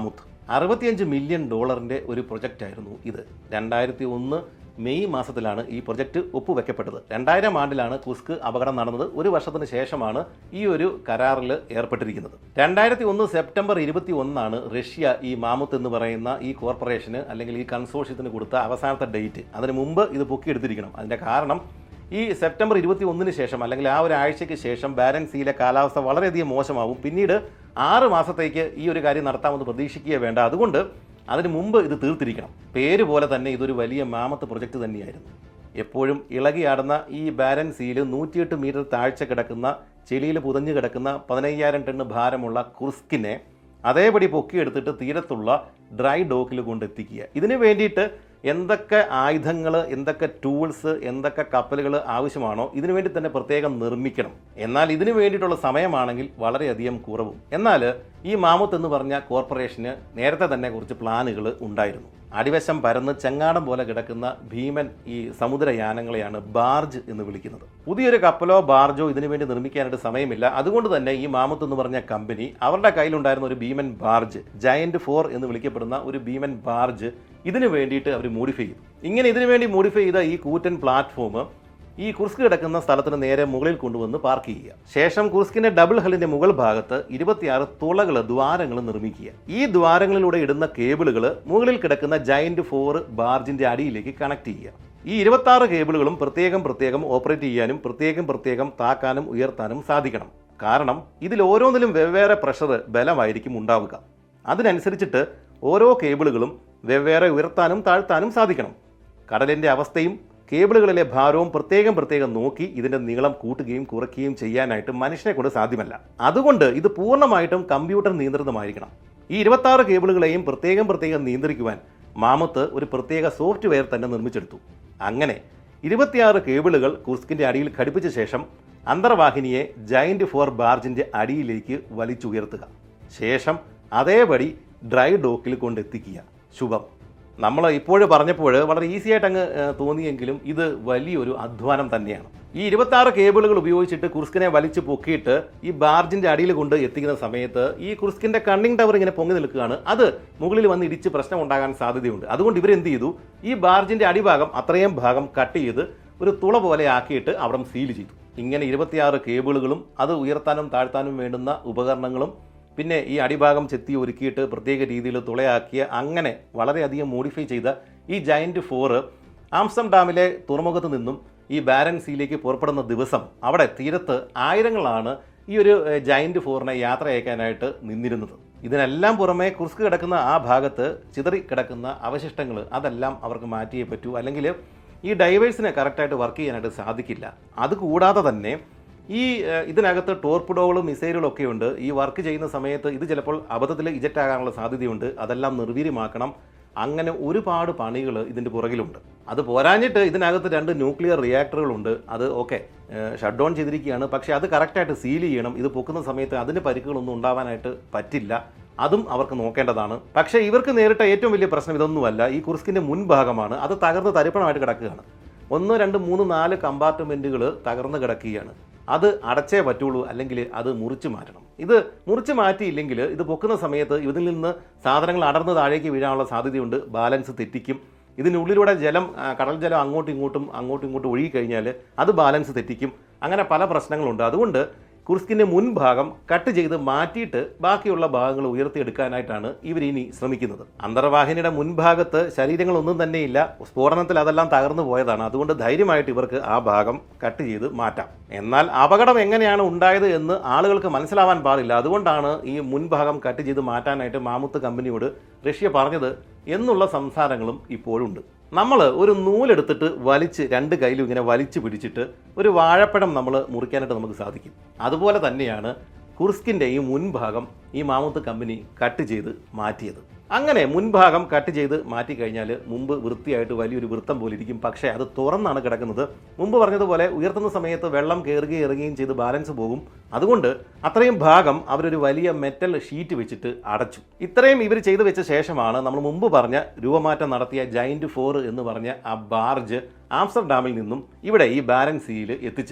അറുപത്തിയഞ്ച് മില്യൺ ഡോളറിൻ്റെ ഒരു പ്രൊജക്റ്റായിരുന്നു ഇത് രണ്ടായിരത്തി ഒന്ന് മെയ് മാസത്തിലാണ് ഈ പ്രൊജക്റ്റ് ഒപ്പുവെക്കപ്പെട്ടത് രണ്ടായിരം ആണ്ടിലാണ് കുസ്ക് അപകടം നടന്നത് ഒരു വർഷത്തിന് ശേഷമാണ് ഈ ഒരു കരാറിൽ ഏർപ്പെട്ടിരിക്കുന്നത് രണ്ടായിരത്തി ഒന്ന് സെപ്റ്റംബർ ഇരുപത്തി ഒന്നാണ് റഷ്യ ഈ മാമുത്ത് എന്ന് പറയുന്ന ഈ കോർപ്പറേഷന് അല്ലെങ്കിൽ ഈ കൺസോർഷ്യത്തിന് കൊടുത്ത അവസാനത്തെ ഡേറ്റ് അതിന് മുമ്പ് ഇത് പൊക്കിയെടുത്തിരിക്കണം അതിൻ്റെ കാരണം ഈ സെപ്റ്റംബർ ഇരുപത്തി ഒന്നിന് ശേഷം അല്ലെങ്കിൽ ആ ഒരു ആഴ്ചയ്ക്ക് ശേഷം ബാരൻസിയിലെ കാലാവസ്ഥ വളരെയധികം മോശമാവും പിന്നീട് ആറ് മാസത്തേക്ക് ഈ ഒരു കാര്യം നടത്താമെന്ന് പ്രതീക്ഷിക്കുക വേണ്ട അതുകൊണ്ട് അതിന് മുമ്പ് ഇത് തീർത്തിരിക്കണം പേര് പോലെ തന്നെ ഇതൊരു വലിയ മാമത്ത് പ്രൊജക്റ്റ് തന്നെയായിരുന്നു എപ്പോഴും ഇളകിയാടുന്ന ഈ ബാരൻ സീയിൽ നൂറ്റിയെട്ട് മീറ്റർ താഴ്ച കിടക്കുന്ന ചെളിയിൽ പുതഞ്ഞു കിടക്കുന്ന പതിനയ്യായിരം ടണ്ണ് ഭാരമുള്ള കുർസ്കിനെ അതേപടി പൊക്കിയെടുത്തിട്ട് തീരത്തുള്ള ഡ്രൈ ഡോക്കിൽ കൊണ്ടെത്തിക്കുക ഇതിനു വേണ്ടിയിട്ട് എന്തൊക്കെ ആയുധങ്ങൾ എന്തൊക്കെ ടൂൾസ് എന്തൊക്കെ കപ്പലുകൾ ആവശ്യമാണോ ഇതിനു വേണ്ടി തന്നെ പ്രത്യേകം നിർമ്മിക്കണം എന്നാൽ ഇതിനു വേണ്ടിയിട്ടുള്ള സമയമാണെങ്കിൽ വളരെയധികം കുറവും എന്നാൽ ഈ മാമുത്ത് എന്ന് പറഞ്ഞ കോർപ്പറേഷന് നേരത്തെ തന്നെ കുറച്ച് പ്ലാനുകൾ ഉണ്ടായിരുന്നു അടിവശം പരന്ന് ചെങ്ങാടം പോലെ കിടക്കുന്ന ഭീമൻ ഈ സമുദ്രയാനങ്ങളെയാണ് ബാർജ് എന്ന് വിളിക്കുന്നത് പുതിയൊരു കപ്പലോ ബാർജോ ഇതിനു വേണ്ടി നിർമ്മിക്കാനായിട്ട് സമയമില്ല അതുകൊണ്ട് തന്നെ ഈ മാമുത്ത് എന്ന് പറഞ്ഞ കമ്പനി അവരുടെ കയ്യിലുണ്ടായിരുന്ന ഒരു ഭീമൻ ബാർജ് ജയന്റ് ഫോർ എന്ന് വിളിക്കപ്പെടുന്ന ഒരു ഭീമൻ ബാർജ് ഇതിനു വേണ്ടിയിട്ട് അവർ മോഡിഫൈ ചെയ്തു ഇങ്ങനെ ഇതിനു വേണ്ടി മോഡിഫൈ ചെയ്ത ഈ കൂറ്റൻ പ്ലാറ്റ്ഫോം ഈ കുർസ്ക് കിടക്കുന്ന സ്ഥലത്തിന് നേരെ മുകളിൽ കൊണ്ടുവന്ന് പാർക്ക് ചെയ്യുക ശേഷം കുർസ്കിന്റെ ഡബിൾ ഹെല്ലിന്റെ മുകൾ ഭാഗത്ത് ഇരുപത്തിയാറ് തുളകൾ ദ്വാരങ്ങൾ നിർമ്മിക്കുക ഈ ദ്വാരങ്ങളിലൂടെ ഇടുന്ന കേബിളുകൾ മുകളിൽ കിടക്കുന്ന ജയന്റ് ഫോർ ബാർജിന്റെ അടിയിലേക്ക് കണക്ട് ചെയ്യുക ഈ ഇരുപത്തി കേബിളുകളും പ്രത്യേകം പ്രത്യേകം ഓപ്പറേറ്റ് ചെയ്യാനും പ്രത്യേകം പ്രത്യേകം താക്കാനും ഉയർത്താനും സാധിക്കണം കാരണം ഇതിൽ ഓരോന്നിലും വെവ്വേറെ പ്രഷർ ബലമായിരിക്കും ഉണ്ടാവുക അതിനനുസരിച്ചിട്ട് ഓരോ കേബിളുകളും വെവ്വേറെ ഉയർത്താനും താഴ്ത്താനും സാധിക്കണം കടലിൻ്റെ അവസ്ഥയും കേബിളുകളിലെ ഭാരവും പ്രത്യേകം പ്രത്യേകം നോക്കി ഇതിൻ്റെ നീളം കൂട്ടുകയും കുറയ്ക്കുകയും ചെയ്യാനായിട്ട് മനുഷ്യനെ കൊണ്ട് സാധ്യമല്ല അതുകൊണ്ട് ഇത് പൂർണ്ണമായിട്ടും കമ്പ്യൂട്ടർ നിയന്ത്രിതമായിരിക്കണം ഈ ഇരുപത്താറ് കേബിളുകളെയും പ്രത്യേകം പ്രത്യേകം നിയന്ത്രിക്കുവാൻ മാമത്ത് ഒരു പ്രത്യേക സോഫ്റ്റ്വെയർ തന്നെ നിർമ്മിച്ചെടുത്തു അങ്ങനെ ഇരുപത്തിയാറ് കേബിളുകൾ കുസ്കിൻ്റെ അടിയിൽ ഘടിപ്പിച്ച ശേഷം അന്തർവാഹിനിയെ ജയന്റ് ഫോർ ബാർജിൻ്റെ അടിയിലേക്ക് വലിച്ചുയർത്തുക ശേഷം അതേപടി ഡ്രൈ ഡോക്കിൽ കൊണ്ടെത്തിക്കുക ശുഭം നമ്മൾ ഇപ്പോഴും പറഞ്ഞപ്പോൾ വളരെ ഈസി ആയിട്ട് അങ്ങ് ഏഹ്, തോന്നിയെങ്കിലും ഇത് വലിയൊരു അധ്വാനം തന്നെയാണ് ഈ ഇരുപത്താറ് കേബിളുകൾ ഉപയോഗിച്ചിട്ട് കുർസ്കിനെ വലിച്ചു പൊക്കിയിട്ട് ഈ ബാർജിന്റെ അടിയിൽ കൊണ്ട് എത്തിക്കുന്ന സമയത്ത് ഈ കുർസ്കിന്റെ കണ്ണിങ് ടവർ ഇങ്ങനെ പൊങ്ങി നിൽക്കുകയാണ് അത് മുകളിൽ വന്ന് ഇടിച്ച് പ്രശ്നം ഉണ്ടാകാൻ സാധ്യതയുണ്ട് അതുകൊണ്ട് ഇവരെന്ത് ചെയ്തു ഈ ബാർജിന്റെ അടിഭാഗം അത്രയും ഭാഗം കട്ട് ചെയ്ത് ഒരു തുള പോലെ ആക്കിയിട്ട് അവിടെ സീൽ ചെയ്തു ഇങ്ങനെ ഇരുപത്തിയാറ് കേബിളുകളും അത് ഉയർത്താനും താഴ്ത്താനും വേണ്ടുന്ന ഉപകരണങ്ങളും പിന്നെ ഈ അടിഭാഗം ചെത്തി ഒരുക്കിയിട്ട് പ്രത്യേക രീതിയിൽ തുളയാക്കിയ അങ്ങനെ വളരെയധികം മോഡിഫൈ ചെയ്ത ഈ ജയന്റ് ഫോറ് ആംസ്റ്റർഡാമിലെ തുറമുഖത്ത് നിന്നും ഈ ബാരൻ സീയിലേക്ക് പുറപ്പെടുന്ന ദിവസം അവിടെ തീരത്ത് ആയിരങ്ങളാണ് ഈ ഒരു ജയന്റ് ഫോറിനെ യാത്ര അയക്കാനായിട്ട് നിന്നിരുന്നത് ഇതിനെല്ലാം പുറമെ കുറുസ്ക് കിടക്കുന്ന ആ ഭാഗത്ത് ചിതറി കിടക്കുന്ന അവശിഷ്ടങ്ങൾ അതെല്ലാം അവർക്ക് മാറ്റിയേ പറ്റൂ അല്ലെങ്കിൽ ഈ ഡൈവേഴ്സിനെ കറക്റ്റായിട്ട് വർക്ക് ചെയ്യാനായിട്ട് സാധിക്കില്ല അതുകൂടാതെ തന്നെ ഈ ഏഹ്, ഇതിനകത്ത് ടോർപിഡോകളും മിസൈലുകളും ഒക്കെ ഉണ്ട് ഈ വർക്ക് ചെയ്യുന്ന സമയത്ത് ഇത് ചിലപ്പോൾ അബദ്ധത്തിൽ ഇജക്റ്റ് ആകാനുള്ള സാധ്യതയുണ്ട് അതെല്ലാം നിർവീര്യമാക്കണം അങ്ങനെ ഒരുപാട് പണികൾ ഇതിൻ്റെ പുറകിലുണ്ട് അത് പോരാഞ്ഞിട്ട് ഇതിനകത്ത് രണ്ട് ന്യൂക്ലിയർ റിയാക്ടറുകളുണ്ട് അത് ഓക്കെ ഷട്ട് ഡൗൺ ചെയ്തിരിക്കുകയാണ് പക്ഷേ അത് കറക്റ്റായിട്ട് സീൽ ചെയ്യണം ഇത് പൊക്കുന്ന സമയത്ത് അതിന് പരിക്കുകളൊന്നും ഉണ്ടാവാനായിട്ട് പറ്റില്ല അതും അവർക്ക് നോക്കേണ്ടതാണ് പക്ഷേ ഇവർക്ക് നേരിട്ട ഏറ്റവും വലിയ പ്രശ്നം ഇതൊന്നുമല്ല ഈ കുർസ്കിൻ്റെ മുൻഭാഗമാണ് അത് തകർന്ന് തരിപ്പണമായിട്ട് കിടക്കുകയാണ് ഒന്ന് രണ്ട് മൂന്ന് നാല് കമ്പാർട്ട്മെൻറ്റുകൾ തകർന്ന് കിടക്കുകയാണ് അത് അടച്ചേ പറ്റുള്ളൂ അല്ലെങ്കിൽ അത് മുറിച്ച് മാറ്റണം ഇത് മുറിച്ച് മാറ്റിയില്ലെങ്കിൽ ഇത് പൊക്കുന്ന സമയത്ത് ഇതിൽ നിന്ന് സാധനങ്ങൾ അടർന്ന് താഴേക്ക് വീഴാനുള്ള സാധ്യതയുണ്ട് ബാലൻസ് തെറ്റിക്കും ഇതിനുള്ളിലൂടെ ജലം ആ, കടൽ ജലം അങ്ങോട്ടും ഇങ്ങോട്ടും അങ്ങോട്ടും ഇങ്ങോട്ടും ഒഴുകിക്കഴിഞ്ഞാൽ അത് ബാലൻസ് തെറ്റിക്കും അങ്ങനെ പല പ്രശ്നങ്ങളുണ്ട് അതുകൊണ്ട് കുർസ്കിൻ്റെ മുൻഭാഗം കട്ട് ചെയ്ത് മാറ്റിയിട്ട് ബാക്കിയുള്ള ഭാഗങ്ങൾ ഉയർത്തിയെടുക്കാനായിട്ടാണ് ഇവർ ഇനി ശ്രമിക്കുന്നത് അന്തർവാഹിനിയുടെ മുൻഭാഗത്ത് ശരീരങ്ങളൊന്നും തന്നെയില്ല സ്ഫോടനത്തിൽ അതെല്ലാം തകർന്നു പോയതാണ് അതുകൊണ്ട് ധൈര്യമായിട്ട് ഇവർക്ക് ആ ഭാഗം കട്ട് ചെയ്ത് മാറ്റാം എന്നാൽ അപകടം എങ്ങനെയാണ് ഉണ്ടായത് എന്ന് ആളുകൾക്ക് മനസ്സിലാവാൻ പാടില്ല അതുകൊണ്ടാണ് ഈ മുൻഭാഗം കട്ട് ചെയ്ത് മാറ്റാനായിട്ട് മാമുത്ത് കമ്പനിയോട് റഷ്യ പറഞ്ഞത് എന്നുള്ള സംസാരങ്ങളും ഇപ്പോഴുണ്ട് നമ്മൾ ഒരു നൂലെടുത്തിട്ട് വലിച്ച് രണ്ട് കയ്യിലും ഇങ്ങനെ വലിച്ചു പിടിച്ചിട്ട് ഒരു വാഴപ്പഴം നമ്മൾ മുറിക്കാനായിട്ട് നമുക്ക് സാധിക്കും അതുപോലെ തന്നെയാണ് കുർസ്കിൻ്റെ ഈ മുൻഭാഗം ഈ മാമുത്ത് കമ്പനി കട്ട് ചെയ്ത് മാറ്റിയത് അങ്ങനെ മുൻഭാഗം കട്ട് ചെയ്ത് മാറ്റി കഴിഞ്ഞാൽ മുമ്പ് വൃത്തിയായിട്ട് വലിയൊരു വൃത്തം പോലെ ഇരിക്കും പക്ഷേ അത് തുറന്നാണ് കിടക്കുന്നത് മുമ്പ് പറഞ്ഞതുപോലെ ഉയർത്തുന്ന സമയത്ത് വെള്ളം കയറുകയും ഇറങ്ങുകയും ചെയ്ത് ബാലൻസ് പോകും അതുകൊണ്ട് അത്രയും ഭാഗം അവരൊരു വലിയ മെറ്റൽ ഷീറ്റ് വെച്ചിട്ട് അടച്ചു ഇത്രയും ഇവർ ചെയ്തു വെച്ച ശേഷമാണ് നമ്മൾ മുമ്പ് പറഞ്ഞ രൂപമാറ്റം നടത്തിയ ജൈൻറ്റ് ഫോർ എന്ന് പറഞ്ഞ ആ ബാർജ് ആംസ്റ്റർഡാമിൽ നിന്നും ഇവിടെ ഈ ബാരൻ സീയിൽ എത്തിച്ചേർന്നത്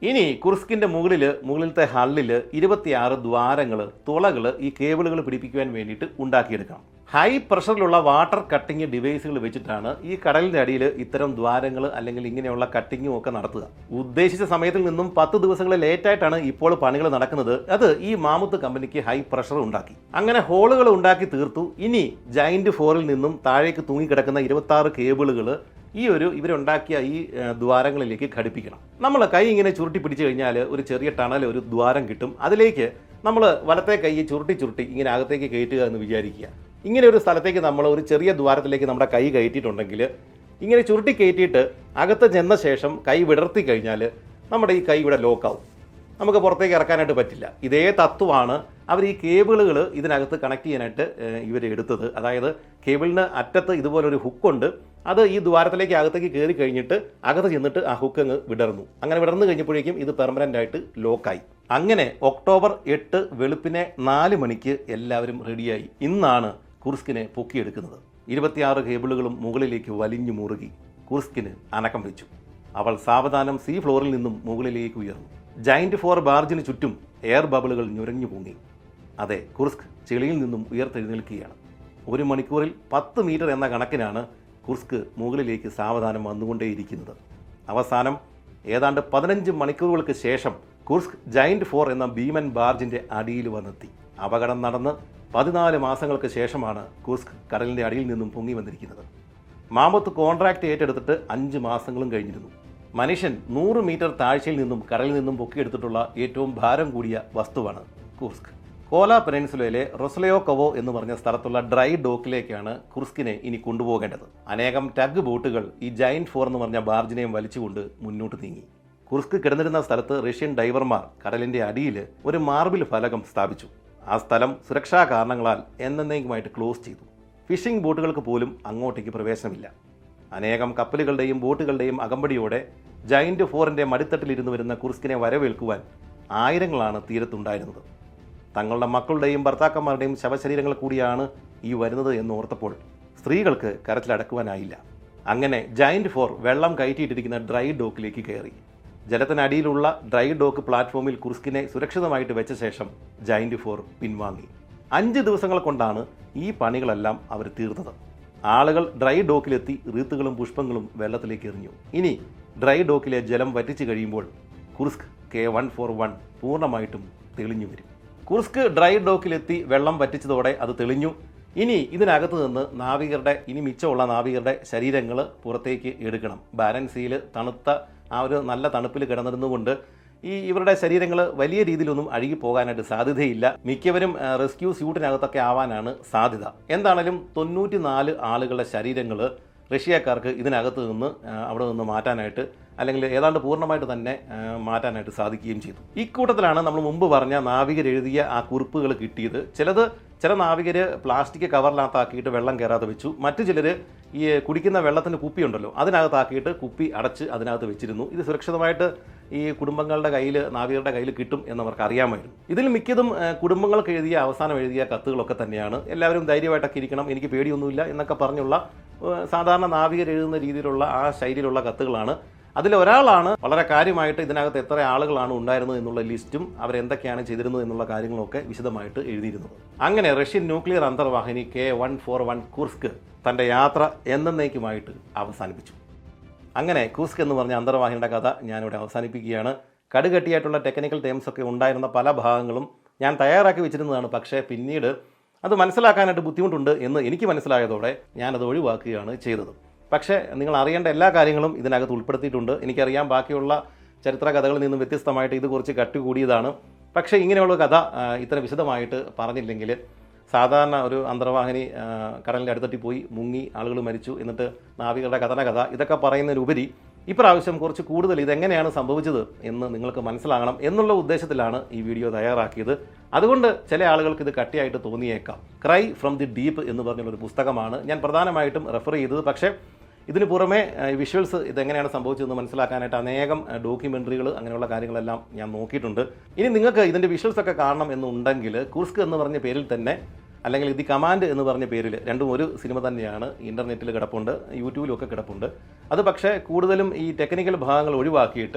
ഇനി കുർസ്കിന്റെ മുകളിൽ മുകളിലത്തെ ഹള്ളിൽ ഇരുപത്തിയാറ് ദ്വാരങ്ങൾ തുളകൾ ഈ കേബിളുകൾ പിടിപ്പിക്കുവാൻ വേണ്ടിയിട്ട് ഉണ്ടാക്കിയെടുക്കണം ഹൈ പ്രഷറിലുള്ള വാട്ടർ കട്ടിങ് ഡിവൈസുകൾ വെച്ചിട്ടാണ് ഈ കടലിന്റെ അടിയിൽ ഇത്തരം ദ്വാരങ്ങൾ അല്ലെങ്കിൽ ഇങ്ങനെയുള്ള കട്ടിങ്ങും ഒക്കെ നടത്തുക ഉദ്ദേശിച്ച സമയത്തിൽ നിന്നും പത്ത് ദിവസങ്ങൾ ലേറ്റായിട്ടാണ് ഇപ്പോൾ പണികൾ നടക്കുന്നത് അത് ഈ മാമുത്ത് കമ്പനിക്ക് ഹൈ പ്രഷർ ഉണ്ടാക്കി അങ്ങനെ ഹോളുകൾ ഉണ്ടാക്കി തീർത്തു ഇനി ജൈന്റ് ഫോറിൽ നിന്നും താഴേക്ക് തൂങ്ങിക്കിടക്കുന്ന ഇരുപത്തി ആറ് കേബിളുകൾ ഈ ഒരു ഇവരുണ്ടാക്കിയ ഈ ഏഹ്, ദ്വാരങ്ങളിലേക്ക് ഘടിപ്പിക്കണം നമ്മൾ കൈ ഇങ്ങനെ ചുരുട്ടി പിടിച്ചു കഴിഞ്ഞാൽ ഒരു ചെറിയ ടണൽ ഒരു ദ്വാരം കിട്ടും അതിലേക്ക് നമ്മൾ വലത്തെ കൈ ചുരുട്ടി ചുരുട്ടി ഇങ്ങനെ അകത്തേക്ക് കയറ്റുക എന്ന് വിചാരിക്കുക ഇങ്ങനെ ഒരു സ്ഥലത്തേക്ക് നമ്മൾ ഒരു ചെറിയ ദ്വാരത്തിലേക്ക് നമ്മുടെ കൈ കയറ്റിയിട്ടുണ്ടെങ്കിൽ ഇങ്ങനെ ചുരുട്ടി കയറ്റിയിട്ട് അകത്ത് ചെന്ന ശേഷം കൈ വിടർത്തി കഴിഞ്ഞാൽ നമ്മുടെ ഈ കൈ ഇവിടെ ലോക്കാവും നമുക്ക് പുറത്തേക്ക് ഇറക്കാനായിട്ട് പറ്റില്ല ഇതേ തത്വമാണ് അവർ ഈ കേബിളുകൾ ഇതിനകത്ത് കണക്ട് ചെയ്യാനായിട്ട് ഇവർ എടുത്തത് അതായത് കേബിളിന് അറ്റത്ത് ഇതുപോലൊരു ഹുക്കുണ്ട് അത് ഈ ദ്വാരത്തിലേക്ക് അകത്തേക്ക് കയറി കഴിഞ്ഞിട്ട് അകത്ത് ചെന്നിട്ട് ആ ഹുക്ക് അങ്ങ് വിടർന്നു അങ്ങനെ വിടർന്നു കഴിഞ്ഞപ്പോഴേക്കും ഇത് പെർമനൻ്റ് ആയിട്ട് ലോക്കായി അങ്ങനെ ഒക്ടോബർ എട്ട് വെളുപ്പിനെ നാല് മണിക്ക് എല്ലാവരും റെഡിയായി ഇന്നാണ് കുർസ്കിനെ പൊക്കിയെടുക്കുന്നത് ഇരുപത്തിയാറ് കേബിളുകളും മുകളിലേക്ക് വലിഞ്ഞു മുറുകി കുർസ്കിന് അനക്കം വെച്ചു അവൾ സാവധാനം സീ ഫ്ലോറിൽ നിന്നും മുകളിലേക്ക് ഉയർന്നു ജൈന്റ് ഫോർ ബാർജിന് ചുറ്റും എയർ ബബിളുകൾ ഞുരഞ്ഞു പൊങ്ങി അതെ കുർസ്ക് ചെളിയിൽ നിന്നും ഉയർത്തെഴുന്നേൽക്കുകയാണ് ഒരു മണിക്കൂറിൽ പത്ത് മീറ്റർ എന്ന കണക്കിനാണ് കുർസ്ക് മുകളിലേക്ക് സാവധാനം വന്നുകൊണ്ടേയിരിക്കുന്നത് അവസാനം ഏതാണ്ട് പതിനഞ്ച് മണിക്കൂറുകൾക്ക് ശേഷം കുർസ്ക് ജൈന്റ് ഫോർ എന്ന ഭീമൻ ബാർജിന്റെ അടിയിൽ വന്നെത്തി അപകടം നടന്ന് പതിനാല് മാസങ്ങൾക്ക് ശേഷമാണ് കുർസ്ക് കടലിന്റെ അടിയിൽ നിന്നും പൊങ്ങി വന്നിരിക്കുന്നത് മാമത്ത് കോൺട്രാക്ട് ഏറ്റെടുത്തിട്ട് അഞ്ച് മാസങ്ങളും കഴിഞ്ഞിരുന്നു മനുഷ്യൻ നൂറ് മീറ്റർ താഴ്ചയിൽ നിന്നും കടലിൽ നിന്നും പൊക്കിയെടുത്തിട്ടുള്ള ഏറ്റവും ഭാരം കൂടിയ വസ്തുവാണ് കുർസ്ക് കോല പെനിൻസുലയിലെ റൊസ്ലയോ കവോ എന്ന് പറഞ്ഞ സ്ഥലത്തുള്ള ഡ്രൈ ഡോക്കിലേക്കാണ് കുർസ്കിനെ ഇനി കൊണ്ടുപോകേണ്ടത് അനേകം ടഗ് ബോട്ടുകൾ ഈ ജൈന്റ് ഫോർ എന്ന് പറഞ്ഞ ബാർജിനെയും വലിച്ചുകൊണ്ട് മുന്നോട്ട് നീങ്ങി കുർസ്ക് കിടന്നിരുന്ന സ്ഥലത്ത് റഷ്യൻ ഡൈവർമാർ കടലിന്റെ അടിയിൽ ഒരു മാർബിൾ ഫലകം സ്ഥാപിച്ചു ആ സ്ഥലം സുരക്ഷാ കാരണങ്ങളാൽ എന്നേക്കുമായിട്ട് ക്ലോസ് ചെയ്തു ഫിഷിംഗ് ബോട്ടുകൾക്ക് പോലും അങ്ങോട്ടേക്ക് പ്രവേശനമില്ല അനേകം കപ്പലുകളുടെയും ബോട്ടുകളുടെയും അകമ്പടിയോടെ ജൈന്റ് ഫോറിന്റെ മടിത്തട്ടിലിരുന്ന് വരുന്ന കുർസ്കിനെ വരവേൽക്കുവാൻ ആയിരങ്ങളാണ് തീരത്തുണ്ടായിരുന്നത് തങ്ങളുടെ മക്കളുടെയും ഭർത്താക്കന്മാരുടെയും ശവശരീരങ്ങൾ കൂടിയാണ് ഈ വരുന്നത് എന്ന് ഓർത്തപ്പോൾ സ്ത്രീകൾക്ക് കരച്ചിലടക്കുവാനായില്ല അങ്ങനെ ജൈന്റ് ഫോർ വെള്ളം കയറ്റിയിട്ടിരിക്കുന്ന ഡ്രൈ ഡോക്കിലേക്ക് കയറി ജലത്തിനടിയിലുള്ള ഡ്രൈ ഡോക്ക് പ്ലാറ്റ്ഫോമിൽ കുർസ്കിനെ സുരക്ഷിതമായിട്ട് വെച്ച ശേഷം ജൈന്റ് ഫോർ പിൻവാങ്ങി അഞ്ച് ദിവസങ്ങൾ കൊണ്ടാണ് ഈ പണികളെല്ലാം അവർ തീർത്തത് ആളുകൾ ഡ്രൈ ഡോക്കിലെത്തി റീത്തുകളും പുഷ്പങ്ങളും വെള്ളത്തിലേക്ക് എറിഞ്ഞു ഇനി ഡ്രൈ ഡോക്കിലെ ജലം വറ്റിച്ചു കഴിയുമ്പോൾ Kursk K one four one പൂർണ്ണമായിട്ടും തെളിഞ്ഞു വരും കുർസ്ക് ഡ്രൈ ഡോക്കിലെത്തി വെള്ളം വറ്റിച്ചതോടെ അത് തെളിഞ്ഞു ഇനി ഇതിനകത്ത് നിന്ന് നാവികരുടെ ഇനി മിച്ചമുള്ള നാവികരുടെ ശരീരങ്ങൾ പുറത്തേക്ക് എടുക്കണം ബാലൻസിയിൽ തണുത്ത ആ ഒരു നല്ല തണുപ്പിൽ കിടന്നിരുന്നുകൊണ്ട് ഈ ഇവരുടെ ശരീരങ്ങൾ വലിയ രീതിയിലൊന്നും അഴുകി പോകാനായിട്ട് സാധ്യതയില്ല മിക്കവരും ആ, റെസ്ക്യൂ സ്യൂട്ടിനകത്തൊക്കെ ആവാനാണ് സാധ്യത എന്താണേലും തൊണ്ണൂറ്റി നാല് ആളുകളുടെ ശരീരങ്ങൾ റഷ്യക്കാർക്ക് ഇതിനകത്ത് നിന്ന് ആ, അവിടെ നിന്ന് മാറ്റാനായിട്ട് അല്ലെങ്കിൽ ഏതാണ്ട് പൂർണ്ണമായിട്ട് തന്നെ ആ, മാറ്റാനായിട്ട് സാധിക്കുകയും ചെയ്തു ഇക്കൂട്ടത്തിലാണ് നമ്മൾ മുമ്പ് പറഞ്ഞ നാവികർ എഴുതിയ ആ കുറിപ്പുകൾ കിട്ടിയത് ചിലത് ചില നാവികർ പ്ലാസ്റ്റിക് കവറിനകത്താക്കിയിട്ട് വെള്ളം കയറാതെ വെച്ചു മറ്റു ചിലർ ഈ കുടിക്കുന്ന വെള്ളത്തിൻ്റെ കുപ്പി ഉണ്ടല്ലോ അതിനകത്താക്കിയിട്ട് കുപ്പി അടച്ച് അതിനകത്ത് വെച്ചിരുന്നു ഇത് സുരക്ഷിതമായിട്ട് ഈ കുടുംബങ്ങളുടെ കയ്യിൽ നാവികരുടെ കയ്യിൽ കിട്ടും എന്നവർക്ക് അറിയാമായിരുന്നു ഇതിൽ മിക്കതും ആ, കുടുംബങ്ങൾക്ക് എഴുതിയ അവസാനം എഴുതിയ കത്തുകളൊക്കെ തന്നെയാണ് എല്ലാവരും ധൈര്യമായിട്ടൊക്കെ ഇരിക്കണം എനിക്ക് പേടിയൊന്നുമില്ല എന്നൊക്കെ പറഞ്ഞുള്ള ആ, സാധാരണ നാവികർ എഴുതുന്ന രീതിയിലുള്ള ആ ശൈലിയിലുള്ള കത്തുകളാണ് അതിലൊരാളാണ് വളരെ കാര്യമായിട്ട് ഇതിനകത്ത് എത്ര ആളുകളാണ് ഉണ്ടായിരുന്നത് എന്നുള്ള ലിസ്റ്റും അവരെന്തൊക്കെയാണ് ചെയ്തിരുന്നത് എന്നുള്ള കാര്യങ്ങളൊക്കെ വിശദമായിട്ട് എഴുതിയിരുന്നത് അങ്ങനെ റഷ്യൻ ന്യൂക്ലിയർ അന്തർവാഹിനി K one four one Kursk തൻ്റെ യാത്ര എന്നേക്കുമായിട്ട് അവസാനിപ്പിച്ചു അങ്ങനെ കൂസ്ക് എന്ന് പറഞ്ഞ അന്തർവാഹിനിയുടെ കഥ ഞാനിവിടെ അവസാനിപ്പിക്കുകയാണ് കടുകട്ടിയായിട്ടുള്ള ടെക്നിക്കൽ ടേംസ് ഒക്കെ ഉണ്ടായിരുന്ന പല ഭാഗങ്ങളും ഞാൻ തയ്യാറാക്കി വെച്ചിരുന്നതാണ് പക്ഷേ പിന്നീട് അത് മനസ്സിലാക്കാനായിട്ട് ബുദ്ധിമുട്ടുണ്ട് എന്ന് എനിക്ക് മനസ്സിലായതോടെ ഞാനത് ഒഴിവാക്കുകയാണ് ചെയ്തത് പക്ഷേ നിങ്ങൾ അറിയേണ്ട എല്ലാ കാര്യങ്ങളും ഇതിനകത്ത് ഉൾപ്പെടുത്തിയിട്ടുണ്ട് എനിക്കറിയാം ബാക്കിയുള്ള ചരിത്ര കഥകളിൽ നിന്നും വ്യത്യസ്തമായിട്ട് ഇത് കുറച്ച് കട്ടി കൂടിയതാണ് പക്ഷേ ഇങ്ങനെയുള്ള കഥ ആ, ഇത്ര വിശദമായിട്ട് പറഞ്ഞില്ലെങ്കിൽ സാധാരണ ഒരു അന്തർവാഹിനി ആ, കടലിൻ്റെ അടുത്തെത്തി പോയി മുങ്ങി ആളുകൾ മരിച്ചു എന്നിട്ട് നാവികരുടെ കഥന കഥ ഇതൊക്കെ പറയുന്നതിനുപരി ഇപ്രാവശ്യം കുറച്ച് കൂടുതൽ ഇതെങ്ങനെയാണ് സംഭവിച്ചത് എന്ന് നിങ്ങൾക്ക് മനസ്സിലാകണം എന്നുള്ള ഉദ്ദേശത്തിലാണ് ഈ വീഡിയോ തയ്യാറാക്കിയത് അതുകൊണ്ട് ചില ആളുകൾക്ക് ഇത് കട്ടിയായിട്ട് തോന്നിയേക്കാം ക്രൈ ഫ്രം ദി ഡീപ്പ് എന്ന് പറഞ്ഞുള്ള ഒരു പുസ്തകമാണ് ഞാൻ പ്രധാനമായിട്ടും റെഫർ ചെയ്തത് പക്ഷേ ഇതിന് പുറമെ വിഷ്വൽസ് ഇതെങ്ങനെയാണ് സംഭവിച്ചതെന്ന് മനസ്സിലാക്കാനായിട്ട് അനേകം ഡോക്യുമെൻ്ററികൾ അങ്ങനെയുള്ള കാര്യങ്ങളെല്ലാം ഞാൻ നോക്കിയിട്ടുണ്ട് ഇനി നിങ്ങൾക്ക് ഇതിൻ്റെ വിഷ്വൽസ് ഒക്കെ കാണണം എന്നുണ്ടെങ്കിൽ കുർസ്ക് എന്ന് പറഞ്ഞ പേരിൽ തന്നെ അല്ലെങ്കിൽ ദി കമാൻഡ് എന്ന് പറഞ്ഞ പേരിൽ രണ്ടും ഒരു സിനിമ തന്നെയാണ് ഇൻ്റർനെറ്റിൽ കിടപ്പുണ്ട് യൂട്യൂബിലും ഒക്കെ കിടപ്പുണ്ട് അത് പക്ഷേ കൂടുതലും ഈ ടെക്നിക്കൽ ഭാഗങ്ങൾ ഒഴിവാക്കിയിട്ട്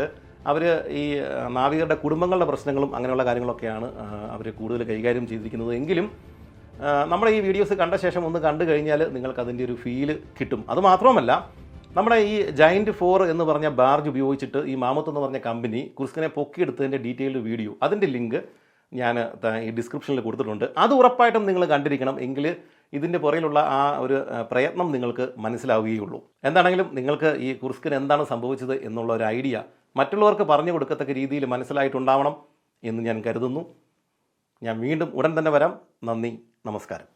അവർ ഈ ആ, നാവികരുടെ കുടുംബങ്ങളുടെ പ്രശ്നങ്ങളും അങ്ങനെയുള്ള കാര്യങ്ങളൊക്കെയാണ് അവർ കൂടുതൽ കൈകാര്യം ചെയ്തിരിക്കുന്നത് എങ്കിലും ആ, നമ്മുടെ ഈ വീഡിയോസ് കണ്ട ശേഷം ഒന്ന് കണ്ടു കഴിഞ്ഞാൽ നിങ്ങൾക്ക് അതിൻ്റെ ഒരു ഫീല് കിട്ടും അത് മാത്രമല്ല നമ്മുടെ ഈ ജയൻറ്റ് ഫോർ എന്ന് പറഞ്ഞ ബാർജ് ഉപയോഗിച്ചിട്ട് ഈ മാമത്ത് എന്ന് പറഞ്ഞ കമ്പനി കുർസ്കിനെ പൊക്കിയെടുത്തതിൻ്റെ ഡീറ്റെയിൽഡ് വീഡിയോ അതിൻ്റെ ലിങ്ക് ഞാൻ ത- ഈ ഡിസ്ക്രിപ്ഷനിൽ കൊടുത്തിട്ടുണ്ട് അത് ഉറപ്പായിട്ടും നിങ്ങൾ കണ്ടിരിക്കണം എങ്കിൽ ഇതിൻ്റെ പുറയിലുള്ള ആ ഒരു ആ, പ്രയത്നം നിങ്ങൾക്ക് മനസ്സിലാവുകയുള്ളൂ എന്താണെങ്കിലും നിങ്ങൾക്ക് ഈ കുർസ്കിന് എന്താണ് സംഭവിച്ചത് എന്നുള്ള ഒരു ഐഡിയ മറ്റുള്ളവർക്ക് പറഞ്ഞു കൊടുക്കത്തക്ക രീതിയിൽ മനസ്സിലായിട്ടുണ്ടാവണം എന്ന് ഞാൻ കരുതുന്നു ഞാൻ വീണ്ടും ഉടൻ തന്നെ വരാം നന്ദി നമസ്കാരം